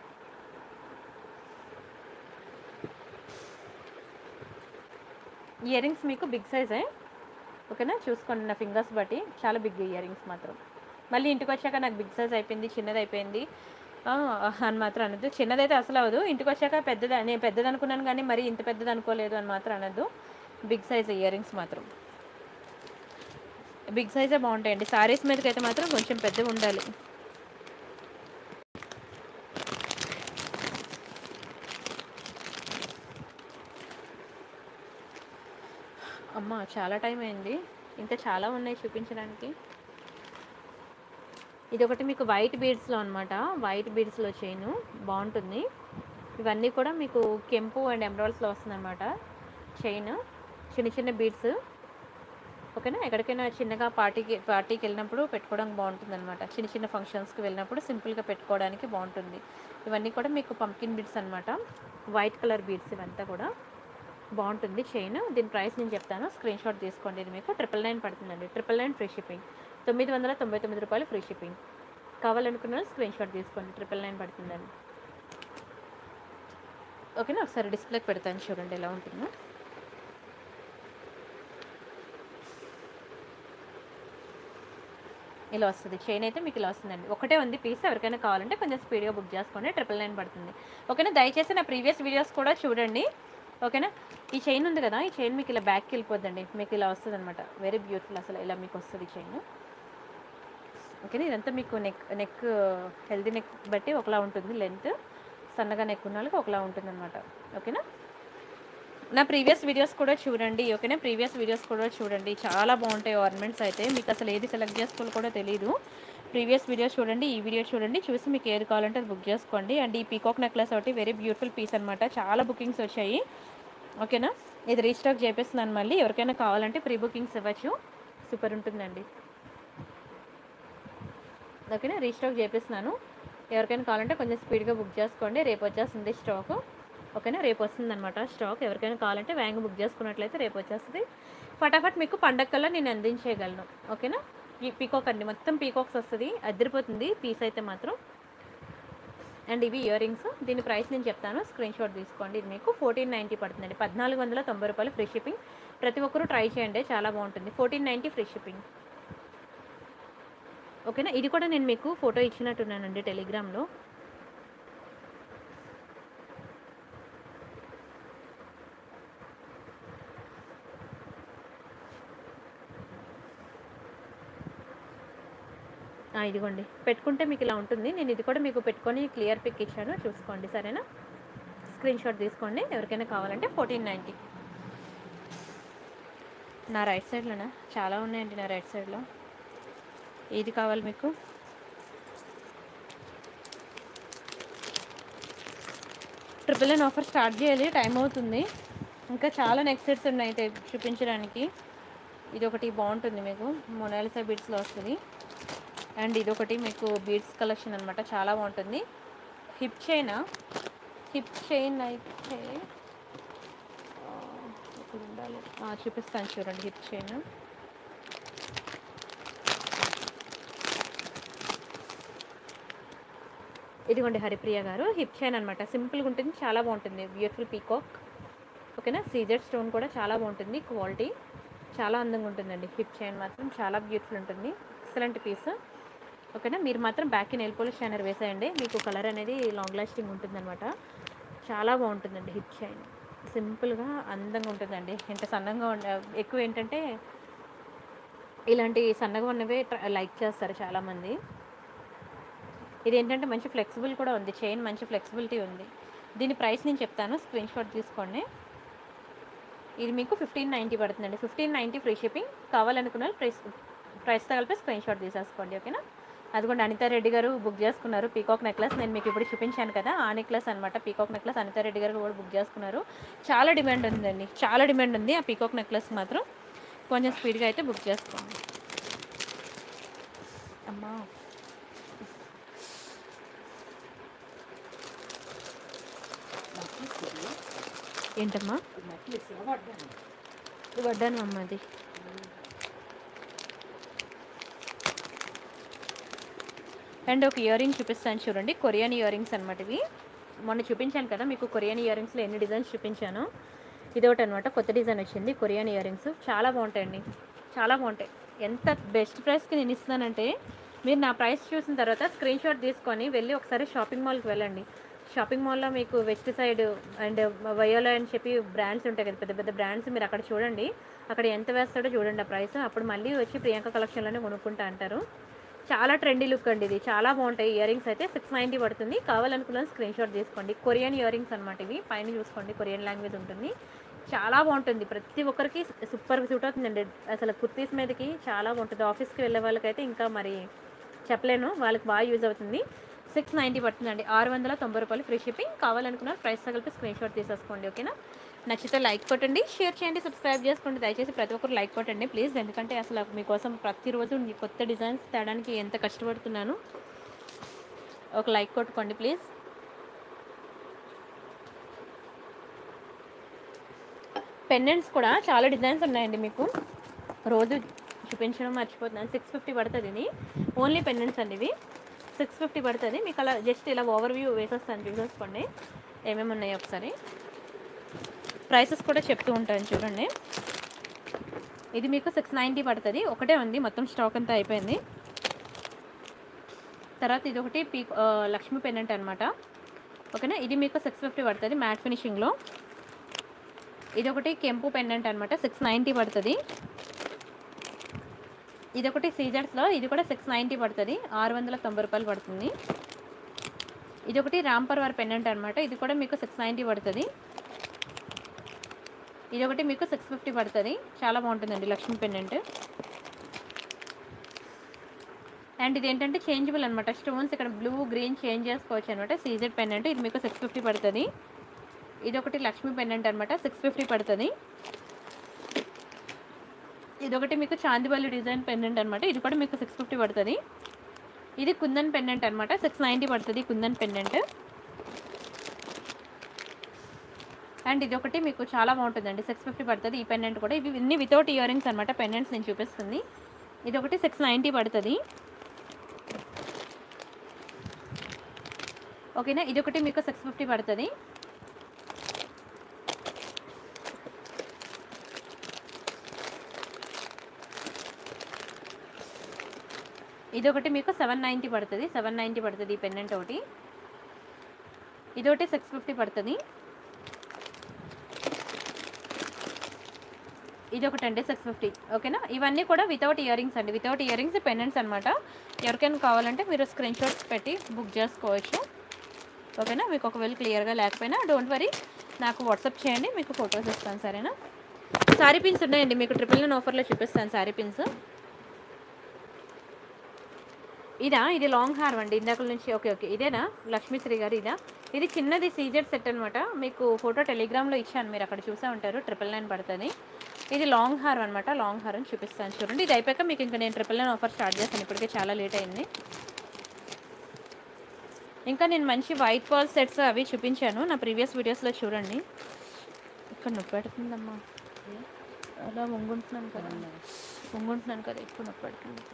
[SPEAKER 1] ఇయర్ రింగ్స్ మీకు బిగ్ సైజే ఓకేనా చూసుకోండి నా ఫింగర్స్ బట్టి చాలా బిగ్ ఇయర్ రింగ్స్ మాత్రం మళ్ళీ ఇంటికి వచ్చాక నాకు బిగ్ సైజ్ అయిపోయింది చిన్నది అయిపోయింది ఆ, అని మాత్రం అనొద్దు చిన్నదైతే అసలు అవ్వదు ఇంటికి వచ్చాక పెద్దది నేను పెద్దది అనుకున్నాను కానీ మరి ఇంత పెద్దది అనుకోలేదు అని మాత్రం అనొద్దు బిగ్ సైజ్ ఇయర్ రింగ్స్ మాత్రం బిగ్ సైజే బాగుంటాయండి సారీస్ మీదకి అయితే మాత్రం కొంచెం పెద్దగా ఉండాలి అమ్మ చాలా టైం అయింది ఇంకా చాలా ఉన్నాయి చూపించడానికి ఇది ఒకటి మీకు వైట్ బీడ్స్లో అనమాట వైట్ బీడ్స్లో చైన్ బాగుంటుంది ఇవన్నీ కూడా మీకు కెంపు అండ్ ఎమరాల్డ్స్లో వస్తుంది అనమాట చైన్ చిన్న చిన్న బీడ్స్ ఓకేనా ఎక్కడికైనా చిన్నగా పార్టీకి పార్టీకి వెళ్ళినప్పుడు పెట్టుకోవడానికి బాగుంటుంది అనమాట చిన్న చిన్న ఫంక్షన్స్కి వెళ్ళినప్పుడు సింపుల్గా పెట్టుకోవడానికి బాగుంటుంది ఇవన్నీ కూడా మీకు పంకిన్ బీడ్స్ అనమాట వైట్ కలర్ బీడ్స్ ఇవంతా కూడా బాగుంటుంది చైన్ దీని ప్రైస్ నేను చెప్తాను స్క్రీన్ షాట్ తీసుకోండి ఇది మీకు ట్రిపుల్ నైన్ పడుతుందండి ట్రిపుల్ నైన్ ఫ్రీ షిప్పింగ్ తొమ్మిది వందల తొంభై తొమ్మిది రూపాయలు ఫ్రీ షిప్పింగ్ కావాలనుకున్న వాళ్ళు స్క్రీన్ షాట్ తీసుకోండి ట్రిపుల్ నైన్ పడుతుందండి ఓకేనా ఒకసారి డిస్ప్లేకి పెడతాను చూడండి ఎలా ఉంటుందో ఇలా వస్తుంది చైన్ అయితే మీకు ఇలా వస్తుందండి ఒకటే ఉంది పీస్ ఎవరికైనా కావాలంటే కొంచెం స్పీడ్గా బుక్ చేసుకోండి ట్రిపుల్ నైన్ పడుతుంది ఓకేనా దయచేసి నా ప్రీవియస్ వీడియోస్ కూడా చూడండి ఓకేనా ఈ చైన్ ఉంది కదా ఈ చైన్ మీకు ఇలా బ్యాక్కి వెళ్ళిపోద్దండి మీకు ఇలా వస్తుంది అనమాట వెరీ బ్యూటిఫుల్ అసలు ఇలా మీకు వస్తుంది చైన్ ఓకేనా ఇదంతా మీకు నెక్ నెక్ హెల్దీ నెక్ బట్టి ఒకలా ఉంటుంది లెంత్ సన్నగా నెక్ ఉన్న వాళ్ళకి ఒకలా ఉంటుంది అనమాట ఓకేనా నా ప్రీవియస్ వీడియోస్ కూడా చూడండి ఓకేనా ప్రీవియస్ వీడియోస్ కూడా చూడండి చాలా బాగుంటాయి ఆర్నమెంట్స్ అయితే మీకు అసలు ఏది సెలెక్ట్ చేసుకోవాలో కూడా తెలియదు ప్రీవియస్ వీడియోస్ చూడండి ఈ వీడియో చూడండి చూసి మీకు ఏది కావాలంటే అది బుక్ చేసుకోండి అండ్ ఈ పీకాక్ నెక్లెస్ ఒకటి వెరీ బ్యూటిఫుల్ పీస్ అనమాట చాలా బుకింగ్స్ వచ్చాయి ఓకేనా ఇది రీస్టాక్ చేపిస్తున్నాను మళ్ళీ ఎవరికైనా కావాలంటే ప్రీ బుకింగ్స్ ఇవ్వచ్చు సూపర్ ఉంటుందండి ఓకేనా రీస్టాక్ చేపిస్తున్నాను ఎవరికైనా కావాలంటే కొంచెం స్పీడ్గా బుక్ చేసుకోండి రేపు వచ్చేస్తుంది స్టాక్ ఓకేనా రేపు వస్తుంది అనమాట స్టాక్ ఎవరికైనా కావాలంటే వ్యాంగ్ బుక్ చేసుకున్నట్లయితే రేపు వచ్చేస్తుంది ఫటాఫట్ మీకు పండగ కల్లా నేను అందించేయగలను ఓకేనా ఈ పీకాక్ అండి మొత్తం పీకాక్స్ వస్తుంది అదిరిపోతుంది పీస్ అయితే మాత్రం అండ్ ఇవి ఇయర్ రింగ్స్ దీని ప్రైస్ నేను చెప్తాను స్క్రీన్ షాట్ తీసుకోండి ఇది మీకు ఫోర్టీన్ నైంటీ పడుతుందండి పద్నాలుగు వందల తొంభై రూపాయలు ఫ్రీ షిప్పింగ్ ప్రతి ఒక్కరూ ట్రై చేయండి చాలా బాగుంటుంది ఫోర్టీన్ నైంటీ ఫ్రీ షిప్పింగ్ ఓకేనా ఇది కూడా నేను మీకు ఫోటో ఇచ్చినట్టున్నానండి టెలిగ్రామ్లో ఆ, ఇదిగోండి పెట్టుకుంటే మీకు ఇలా ఉంటుంది నేను ఇది కూడా మీకు పెట్టుకొని క్లియర్ పిక్ ఇచ్చాను చూసుకోండి సరేనా స్క్రీన్ షాట్ తీసుకోండి ఎవరికైనా కావాలంటే ఫోర్టీన్ నైంటీ నా రైట్ సైడ్లోనా చాలా ఉన్నాయండి నా రైట్ సైడ్లో ఏది కావాలి మీకు ట్రిపుల్ నైన్ ఆఫర్ స్టార్ట్ చేయాలి టైం అవుతుంది ఇంకా చాలా నెక్స్ట్ సెట్స్ ఉన్నాయి అయితే చూపించడానికి ఇది ఒకటి బాగుంటుంది మీకు మొనాలిసా బీడ్స్లో వస్తుంది అండ్ ఇది ఒకటి మీకు బీడ్స్ కలెక్షన్ అనమాట చాలా బాగుంటుంది హిప్ చైన్ హిప్ చైన్ అయితే ఆ, ఒక ఇది ఉండాలి ఆ, చూపిస్తాను చూడండి హిప్ చైన్ ఇదిగోండి హరిప్రియ గారు హిప్ చైన్ అనమాట సింపుల్గా ఉంటుంది చాలా బాగుంటుంది బ్యూటిఫుల్ పీకాక్ ఓకేనా సీజర్ స్టోన్ కూడా చాలా బాగుంటుంది క్వాలిటీ చాలా అందంగా ఉంటుందండి హిప్ చైన్ మాత్రం చాలా బ్యూటిఫుల్ ఉంటుంది ఎక్సలెంట్ పీస్ ఓకేనా మీరు మాత్రం బ్యాక్ నెయిల్ పోలిష్ షైనర్ వేసేయండి మీకు కలర్ అనేది లాంగ్ లాస్టింగ్ ఉంటుందన్నమాట చాలా బాగుంటుందండి హిప్ చైన్ సింపుల్గా అందంగా ఉంటుందండి ఎంత సన్నంగా ఉండ ఎక్కువ ఏంటంటే ఇలాంటి సన్నగా ఉన్నవే లైక్ చేస్తారు చాలామంది ఇది ఏంటంటే మంచి ఫ్లెక్సిబుల్ కూడా ఉంది చైన్ మంచి ఫ్లెక్సిబిలిటీ ఉంది దీని ప్రైస్ నేను చెప్తాను స్క్రీన్ షాట్ తీసుకోండి ఇది మీకు ఫిఫ్టీన్ నైంటీ పడుతుందండి ఫిఫ్టీన్ నైంటీ ఫ్రీ షిప్పింగ్ కావాలనుకున్న వాళ్ళు ప్రైస్ ప్రైస్తో కలిపి స్క్రీన్ షాట్ తీసేసుకోండి ఓకేనా అదిగోండి అనితా రెడ్డి గారు బుక్ చేసుకున్నారు పీకాక్ నెక్లెస్ నేను మీకు ఇప్పుడు చూపించాను కదా ఆ నెక్లెస్ అనమాట పీకాక్ నెక్లెస్ అనితా రెడ్డి గారు కూడా బుక్ చేసుకున్నారు చాలా డిమాండ్ ఉందండి చాలా డిమాండ్ ఉంది ఆ పీకాక్ నెక్లెస్ మాత్రం కొంచెం స్పీడ్గా అయితే బుక్ చేసుకోండి అమ్మా ఏంటమ్మా ఇది వడ్డాను అమ్మ అది అండ్ ఒక ఇయర్ రింగ్ చూపిస్తాను చూడండి కొరియన్ ఇయర్ రింగ్స్ అనమాట ఇవి మొన్న చూపించాను కదా మీకు కొరియన్ ఇయర్ రింగ్స్లో ఎన్ని డిజైన్స్ చూపించాను ఇది ఒకటి అనమాట కొత్త డిజైన్ వచ్చింది కొరియన్ ఇయర్ రింగ్స్ చాలా బాగుంటాయండి చాలా బాగుంటాయి ఎంత బెస్ట్ ప్రైస్కి నేను ఇస్తానంటే మీరు నా ప్రైస్ చూసిన తర్వాత స్క్రీన్ షాట్ తీసుకొని వెళ్ళి ఒకసారి షాపింగ్ మాల్కి వెళ్ళండి షాపింగ్ మాల్లో మీకు వెస్ట్ సైడ్ అండ్ వయోలో అని చెప్పి బ్రాండ్స్ ఉంటాయి కదా పెద్ద పెద్ద బ్రాండ్స్ మీరు అక్కడ చూడండి అక్కడ ఎంత వేస్తాడో చూడండి ఆ ప్రైస్ అప్పుడు మళ్ళీ వచ్చి ప్రియాంక కలెక్షన్లోనే కొనుక్కుంటా అంటారు చాలా ట్రెండీ లుక్ అండి ఇది చాలా బాగుంటాయి ఇయర్ రింగ్స్ అయితే సిక్స్ నైంటీ పడుతుంది కావాలనుకున్న స్క్రీన్ షాట్ తీసుకోండి కొరియన్ ఇయర్ రింగ్స్ అనమాట ఇవి పైన చూసుకోండి కొరియన్ లాంగ్వేజ్ ఉంటుంది చాలా బాగుంటుంది ప్రతి ఒక్కరికి సూపర్గా సూట్ అవుతుందండి అసలు కుర్తీస్ మీదకి చాలా బాగుంటుంది ఆఫీస్కి వెళ్ళే వాళ్ళకైతే ఇంకా మరి చెప్పలేను వాళ్ళకి బాగా యూజ్ అవుతుంది సిక్స్ నైంటీ పడుతుందండి ఆరు వందల తొంభై రూపాయలు ఫ్రీ షిప్పింగ్ కావాలనుకున్న ప్రైస్ కలిపి స్క్రీన్ షాట్ తీసేసుకోండి ఓకేనా నచ్చితే లైక్ కొట్టండి షేర్ చేయండి సబ్స్క్రైబ్ చేసుకోండి దయచేసి ప్రతి ఒక్కరు లైక్ కొట్టండి ప్లీజ్ ఎందుకంటే అసలు మీకోసం ప్రతిరోజు ఈ కొత్త డిజైన్స్ తేడానికి ఎంత కష్టపడుతున్నాను ఒక లైక్ కొట్టుకోండి ప్లీజ్ పెండెంట్స్ కూడా చాలా డిజైన్స్ ఉన్నాయండి మీకు రోజు చూపించడం మర్చిపోతున్నాను సిక్స్ ఫిఫ్టీ పడుతుంది ఇది ఓన్లీ పెండెంట్స్ అండి ఇవి సిక్స్ ఫిఫ్టీ పడుతుంది మీకు అలా జస్ట్ ఇలా ఓవర్ వ్యూ వేసేస్తాను చూసేసుకోండి ఏమేమి ఉన్నాయో ఒకసారి ప్రైసెస్ కూడా చెప్తూ ఉంటాను చూడండి ఇది మీకు సిక్స్ నైంటీ పడుతుంది ఒకటే ఉంది మొత్తం స్టాక్ అంతా అయిపోయింది తర్వాత ఇది ఒకటి పీ ఆ, లక్ష్మీ పెన్నెంట్ అనమాట ఓకేనా ఇది మీకు సిక్స్ ఫిఫ్టీ పడుతుంది మ్యాట్ ఫినిషింగ్లో ఇది ఒకటి కెంపు పెండెంట్ అనమాట సిక్స్ నైంటీ పడుతుంది ఇది ఒకటి సీజర్స్లో ఇది కూడా సిక్స్ నైంటీ పడుతుంది ఆరు వందల తొంభై రూపాయలు పడుతుంది ఇది ఒకటి రాంపర్వార్ పెండెంట్ అనమాట ఇది కూడా మీకు సిక్స్ నైంటీ పడుతుంది ఇది ఒకటి మీకు సిక్స్ ఫిఫ్టీ పడుతుంది చాలా బాగుంటుందండి లక్ష్మీ పెండెంట్ అండ్ ఇది ఏంటంటే చేంజబుల్ అనమాట స్టోన్స్ ఇక్కడ బ్లూ గ్రీన్ చేంజ్ చేసుకోవచ్చు అనమాట సీజెడ్ పెండెంట్ ఇది మీకు సిక్స్ ఫిఫ్టీ పడుతుంది ఇది ఒకటి లక్ష్మీ పెండెంట్ అనమాట సిక్స్ ఫిఫ్టీ పడుతుంది ఇది ఒకటి మీకు చాందివల్లి డిజైన్ పెండెంట్ అనమాట ఇది కూడా మీకు సిక్స్ ఫిఫ్టీ పడుతుంది ఇది కుందన్ పెండెంట్ అనమాట సిక్స్ నైంటీ పడుతుంది కుందన్ పెండెంట్ అండ్ ఇది ఒకటి మీకు చాలా బాగుంటుందండి సిక్స్ ఫిఫ్టీ పడుతుంది ఈ పెండెంట్ కూడా ఇవి ఇన్ని వితౌట్ ఇయర్ రింగ్స్ అనమాట పెండెంట్స్ నేను చూపిస్తుంది ఇది ఒకటి సిక్స్ నైంటీ పడుతుంది ఓకేనా ఇది ఒకటి మీకు సిక్స్ ఫిఫ్టీ పడుతుంది ఇది ఒకటి మీకు సెవెన్ నైంటీ పడుతుంది సెవెన్ నైంటీ పడుతుంది ఈ పెండెంట్ ఒకటి ఇది ఒకటి సిక్స్ ఫిఫ్టీ పడుతుంది ఇది ఒకటి అండి సిక్స్ ఫిఫ్టీ ఓకేనా ఇవన్నీ కూడా వితౌట్ ఇయర్ రింగ్స్ అండి వితౌట్ ఇయర్ రింగ్స్ పెండెంట్స్ అనమాట ఎవరికైనా కావాలంటే మీరు స్క్రీన్ షాట్స్ పెట్టి బుక్ చేసుకోవచ్చు ఓకేనా మీకు ఒకవేళ క్లియర్గా లేకపోయినా డోంట్ వరీ నాకు వాట్సాప్ చేయండి మీకు ఫొటోస్ ఇస్తాను సరేనా సారీ పిన్స్ ఉన్నాయండి మీకు ట్రిపుల్ నైన్ ఆఫర్లో చూపిస్తాను సారీ పిన్స్ ఇదా ఇది లాంగ్ హార్ అండి ఇందాక నుంచి ఓకే ఓకే ఇదేనా లక్ష్మీశ్రీ గారు ఇదా ఇది చిన్నది సీజర్ సెట్ అనమాట మీకు ఫోటో టెలిగ్రామ్లో ఇచ్చాను మీరు అక్కడ చూసే ఉంటారు ట్రిపుల్ నైన్ పడుతుంది ఇది లాంగ్ హార్ అనమాట లాంగ్ హార్ అని చూపిస్తాను చూడండి ఇది అయిపోయాక మీకు ఇంకా నేను ట్రిపుల్ నైన్ ఆఫర్ స్టార్ట్ చేస్తాను ఇప్పటికే చాలా లేట్ అయింది ఇంకా నేను మంచి వైట్ పాల్ సెట్స్ అవి చూపించాను నా ప్రీవియస్ వీడియోస్లో చూడండి ఇక్కడ నొప్పి పెడుతుందమ్మా అలా వంగుంటున్నాను కదా వంగుంటున్నాను కదా ఎక్కువ నొప్పి పడుతుంది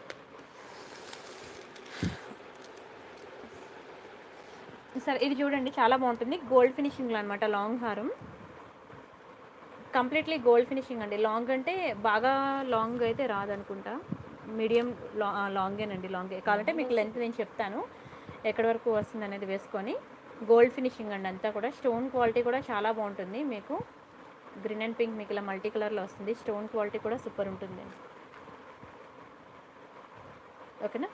[SPEAKER 1] సరే ఇది చూడండి చాలా బాగుంటుంది గోల్డ్ ఫినిషింగ్లో అనమాట లాంగ్ హారం కంప్లీట్లీ గోల్డ్ ఫినిషింగ్ అండి లాంగ్ అంటే బాగా లాంగ్ అయితే రాదనుకుంటా మీడియం లా లాంగేనండి లాంగే కావాలంటే మీకు లెంత్ నేను చెప్తాను ఎక్కడి వరకు వస్తుంది అనేది వేసుకొని గోల్డ్ ఫినిషింగ్ అండి అంతా కూడా స్టోన్ క్వాలిటీ కూడా చాలా బాగుంటుంది మీకు గ్రీన్ అండ్ పింక్ మీకు ఇలా మల్టీ కలర్లో వస్తుంది స్టోన్ క్వాలిటీ కూడా సూపర్ ఉంటుంది ఓకేనా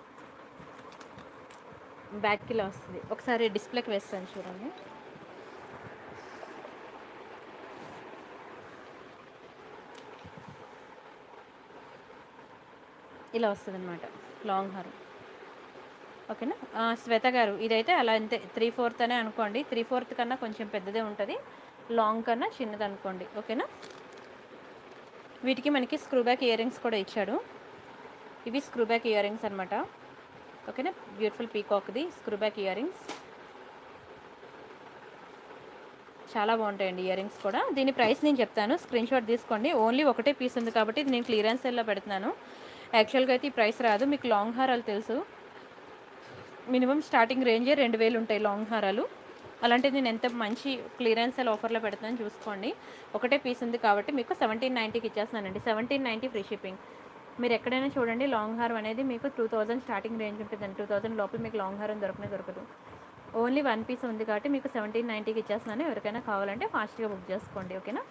[SPEAKER 1] బ్యాక్ ఇలా వస్తుంది ఒకసారి డిస్ప్లేకి వేస్తాను చూడండి ఇలా వస్తుంది అనమాట లాంగ్ హారం ఓకేనా ఆ, శ్వేత గారు ఇదైతే అలా అంతే త్రీ ఫోర్త్ అనే అనుకోండి త్రీ ఫోర్త్ కన్నా కొంచెం పెద్దదే ఉంటుంది లాంగ్ కన్నా చిన్నది అనుకోండి ఓకేనా వీటికి మనకి స్క్రూ బ్యాక్ ఇయర్ రింగ్స్ కూడా ఇచ్చాడు ఇవి స్క్రూ బ్యాక్ ఇయర్ రింగ్స్ అనమాట ఓకేనా బ్యూటిఫుల్ పీకాక్ది స్క్రూ బ్యాక్ ఇయర్ రింగ్స్ చాలా బాగుంటాయండి ఇయర్ రింగ్స్ కూడా దీని ప్రైస్ నేను చెప్తాను స్క్రీన్ షాట్ తీసుకోండి ఓన్లీ ఒకటే పీస్ ఉంది కాబట్టి ఇది నేను క్లియరెన్స్ సెల్లో పెడుతున్నాను యాక్చువల్గా అయితే ఈ ప్రైస్ రాదు మీకు లాంగ్ హారాలు తెలుసు మినిమం స్టార్టింగ్ రేంజే రెండు వేలు ఉంటాయి లాంగ్ హారాలు అలాంటిది నేను ఎంత మంచి క్లియరెన్స్ సెల్ ఆఫర్లో పెడుతున్నాను చూసుకోండి ఒకటే పీస్ ఉంది కాబట్టి మీకు సెవెంటీన్ నైంటీకి ఇచ్చేస్తున్నానండి సెవెంటీన్ నైంటీ ఫ్రీ షిప్పింగ్ మీరు ఎక్కడైనా చూడండి లాంగ్ హారం అనేది మీకు టూ థౌజండ్ స్టార్టింగ్ రేంజ్ ఉంటుందండి టూ థౌజండ్ లోపల మీకు లాంగ్ హారం దొరకనే దొరకదు ఓన్లీ వన్ పీస్ ఉంది కాబట్టి మీకు సెవెంటీన్ నైంటీకి ఇచ్చేస్తున్నాను ఎవరికైనా కావాలంటే ఫాస్ట్గా బుక్ చేసుకోండి ఓకేనా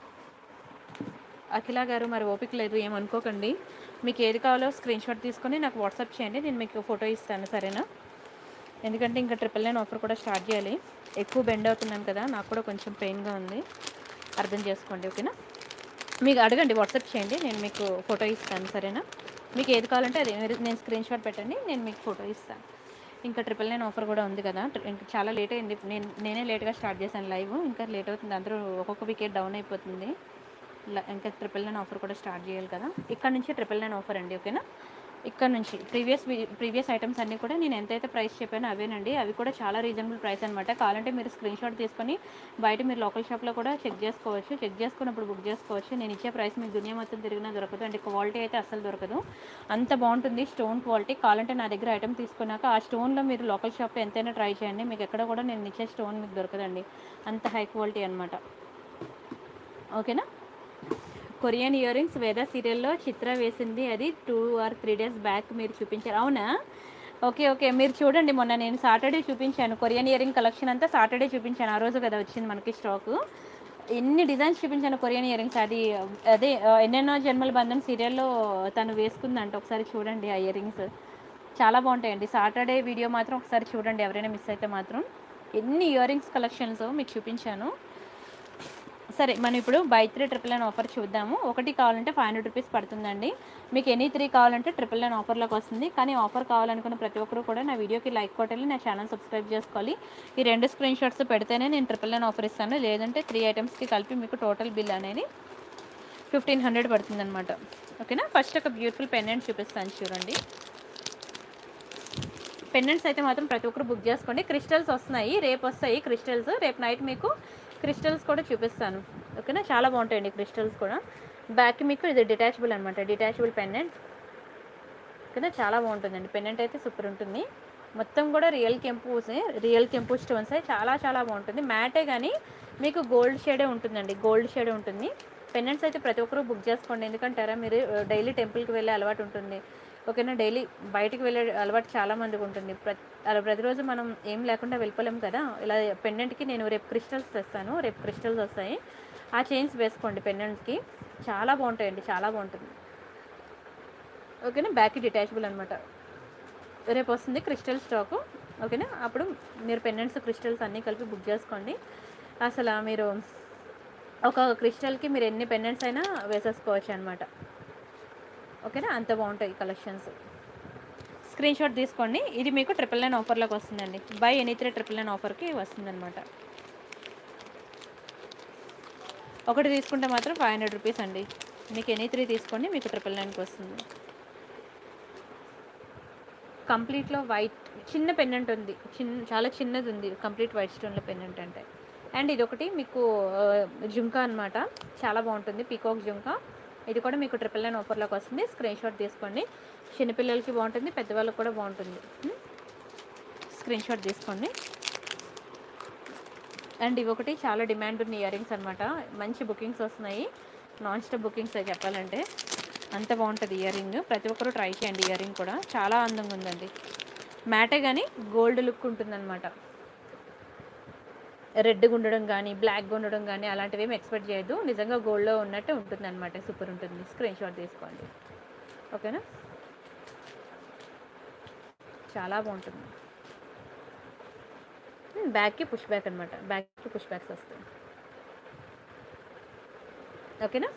[SPEAKER 1] అఖిల గారు మరి ఓపిక లేదు ఏమనుకోకండి మీకు ఏది కావాలో స్క్రీన్ షాట్ తీసుకొని నాకు వాట్సాప్ చేయండి నేను మీకు ఫోటో ఇస్తాను సరేనా ఎందుకంటే ఇంకా ట్రిపుల్ నైన్ ఆఫర్ కూడా స్టార్ట్ చేయాలి ఎక్కువ బెండ్ అవుతున్నాను కదా నాకు కూడా కొంచెం పెయిన్గా ఉంది అర్థం చేసుకోండి ఓకేనా మీకు అడగండి వాట్సాప్ చేయండి నేను మీకు ఫోటో ఇస్తాను సరేనా మీకు ఏది కావాలంటే అది మీరు నేను స్క్రీన్ షాట్ పెట్టండి నేను మీకు ఫోటో ఇస్తాను ఇంకా ట్రిపుల్ నైన్ ఆఫర్ కూడా ఉంది కదా ట్రి- ఇంకా చాలా లేట్ అయింది నేను నేనే లేట్గా స్టార్ట్ చేశాను లైవ్ ఇంకా లేట్ అవుతుంది అందరూ ఒక్కొక్క వికెట్ డౌన్ అయిపోతుంది ల- ఇంకా ట్రిపుల్ నైన్ ఆఫర్ కూడా స్టార్ట్ చేయాలి కదా ఇక్కడ నుంచి ట్రిపుల్ నైన్ ఆఫర్ అండి ఓకేనా ఇక్కడ నుంచి ప్రీవియస్ ప్రీవియస్ ఐటమ్స్ అన్నీ కూడా నేను ఎంతైతే ప్రైస్ చెప్పానో అవేనండి అవి కూడా చాలా రీజనబుల్ ప్రైస్ అనమాట కావాలంటే మీరు స్క్రీన్ షాట్ తీసుకొని బయట మీరు లోకల్ షాప్లో కూడా చెక్ చేసుకోవచ్చు చెక్ చేసుకున్నప్పుడు బుక్ చేసుకోవచ్చు నేను ఇచ్చే ప్రైస్ మీకు దునియా మొత్తం తిరిగినా దొరకదు అంటే క్వాలిటీ అయితే అస్సలు దొరకదు అంత బాగుంటుంది స్టోన్ క్వాలిటీ కావాలంటే నా దగ్గర ఐటమ్ తీసుకున్నాక ఆ స్టోన్లో మీరు లోకల్ షాప్లో ఎంతైనా ట్రై చేయండి మీకు ఎక్కడ కూడా నేను ఇచ్చే స్టోన్ మీకు దొరకదండి అంత హై క్వాలిటీ అనమాట ఓకేనా కొరియన్ ఇయర్ రింగ్స్ వేద సీరియల్లో చిత్ర వేసింది అది two or three days back మీరు చూపించారు అవునా ఓకే ఓకే మీరు చూడండి మొన్న నేను సాటర్డే చూపించాను కొరియన్ ఇయర్ రింగ్ కలెక్షన్ అంతా సాటర్డే చూపించాను ఆ రోజు కదా వచ్చింది మనకి స్టాక్ ఎన్ని డిజైన్స్ చూపించాను కొరియన్ ఇయర్ రింగ్స్ అది అదే ఆ, ఎన్నెన్నో జన్మల బంధం సీరియల్లో తను వేసుకుందంట ఒకసారి చూడండి ఆ ఇయర్ రింగ్స్ చాలా బాగుంటాయండి సాటర్డే వీడియో మాత్రం ఒకసారి చూడండి ఎవరైనా మిస్ అయితే మాత్రం ఎన్ని ఇయర్ రింగ్స్ కలెక్షన్స్ మీకు చూపించాను సరే మనం ఇప్పుడు buy three triple nine offer చూద్దాము ఒకటి కావాలంటే ఫైవ్ హండ్రెడ్ రూపీస్ పడుతుందండి మీకు ఎనీ త్రీ కావాలంటే ట్రిపుల్ నైన్ ఆఫర్లోకి వస్తుంది కానీ ఆఫర్ కావాలనుకున్న ప్రతి ఒక్కరు కూడా నా వీడియోకి లైక్ కొట్టాలి నా ఛానల్ సబ్స్క్రైబ్ చేసుకోవాలి ఈ రెండు స్క్రీన్ షాట్స్ పెడితేనే నేను ట్రిపుల్ నైన్ ఆఫర్ ఇస్తాను లేదంటే త్రీ ఐటమ్స్కి కలిపి మీకు టోటల్ బిల్ అనేది ఫిఫ్టీన్ హండ్రెడ్ పడుతుంది అనమాట ఓకేనా ఫస్ట్ ఒక బ్యూటిఫుల్ పెండెంట్ చూపిస్తాను చూడండి పెండెంట్స్ అయితే మాత్రం ప్రతి ఒక్కరు బుక్ చేసుకోండి క్రిస్టల్స్ వస్తున్నాయి రేపు వస్తాయి క్రిస్టల్స్ రేపు నైట్ మీకు క్రిస్టల్స్ కూడా చూపిస్తాను ఓకేనా చాలా బాగుంటాయండి క్రిస్టల్స్ కూడా బ్యాక్ మీకు ఇది డిటాచబుల్ అనమాట డిటాచబుల్ పెండెంట్ ఓకేనా చాలా బాగుంటుందండి పెండెంట్ అయితే సూపర్ ఉంటుంది మొత్తం కూడా రియల్ కెంపూస్ రియల్ కెంపు స్టోన్స్ చాలా చాలా బాగుంటుంది మ్యాటే కానీ మీకు గోల్డ్ షేడే ఉంటుందండి గోల్డ్ షేడే ఉంటుంది పెండెంట్స్ అయితే ప్రతి ఒక్కరు బుక్ చేసుకోండి ఎందుకంటారా మీరు డైలీ టెంపుల్కి వెళ్ళే అలవాటు ఉంటుంది ఓకేనా డైలీ బయటికి వెళ్ళే అలవాటు చాలా మందికి ఉంటుంది ప్రతి అలా ప్రతిరోజు మనం ఏం లేకుండా వెళ్ళిపోలేం కదా ఇలా పెండెంట్కి నేను రేపు క్రిస్టల్స్ తెస్తాను రేపు క్రిస్టల్స్ వస్తాయి ఆ చైన్స్ వేసుకోండి పెండెంట్స్కి చాలా బాగుంటాయండి చాలా బాగుంటుంది ఓకేనా బ్యాక్ డిటాచబుల్ అనమాట రేపు వస్తుంది క్రిస్టల్ స్టాకు ఓకేనా అప్పుడు మీరు పెండెంట్స్ క్రిస్టల్స్ అన్నీ కలిపి బుక్ చేసుకోండి అసలు మీరు ఒక క్రిస్టల్కి మీరు ఎన్ని పెండెంట్స్ అయినా వేసేసుకోవచ్చు అనమాట ఓకేనా అంత బాగుంటాయి కలెక్షన్స్ స్క్రీన్ షాట్ తీసుకోండి ఇది మీకు ట్రిపుల్ నైన్ ఆఫర్లోకి వస్తుందండి buy any three triple nine ఆఫర్కి వస్తుందన్నమాట ఒకటి తీసుకుంటే మాత్రం ఫైవ్ హండ్రెడ్ రూపీస్ అండి మీకు ఎనీ త్రీ తీసుకోండి మీకు ట్రిపుల్ నైన్కి వస్తుంది కంప్లీట్లో వైట్ చిన్న పెండెంట్ ఉంది చిన్న చాలా చిన్నది ఉంది కంప్లీట్ వైట్ స్టోన్లో పెండెంట్ అంటే అండ్ ఇది ఒకటి మీకు ఆ, జుంకా అనమాట చాలా బాగుంటుంది పీకాక్ జుంకా ఇది కూడా మీకు ట్రిపుల్ నైన్ ఆఫర్లోకి వస్తుంది స్క్రీన్ షాట్ తీసుకోండి చిన్నపిల్లలకి బాగుంటుంది పెద్దవాళ్ళకి కూడా బాగుంటుంది స్క్రీన్ షాట్ తీసుకోండి అండ్ ఇవి ఒకటి చాలా డిమాండ్ ఉన్న ఇయర్ రింగ్స్ అనమాట మంచి బుకింగ్స్ వస్తున్నాయి నాన్ స్టాప్ బుకింగ్స్ చెప్పాలంటే అంత బాగుంటుంది ఇయర్ రింగ్ ప్రతి ఒక్కరు ట్రై చేయండి ఇయర్ రింగ్ కూడా చాలా అందంగా ఉందండి మ్యాటే కానీ గోల్డ్ లుక్ ఉంటుందన్నమాట రెడ్గా ఉండడం కానీ బ్లాక్గా ఉండడం కానీ అలాంటివి ఏమి ఎక్స్పెక్ట్ చేయొద్దు నిజంగా గోల్డ్లో ఉన్నట్టు ఉంటుంది అనమాట సూపర్ ఉంటుంది స్క్రీన్ షాట్ తీసుకోండి ఓకేనా చాలా బాగుంటుంది బ్యాక్కి పుష్ బ్యాక్ అనమాట బ్యాక్కి పుష్ బ్యాక్స్ వస్తాయి ఓకేనా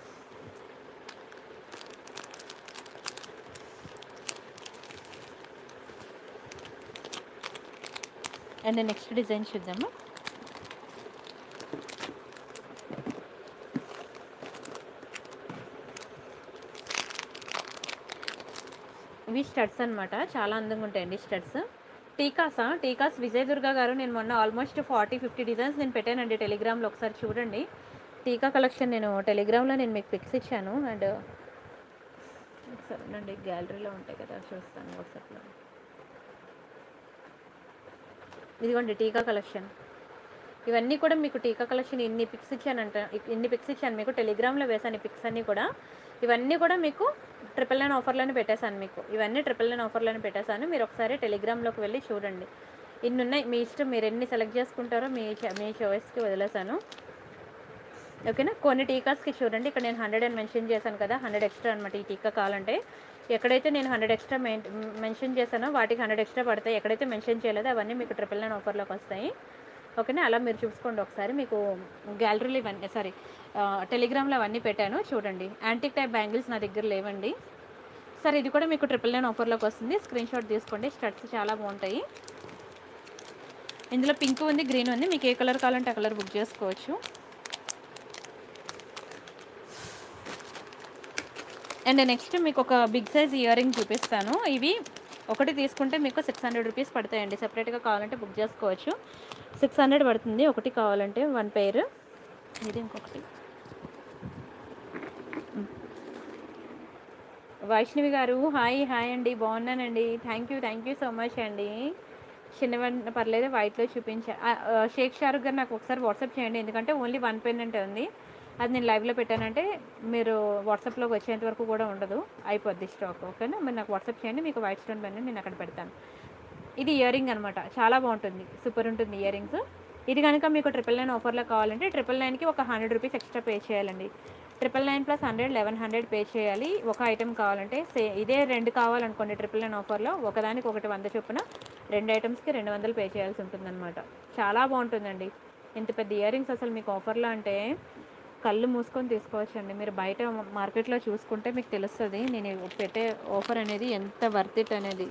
[SPEAKER 1] అండ్ నెక్స్ట్ డిజైన్ చూద్దాము ఇవి స్టడ్స్ అనమాట చాలా అందంగా ఉంటాయండి స్టడ్స్ టీకాసా టీకాస్ విజయ్ దుర్గా గారు నేను మొన్న ఆల్మోస్ట్ ఫార్టీ ఫిఫ్టీ డిజైన్స్ నేను పెట్టానండి టెలిగ్రామ్లో ఒకసారి చూడండి టీకా కలెక్షన్ నేను టెలిగ్రామ్లో నేను మీకు పిక్స్ ఇచ్చాను అండ్ ఒకసారి ఉండండి గ్యాలరీలో ఉంటాయి కదా చూస్తాను వాట్సాప్లో ఇదిగోండి టీకా కలెక్షన్ ఇవన్నీ కూడా మీకు టీకా కలెక్షన్ ఇన్ని పిక్స్ ఇచ్చానంట ఇన్ని పిక్స్ ఇచ్చాను మీకు టెలిగ్రామ్లో వేసాను ఈ పిక్స్ అన్నీ కూడా ఇవన్నీ కూడా మీకు ట్రిపుల్ నైన్ ఆఫర్లోనే పెట్టేశాను మీకు ఇవన్నీ ట్రిపుల్ నైన్ ఆఫర్లోనే పెట్టేశాను మీరు ఒకసారి టెలిగ్రామ్లోకి వెళ్ళి చూడండి ఇన్ని ఉన్నాయి మీ ఇష్టం మీరు ఎన్ని సెలెక్ట్ చేసుకుంటారో మీ చ- మీ చాయిస్కి వదిలేశాను ఓకేనా కొన్ని టీకాస్కి చూడండి ఇక్కడ నేను హండ్రెడ్ అని మెన్షన్ చేశాను కదా హండ్రెడ్ ఎక్స్ట్రా అనమాట ఈ టీకా కావాలంటే ఎక్కడైతే నేను హండ్రెడ్ ఎక్స్ట్రా మెన్షన్ చేశానో వాటికి హండ్రెడ్ ఎక్స్ట్రా పడతాయి ఎక్కడైతే మెన్షన్ చేయలేదో అవన్నీ మీకు ట్రిపుల్ నైన్ ఆఫర్లోకి వస్తాయి ఓకేనా అలా మీరు చూసుకోండి ఒకసారి మీకు గ్యాలరీలో ఇవన్నీ సారీ టెలిగ్రామ్లో అవన్నీ పెట్టాను చూడండి యాంటిక్ టైప్ బ్యాంగిల్స్ నా దగ్గర లేవండి సరే ఇది కూడా మీకు ట్రిపుల్ నైన్ ఆఫర్లోకి వస్తుంది స్క్రీన్ షాట్ తీసుకోండి స్టడ్స్ చాలా బాగుంటాయి ఇందులో పింక్ ఉంది గ్రీన్ ఉంది మీకు ఏ కలర్ కావాలంటే ఆ కలర్ బుక్ చేసుకోవచ్చు అండ్ నెక్స్ట్ మీకు ఒక బిగ్ సైజ్ ఇయర్ రింగ్ చూపిస్తాను ఇవి ఒకటి తీసుకుంటే మీకు సిక్స్ హండ్రెడ్ రూపీస్ పడతాయండి సెపరేట్గా కావాలంటే బుక్ చేసుకోవచ్చు సిక్స్ హండ్రెడ్ పడుతుంది ఒకటి కావాలంటే వన్ పేర్ ఇది ఇంకొకటి వైష్ణవి గారు హాయ్ హాయ్ అండి బాగున్నానండి thank you thank you so much అండి చిన్నవన్న పర్లేదు వైట్లో చూపించా ఆ, ఆ, షేక్ షారుఖ్ గారు నాకు ఒకసారి వాట్సాప్ చేయండి ఎందుకంటే ఓన్లీ వన్ పెన్నెంట్ ఉంది అది నేను లైవ్లో పెట్టానంటే మీరు వాట్సాప్లోకి వచ్చేంత వరకు కూడా ఉండదు అయిపోద్ది స్టాక్ ఓకేనా మీరు నాకు వాట్సాప్ చేయండి మీకు వైట్ స్టోన్ పెన్ నేను అక్కడ పెడతాను ఇది ఇయర్ రింగ్ అనమాట చాలా బాగుంటుంది సూపర్ ఉంటుంది ఇయర్ రింగ్స్ ఇది కనుక మీకు ట్రిపుల్ నైన్ ఆఫర్లో కావాలంటే ట్రిపుల్ నైన్కి ఒక హండ్రెడ్ రూపీస్ ఎక్స్ట్రా పే చేయాలండి triple nine plus hundred eleven hundred pay చేయాలి ఒక ఐటెం కావాలంటే సే ఇదే రెండు కావాలనుకోండి ట్రిపుల్ నైన్ ఆఫర్లో ఒకదానికి ఒకటి వంద చొప్పున రెండు ఐటమ్స్కి రెండు వందలు పే చేయాల్సి ఉంటుందన్నమాట చాలా బాగుంటుందండి ఇంత పెద్ద ఇయర్ రింగ్స్ అసలు మీకు ఆఫర్లో అంటే కళ్ళు మూసుకొని తీసుకోవచ్చండి మీరు బయట మార్కెట్లో చూసుకుంటే మీకు తెలుస్తుంది నేను పెట్టే ఆఫర్ అనేది ఎంత వర్త్ ఇట్ అనేది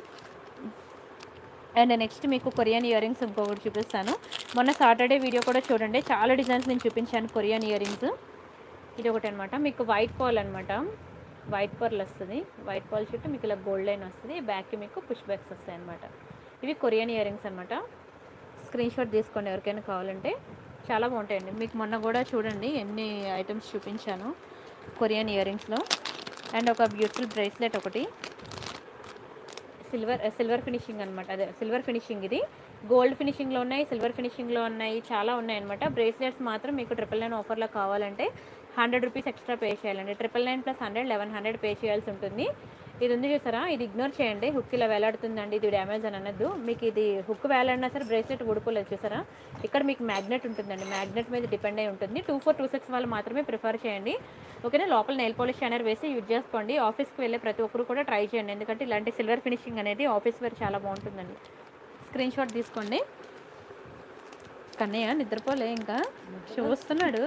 [SPEAKER 1] అండ్ నెక్స్ట్ మీకు కొరియన్ ఇయర్ రింగ్స్ ఇంకొకటి చూపిస్తాను మొన్న సాటర్డే వీడియో కూడా చూడండి చాలా డిజైన్స్ నేను చూపించాను కొరియన్ ఇయర్ రింగ్స్ ఇది ఒకటి అనమాట మీకు వైట్ పాల్ అనమాట వైట్ పర్ల్ వస్తుంది వైట్ పాల్ చుట్టూ మీకు ఇలా గోల్డ్ లైన్ వస్తుంది బ్యాక్కి మీకు పుష్ బ్యాక్స్ వస్తాయి అనమాట ఇవి కొరియన్ ఇయర్ రింగ్స్ అనమాట స్క్రీన్ షాట్ తీసుకోండి ఎవరికైనా కావాలంటే చాలా బాగుంటాయండి మీకు మొన్న కూడా చూడండి ఎన్ని ఐటమ్స్ చూపించాను కొరియన్ ఇయర్ రింగ్స్లో అండ్ ఒక బ్యూటిఫుల్ బ్రేస్లెట్ ఒకటి సిల్వర్ సిల్వర్ ఫినిషింగ్ అనమాట అదే సిల్వర్ ఫినిషింగ్ ఇది గోల్డ్ ఫినిషింగ్లో ఉన్నాయి సిల్వర్ ఫినిషింగ్లో ఉన్నాయి చాలా ఉన్నాయి అనమాట బ్రేస్లెట్స్ మాత్రం మీకు ట్రిపుల్ నైన్ ఆఫర్లో కావాలంటే హండ్రెడ్ రూపీస్ ఎక్స్ట్రా పే చేయాలండి triple nine plus hundred eleven hundred pay చేయాల్సి ఉంటుంది ఇది ఉంది చూసారా ఇది ఇగ్నోర్ చేయండి హుక్ ఇలా వేలాడుతుందండి ఇది డ్యామేజ్ అని అనద్దు మీకు ఇది హుక్ వేలాడినా సరే బ్రేస్లెట్ ఊడిపోలేదు చూసారా ఇక్కడ మీకు మ్యాగ్నెట్ ఉంటుందండి మ్యాగ్నెట్ మీద డిపెండ్ అయి ఉంటుంది టూ ఫోర్ టూ సిక్స్ వాళ్ళు మాత్రమే ప్రిఫర్ చేయండి ఓకేనా లోపల నెయిల్ పాలిష్ షైనర్ వేసి యూజ్ చేసుకోండి ఆఫీస్కి వెళ్ళే ప్రతి ఒక్కరు కూడా ట్రై చేయండి ఎందుకంటే ఇలాంటి సిల్వర్ ఫినిషింగ్ అనేది ఆఫీస్ వేర్ చాలా బాగుంటుందండి స్క్రీన్ షాట్ తీసుకోండి కన్నయ్య నిద్రపోలే ఇంకా చూస్తున్నాడు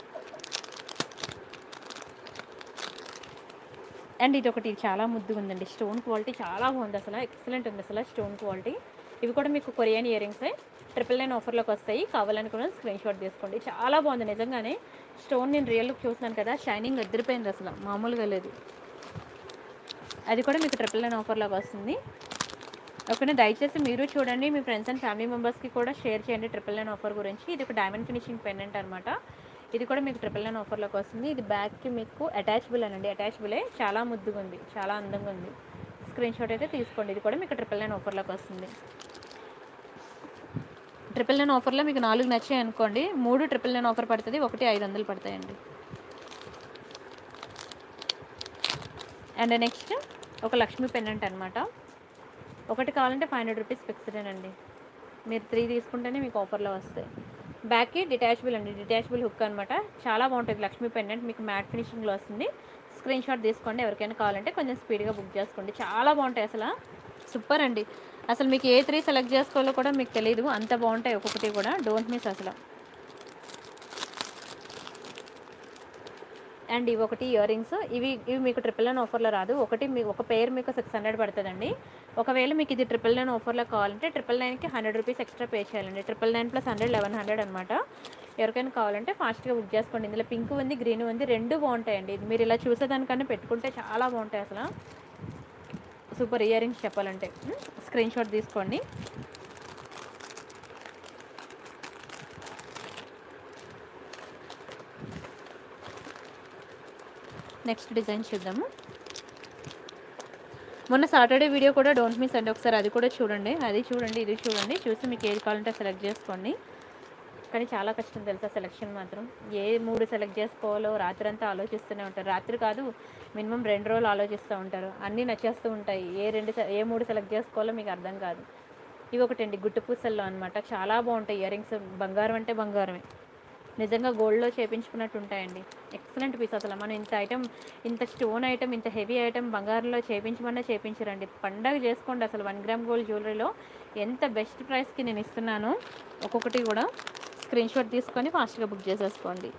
[SPEAKER 1] అండ్ ఇది ఒకటి చాలా ముద్దుగా ఉందండి స్టోన్ క్వాలిటీ చాలా బాగుంది అసలు ఎక్సలెంట్ ఉంది అసలు స్టోన్ క్వాలిటీ ఇవి కూడా మీకు Korean ear rings triple nine ఆఫర్లోకి వస్తాయి కావాలనుకున్న స్క్రీన్ షాట్ తీసుకోండి చాలా బాగుంది నిజంగానే స్టోన్ నేను రియల్ లుక్ చూస్తున్నాను కదా షైనింగ్ ఎదిరిపోయింది అసలు మామూలుగా లేదు అది కూడా మీకు ట్రిపుల్ నైన్ ఆఫర్లోకి వస్తుంది ఓకేనా దయచేసి మీరు చూడండి మీ ఫ్రెండ్స్ అండ్ ఫ్యామిలీ మెంబర్స్కి కూడా షేర్ చేయండి ట్రిపుల్ నైన్ ఆఫర్ గురించి ఇది ఒక డైమండ్ ఫినిషింగ్ పెండెంట్ అనమాట ఇది కూడా మీకు ట్రిపుల్ నైన్ ఆఫర్లోకి వస్తుంది ఇది బ్యాగ్కి మీకు అటాచబుల్ అనండి అటాచబులే చాలా ముద్దుగా ఉంది చాలా అందంగా ఉంది స్క్రీన్ షాట్ అయితే తీసుకోండి ఇది కూడా మీకు ట్రిపుల్ నైన్ ఆఫర్లోకి వస్తుంది ట్రిపుల్ నైన్ ఆఫర్లో మీకు నాలుగు నచ్చాయి అనుకోండి మూడు ట్రిపుల్ నైన్ ఆఫర్ పడుతుంది ఒకటి ఐదు వందలు పడతాయండి అండ్ నెక్స్ట్ ఒక లక్ష్మీ పెండెంట్ అనమాట ఒకటి కావాలంటే ఫైవ్ హండ్రెడ్ రూపీస్ ఫిక్స్డేనండి మీరు త్రీ తీసుకుంటేనే మీకు ఆఫర్లో వస్తాయి బ్యాక్కి డిటాచబుల్ అండి డిటాచబుల్ హుక్ అనమాట చాలా బాగుంటుంది లక్ష్మీ పెండెంట్ మీకు మ్యాట్ ఫినిషింగ్లో వస్తుంది స్క్రీన్ షాట్ తీసుకోండి ఎవరికైనా కావాలంటే కొంచెం స్పీడ్గా బుక్ చేసుకోండి చాలా బాగుంటాయి అసలు సూపర్ అండి అసలు మీకు ఏ త్రీ సెలెక్ట్ చేసుకోవాలో కూడా మీకు తెలియదు అంత బాగుంటాయి ఒక్కొక్కటి కూడా డోంట్ మిస్ అసలు అండ్ ఇవి ఒకటి ఇయర్ రింగ్స్ ఇవి ఇవి మీకు ట్రిపుల్ నైన్ ఆఫర్లో రాదు ఒకటి మీ ఒక పేరు మీకు సిక్స్ హండ్రెడ్ పడుతుందండి ఒకవేళ మీకు ఇది ట్రిపుల్ నైన్ ఆఫర్లో కావాలంటే ట్రిపుల్ నైన్కి హండ్రెడ్ రూపీస్ ఎక్స్ట్రా పే చేయాలండి triple nine plus hundred eleven hundred అనమాట ఎవరికైనా కావాలంటే ఫాస్ట్గా బుక్ చేసుకోండి ఇందులో పింక్ ఉంది గ్రీన్ ఉంది రెండు బాగుంటాయండి ఇది మీరు ఇలా చూసేదానికన్నా పెట్టుకుంటే చాలా బాగుంటాయి అసలు సూపర్ ఇయర్ రింగ్స్ చెప్పాలంటే స్క్రీన్ షాట్ తీసుకోండి నెక్స్ట్ డిజైన్ చూద్దాము మొన్న సాటర్డే వీడియో కూడా డోంట్ మిస్ అండి ఒకసారి అది కూడా చూడండి అది చూడండి ఇది చూడండి చూసి మీకు ఏది కావాలంటే సెలెక్ట్ చేసుకోండి కానీ చాలా కష్టం తెలుసా సెలెక్షన్ మాత్రం ఏ మూడు సెలెక్ట్ చేసుకోవాలో రాత్రి అంతా ఆలోచిస్తూనే ఉంటారు రాత్రి కాదు మినిమం రెండు రోజులు ఆలోచిస్తూ ఉంటారు అన్నీ నచ్చేస్తూ ఉంటాయి ఏ రెండు సె- ఏ మూడు సెలెక్ట్ చేసుకోవాలో మీకు అర్థం కాదు ఇవి ఒకటండి గుట్టు పూసల్లో అనమాట చాలా బాగుంటాయి ఇయర్ రింగ్స్ బంగారం అంటే బంగారమే నిజంగా గోల్డ్లో చేపించుకున్నట్టు ఉంటాయండి ఎక్సలెంట్ పీస్ అసలు మనం ఇంత ఐటమ్ ఇంత స్టోన్ ఐటమ్ ఇంత హెవీ ఐటమ్ బంగారంలో చేపించమన్నా చేపించరండి పండగ చేసుకోండి అసలు వన్ గ్రామ్ గోల్డ్ జ్యువెలరీలో ఎంత బెస్ట్ ప్రైస్కి నేను ఇస్తున్నాను ఒక్కొక్కటి కూడా స్క్రీన్ షాట్ తీసుకొని ఫాస్ట్గా బుక్ చేసేసుకోండి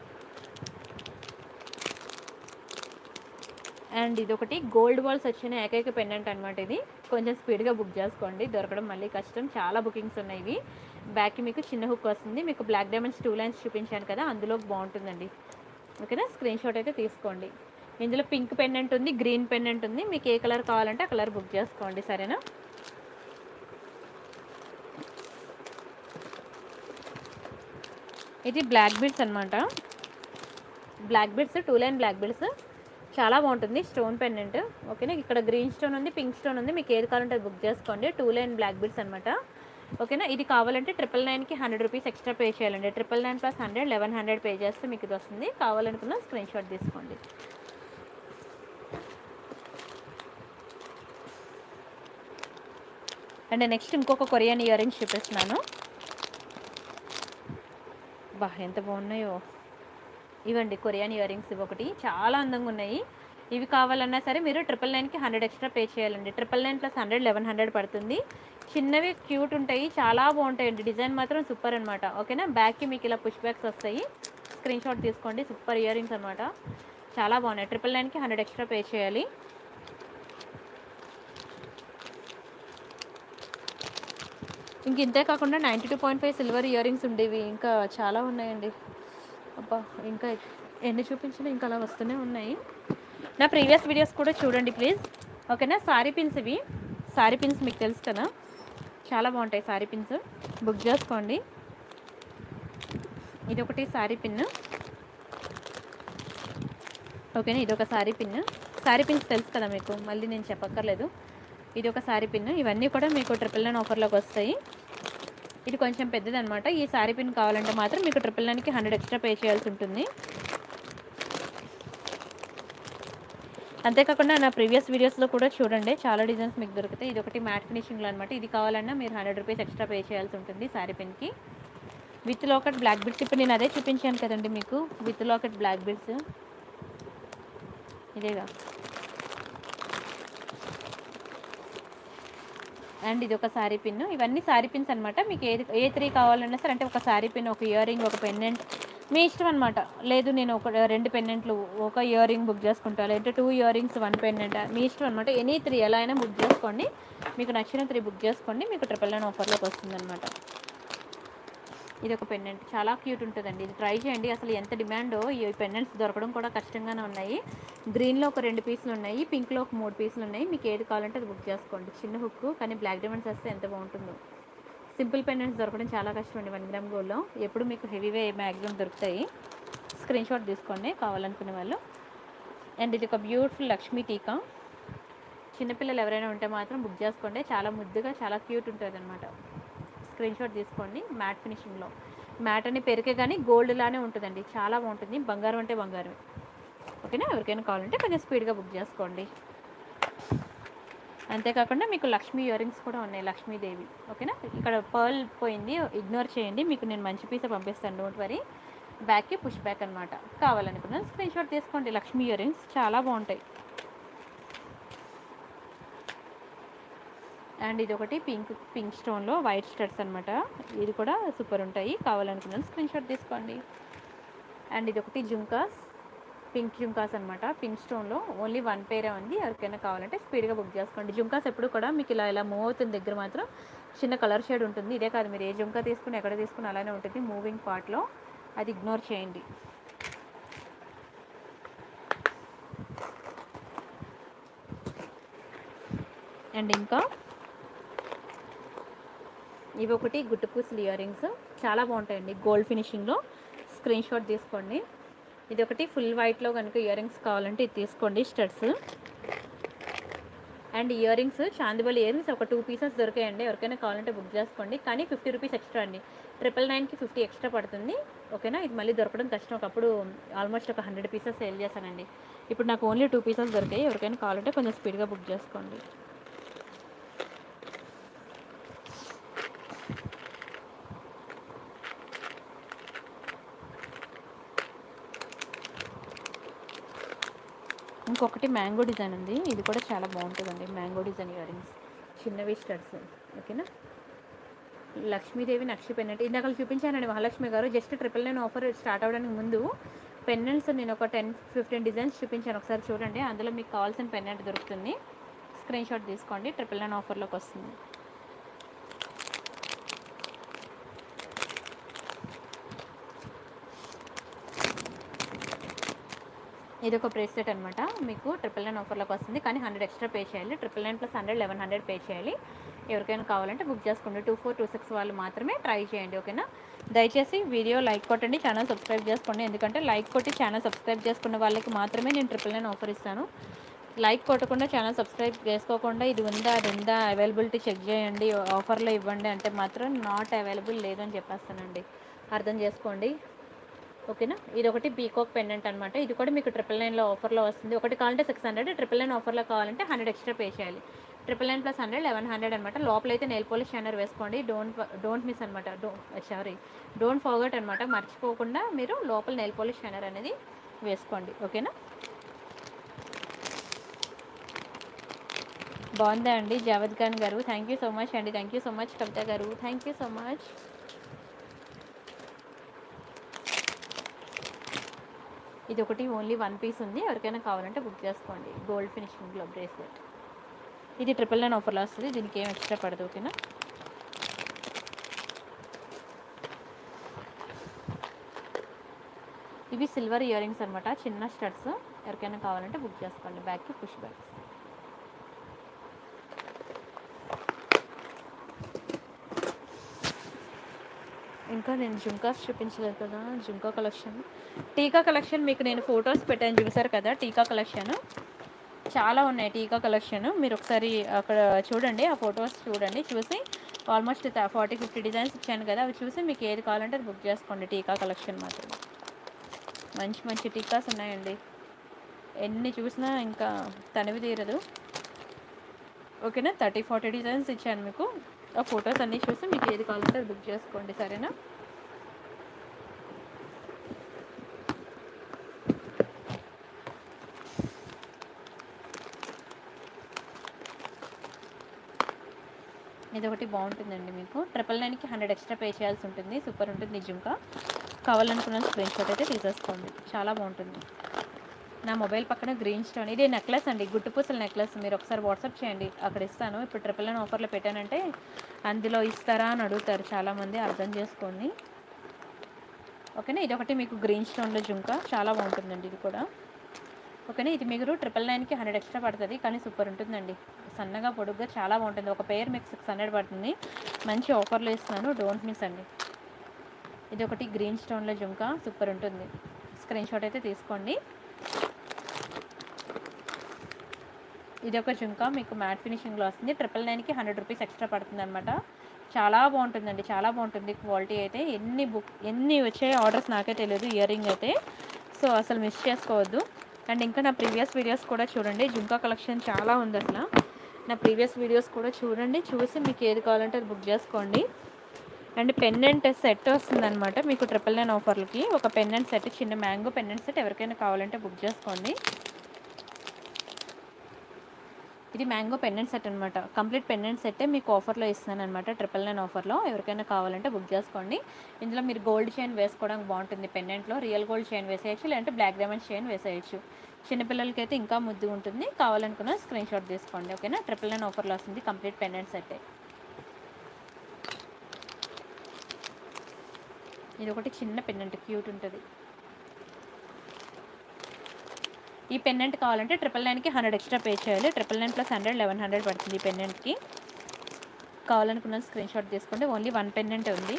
[SPEAKER 1] అండ్ ఇది ఒకటి గోల్డ్ బాల్స్ వచ్చిన ఏకైక పెండెంట్ అనమాట ఇది కొంచెం స్పీడ్గా బుక్ చేసుకోండి దొరకడం మళ్ళీ కష్టం చాలా బుకింగ్స్ ఉన్నాయి ఇవి బ్యాక్కి మీకు చిన్న హుక్ వస్తుంది మీకు బ్లాక్ డైమండ్స్ టూ లైన్స్ చూపించాను కదా అందులో బాగుంటుందండి ఓకేనా స్క్రీన్ షాట్ అయితే తీసుకోండి ఇందులో పింక్ పెండెంట్ ఉంది గ్రీన్ పెండెంట్ ఉంది మీకు ఏ కలర్ కావాలంటే ఆ కలర్ బుక్ చేసుకోండి సరేనా ఇది బ్లాక్ బీడ్స్ అనమాట black beads two line black beads చాలా బాగుంటుంది స్టోన్ పెండెంట్ ఓకేనా ఇక్కడ గ్రీన్ స్టోన్ ఉంది పింక్ స్టోన్ ఉంది మీకు ఏది కావాలంటే అది బుక్ చేసుకోండి టూ లైన్ బ్లాక్ బీడ్స్ అనమాట ఓకేనా ఇది కావాలంటే ట్రిపుల్ నైన్కి హండ్రెడ్ రూపీస్ ఎక్స్ట్రా పే చేయాలండి triple nine plus hundred eleven hundred pay చేస్తే మీకు ఇది వస్తుంది కావాలనుకున్న స్క్రీన్ షాట్ తీసుకోండి అండ్ నెక్స్ట్ ఇంకొక కొరియన్ ఇయర్ రింగ్స్ చూపిస్తున్నాను బా ఎంత బాగున్నాయో ఇవండి కొరియన్ ఇయర్ రింగ్స్ ఇవి ఒకటి చాలా అందంగా ఉన్నాయి ఇవి కావాలన్నా సరే మీరు ట్రిపుల్ నైన్కి హండ్రెడ్ ఎక్స్ట్రా పే చేయాలండి triple nine plus hundred eleven hundred పడుతుంది చిన్నవి క్యూట్ ఉంటాయి చాలా బాగుంటాయండి డిజైన్ మాత్రం సూపర్ అనమాట ఓకేనా బ్యాక్కి మీకు ఇలా పుష్ బ్యాక్స్ వస్తాయి స్క్రీన్ షాట్ తీసుకోండి సూపర్ ఇయర్ రింగ్స్ అనమాట చాలా బాగున్నాయి ట్రిపుల్ నైన్కి హండ్రెడ్ ఎక్స్ట్రా పే చేయాలి ఇంక ఇంతే కాకుండా ninety two point five silver ear rings ఉండేవి ఇంకా చాలా ఉన్నాయండి అబ్బా ఇంకా ఎన్ని చూపించినా ఇంకా అలా వస్తూనే ఉన్నాయి నా ప్రీవియస్ వీడియోస్ కూడా చూడండి ప్లీజ్ ఓకేనా సారీ పిన్స్ ఇవి సారీ పిన్స్ మీకు తెలుసు కదా చాలా బాగుంటాయి సారీ పిన్స్ బుక్ చేసుకోండి ఇది ఒకటి సారీ పిన్ ఓకేనా ఇది ఒక సారీ పిన్ సారీ పిన్స్ తెలుసు కదా మీకు మళ్ళీ నేను చెప్పక్కర్లేదు ఇది ఒక సారీ పిన్ ఇవన్నీ కూడా మీకు ట్రిపుల్ నైన్ ఆఫర్లోకి వస్తాయి ఇది కొంచెం పెద్దది అనమాట ఈ సారీ పిన్ కావాలంటే మాత్రం మీకు ట్రిపుల్ నైన్కి హండ్రెడ్ ఎక్స్ట్రా పే చేయాల్సి ఉంటుంది అంతేకాకుండా నా ప్రీవియస్ వీడియోస్లో కూడా చూడండి చాలా డిజైన్స్ మీకు దొరుకుతాయి ఇది ఒకటి మ్యాట్ ఫినిషింగ్లో అనమాట ఇది కావాలన్నా మీరు హండ్రెడ్ రూపీస్ ఎక్స్ట్రా పే చేయాల్సి ఉంటుంది సారీ పిన్కి విత్ లాకెట్ బ్లాక్ బిడ్స్ ఇప్పుడు నేను అదే చూపించాను కదండి మీకు విత్ లాకెట్ బ్లాక్ బిడ్స్ ఇదేగా అండ్ ఇది ఒక సారీ పిన్ ఇవన్నీ సారీ పిన్స్ అనమాట మీకు ఏది ఏ త్రీ కావాలన్నా సరే అంటే ఒక సారీ పిన్ ఒక ఇయర్ రింగ్ ఒక పెండెంట్ మీ ఇష్టం అనమాట లేదు నేను ఒక రెండు పెండెంట్లు ఒక ఇయర్ రింగ్ బుక్ చేసుకుంటా లేదంటే two ear rings one pendant మీ ఇష్టం అనమాట ఎనీ త్రీ ఎలా అయినా బుక్ చేసుకోండి మీకు నచ్చిన త్రీ బుక్ చేసుకోండి మీకు ట్రిపుల్ నైన్ ఆఫర్లోకి వస్తుంది అనమాట ఇది ఒక పెండెంట్ చాలా క్యూట్ ఉంటుందండి ఇది ట్రై చేయండి అసలు ఎంత డిమాండో ఈ పెండెంట్స్ దొరకడం కూడా కష్టంగానే ఉన్నాయి గ్రీన్లో ఒక రెండు పీసులు ఉన్నాయి పింక్లో ఒక మూడు పీసులు ఉన్నాయి మీకు ఏది కావాలంటే అది బుక్ చేసుకోండి చిన్న హుక్ కానీ బ్లాక్ డైమండ్స్ వస్తే ఎంత బాగుంటుందో సింపుల్ పెండెంట్స్ దొరకడం చాలా కష్టం అండి వన్ గ్రామ్ గోల్డ్లో ఎప్పుడు మీకు హెవీవే మ్యాక్సిమం దొరుకుతాయి స్క్రీన్ షాట్ తీసుకోండి కావాలనుకునే వాళ్ళు అండ్ ఇది ఒక బ్యూటిఫుల్ లక్ష్మీ టీకా చిన్నపిల్లలు ఎవరైనా ఉంటే మాత్రం బుక్ చేసుకోండి చాలా ముద్దుగా చాలా క్యూట్ ఉంటుంది అనమాట స్క్రీన్ షాట్ తీసుకోండి మ్యాట్ ఫినిషింగ్లో మ్యాట్ అని పెరిగే కానీ గోల్డ్ లానే ఉంటుందండి చాలా బాగుంటుంది బంగారం అంటే బంగారం ఓకేనా ఎవరికైనా కావాలంటే కొంచెం స్పీడ్గా బుక్ చేసుకోండి అంతేకాకుండా మీకు లక్ష్మీ ఇయర్ రింగ్స్ కూడా ఉన్నాయి లక్ష్మీదేవి ఓకేనా ఇక్కడ పర్ల్ పోయింది ఇగ్నోర్ చేయండి మీకు నేను మంచి పీసే పంపిస్తాను డోంట్ వరీ బ్యాక్కి పుష్ బ్యాక్ అనమాట కావాలనుకున్నాను స్క్రీన్ షాట్ తీసుకోండి లక్ష్మీ ఇయర్ రింగ్స్ చాలా బాగుంటాయి అండ్ ఇది ఒకటి పింక్ పింక్ స్టోన్లో వైట్ స్టడ్స్ అనమాట ఇది కూడా సూపర్ ఉంటాయి కావాలనుకున్నాను స్క్రీన్ షాట్ తీసుకోండి అండ్ ఇది ఒకటి జుంకాస్ పింక్ జుంకాస్ అనమాట పింక్ స్టోన్లో ఓన్లీ వన్ పేరే ఉంది ఎవరికైనా కావాలంటే స్పీడ్గా బుక్ చేసుకోండి జుంకాస్ ఎప్పుడు కూడా మీకు ఇలా ఇలా మూవ్ అవుతుంది దగ్గర మాత్రం చిన్న కలర్ షేడ్ ఉంటుంది ఇదే కాదు మీరు ఏ జుంకా తీసుకుని ఎక్కడ తీసుకుని అలానే ఉంటుంది మూవింగ్ పార్ట్లో అది ఇగ్నోర్ చేయండి అండ్ ఇంకా ఇవి ఒకటి గుట్టుపూసలు ఇయర్ రింగ్స్ చాలా బాగుంటాయండి గోల్డ్ ఫినిషింగ్లో స్క్రీన్ షాట్ తీసుకోండి ఇది ఒకటి ఫుల్ వైట్లో కనుక ఇయర్ రింగ్స్ కావాలంటే ఇది తీసుకోండి studs and earrings chandbali earrings ఒక టూ పీసెస్ దొరికాయండి ఎవరికైనా కావాలంటే బుక్ చేసుకోండి కానీ ఫిఫ్టీ రూపీస్ ఎక్స్ట్రా అండి ట్రిపుల్ నైన్కి ఫిఫ్టీ ఎక్స్ట్రా పడుతుంది ఓకేనా ఇది మళ్ళీ దొరకడం కష్టం ఒకప్పుడు ఆల్మోస్ట్ ఒక హండ్రెడ్ పీసెస్ సేల్ చేశానండి ఇప్పుడు నాకు ఓన్లీ టూ పీసెస్ దొరికాయి ఎవరికైనా కావాలంటే కొంచెం స్పీడ్గా బుక్ చేసుకోండి ఇంకొకటి మ్యాంగో డిజైన్ ఉంది ఇది కూడా చాలా బాగుంటుందండి మ్యాంగో డిజైన్ ఇయర్ రింగ్స్ చిన్నవి స్టడ్స్ ఓకేనా లక్ష్మీదేవి నక్షి పెన్నెంట్ ఇందాక చూపించానండి Mahalakshmi garu just triple nine offer start అవ్వడానికి ముందు పెన్నెంట్స్ నేను ఒక టెన్ ఫిఫ్టీన్ డిజైన్స్ చూపించాను ఒకసారి చూడండి అందులో మీకు కావాల్సిన పెన్నెంట్ దొరుకుతుంది స్క్రీన్ షాట్ తీసుకోండి ట్రిపుల్ నైన్ ఆఫర్లోకి వస్తుంది ఇది ఒక బ్రేస్లెట్ అనమాట మీకు ట్రిపుల్ నైన్ ఆఫర్లోకి వస్తుంది కానీ హండ్రెడ్ ఎక్స్ట్రా పే చేయాలి triple nine plus hundred eleven hundred pay చేయాలి ఎవరికైనా కావాలంటే బుక్ చేసుకోండి టూ ఫోర్ టూ సిక్స్ వాళ్ళు మాత్రమే ట్రై చేయండి ఓకేనా దయచేసి వీడియో లైక్ కొట్టండి ఛానల్ సబ్స్క్రైబ్ చేసుకోండి ఎందుకంటే లైక్ కొట్టి ఛానల్ సబ్స్క్రైబ్ చేసుకున్న వాళ్ళకి మాత్రమే నేను ట్రిపుల్ నైన్ ఆఫర్ ఇస్తాను లైక్ కొట్టకుండా ఛానల్ సబ్స్క్రైబ్ చేసుకోకుండా ఇది ఉందా అది ఉందా అవైలబిలిటీ చెక్ చేయండి ఆఫర్లో ఇవ్వండి అంటే మాత్రం నాట్ అవైలబుల్ లేదు అని చెప్పేస్తానండి అర్థం చేసుకోండి ఓకేనా ఇది ఒకటి బీకాక్ పెండెంట్ అనమాట ఇది కూడా మీకు ట్రిపుల్ నైన్లో ఆఫర్లో వస్తుంది ఒకటి కావాలంటే సిక్స్ హండ్రెడ్ ట్రిపుల్ నైన్ ఆఫర్లో కావాలంటే హండ్రెడ్ ఎక్స్ట్రా పే చేయాలి triple nine plus hundred eleven hundred అనమాట లోపల అయితే నెయిల్ పాలిష్ షైనర్ వేసుకోండి డోంట్ డోంట్ మిస్ అనమాట డో సారీ డోంట్ ఫర్గట్ అనమాట మర్చిపోకుండా మీరు లోపల నెయిల్ పాలిష్ షైనర్ అనేది వేసుకోండి ఓకేనా బాగుందా అండి జావద్ ఖాన్ గారు థ్యాంక్ యూ సో మచ్ అండి thank you so much Kavitha garu thank you so much ఇది ఒకటి ఓన్లీ వన్ పీస్ ఉంది ఎవరికైనా కావాలంటే బుక్ చేసుకోండి గోల్డ్ ఫినిషింగ్లో బ్రేస్లెట్ ఇది ట్రిపుల్ నైన్ ఆఫర్లో వస్తుంది దీనికి ఏం ఎక్స్ట్రా పడదు ఓకేనా ఇవి సిల్వర్ ఇయర్ రింగ్స్ అనమాట చిన్న స్టడ్స్ ఎవరికైనా కావాలంటే బుక్ చేసుకోండి బ్యాగ్కి పుష్ బ్యాగ్స్ ఇంకా నేను జుంకాస్ చూపించలేదు కదా జుంకా కలెక్షన్ టీకా కలెక్షన్ మీకు నేను ఫొటోస్ పెట్టాను చూసారు కదా టీకా కలెక్షన్ చాలా ఉన్నాయి టీకా కలెక్షన్ మీరు ఒకసారి అక్కడ చూడండి ఆ ఫొటోస్ చూడండి చూసి ఆల్మోస్ట్ ఫార్టీ ఫిఫ్టీ డిజైన్స్ ఇచ్చాను కదా అవి చూసి మీకు ఏది కావాలంటే అది బుక్ చేసుకోండి టీకా కలెక్షన్ మాత్రం మంచి మంచి టీకాస్ ఉన్నాయండి ఎన్ని చూసినా ఇంకా తనివి తీరదు ఓకేనా థర్టీ ఫార్టీ డిజైన్స్ ఇచ్చాను మీకు ఆ ఫొటోస్ అన్నీ చూసి మీకు ఏది కావాలంటే అది బుక్ చేసుకోండి సరేనా ఇది ఒకటి బాగుంటుందండి మీకు ట్రిపుల్ నైన్కి హండ్రెడ్ ఎక్స్ట్రా పే చేయాల్సి ఉంటుంది సూపర్ ఉంటుంది నిజంగా కావాలనుకున్న స్క్రీన్ షాట్ అయితే తీసేసుకోండి చాలా బాగుంటుంది నా మొబైల్ పక్కన గ్రీన్ స్టోన్ ఇది నెక్లెస్ అండి గుట్టుపూసల నెక్లెస్ మీరు ఒకసారి వాట్సాప్ చేయండి అక్కడ ఇస్తాను ఇప్పుడు ట్రిపుల్ నైన్ ఆఫర్లో పెట్టానంటే అందులో ఇస్తారా అని అడుగుతారు చాలామంది అర్థం చేసుకోండి ఓకేనా ఇది ఒకటి మీకు గ్రీన్ స్టోన్లో జుంకా చాలా బాగుంటుందండి ఇది కూడా ఓకేనా ఇది మీరు ట్రిపుల్ నైన్కి హండ్రెడ్ ఎక్స్ట్రా పడుతుంది కానీ సూపర్ ఉంటుందండి సన్నగా పొడుగ్గా చాలా బాగుంటుంది ఒక పేర్ మీకు సిక్స్ హండ్రెడ్ పడుతుంది మంచి ఆఫర్లో ఇస్తున్నాను డోంట్ మిస్ అండి ఇది ఒకటి గ్రీన్ స్టోన్లో జుంకా సూపర్ ఉంటుంది స్క్రీన్ షాట్ అయితే తీసుకోండి ఇది ఒక జుంకా మీకు మ్యాట్ ఫినిషింగ్లో వస్తుంది ట్రిపుల్ నైన్కి హండ్రెడ్ రూపీస్ ఎక్స్ట్రా పడుతుంది అనమాట చాలా బాగుంటుందండి చాలా బాగుంటుంది క్వాలిటీ అయితే ఎన్ని బుక్ ఎన్ని వచ్చాయి ఆర్డర్స్ నాకే తెలియదు ఇయర్ రింగ్ అయితే సో అసలు మిస్ చేసుకోవద్దు అండ్ ఇంకా నా ప్రీవియస్ వీడియోస్ కూడా చూడండి జుంకా కలెక్షన్ చాలా ఉంది అసలు నా ప్రీవియస్ వీడియోస్ కూడా చూడండి చూసి మీకు ఏది కావాలంటే అది బుక్ చేసుకోండి అండ్ పెండెంట్ సెట్ వస్తుందన్నమాట మీకు ట్రిపుల్ నైన్ ఆఫర్లకి ఒక పెండెంట్ సెట్ చిన్న మ్యాంగో పెండెంట్ సెట్ ఎవరికైనా కావాలంటే బుక్ చేసుకోండి ఇది మ్యాంగో పెండెంట్ సెట్ అనమాట కంప్లీట్ పెండెంట్ సెట్టే మీకు ఆఫర్లో ఇస్తున్నాను అనమాట ట్రిపుల్ నైన్ ఆఫర్లో ఎవరికైనా కావాలంటే బుక్ చేసుకోండి ఇందులో మీరు గోల్డ్ చైన్ వేసుకోవడానికి బాగుంటుంది పెండెంట్లో రియల్ గోల్డ్ చైన్ వేసేయచ్చు లేదంటే బ్లాక్ డైమండ్ చైన్ వేసేయచ్చు చిన్నపిల్లలకి అయితే ఇంకా ముద్దు ఉంటుంది కావాలనుకున్న స్క్రీన్ షాట్ తీసుకోండి ఓకేనా ట్రిపుల్ నైన్ ఆఫర్లో వస్తుంది కంప్లీట్ పెండెంట్ సెట్టే ఇది ఒకటి చిన్న పెండెంట్ క్యూట్ ఉంటుంది ఈ పెండెంట్ కావాలంటే ట్రిపుల్ నైన్కి హండ్రెడ్ ఎక్స్ట్రా పే చేయాలి triple nine plus hundred eleven hundred పడుతుంది ఈ పెండెంట్కి కావాలనుకున్న స్క్రీన్ షాట్ తీసుకోండి ఓన్లీ వన్ పెండెంట్ ఉంది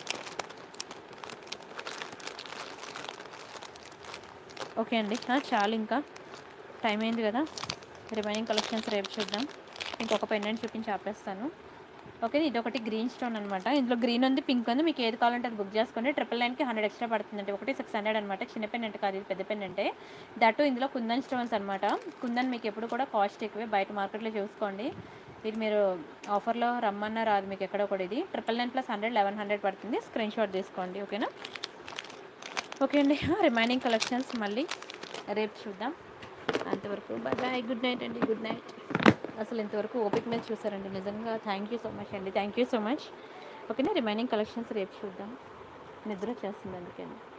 [SPEAKER 1] ఓకే అండి ఆ, చాలు ఇంకా టైం అయింది కదా రిమైనింగ్ కలెక్షన్స్ రేపు చూద్దాం ఇంకొక పెండెంట్ చూపించి ఆపేస్తాను ఓకే ఇది ఒకటి గ్రీన్ స్టోన్ అనమాట ఇందులో గ్రీన్ ఉంది పింక్ ఉంది మీకు ఏది కావాలంటే అది బుక్ చేసుకోండి ట్రిపుల్ నైన్కి హండ్రెడ్ ఎక్స్ట్రా పడుతుందండి ఒకటి సిక్స్ హండ్రెడ్ అనమాట చిన్న పెన్నెంట్ కాదు ఇది పెద్ద పెన్నెంటే దట్టు ఇందులో కుందన్ స్టోన్స్ అనమాట కుందన్ మీకు ఎప్పుడు కూడా కాస్ట్ ఎక్కువే బయట మార్కెట్లో చూసుకోండి ఇది మీరు ఆఫర్లో రమ్మన్నా రాదు మీకు ఎక్కడ కూడా ఇది triple nine plus hundred eleven hundred పడుతుంది స్క్రీన్ షాట్ తీసుకోండి ఓకేనా ఓకే అండి రిమైనింగ్ కలెక్షన్స్ మళ్ళీ రేపు చూద్దాం అంతవరకు బాయ్ బాయ్ గుడ్ నైట్ అండి గుడ్ నైట్ అసలు ఇంతవరకు ఓపిక మీద చూసారండి నిజంగా థ్యాంక్ యూ సో మచ్ అండి థ్యాంక్ యూ సో మచ్ ఓకేనా రిమైనింగ్ కలెక్షన్స్ రేపు చూద్దాం నిద్ర వచ్చేస్తుంది అందుకని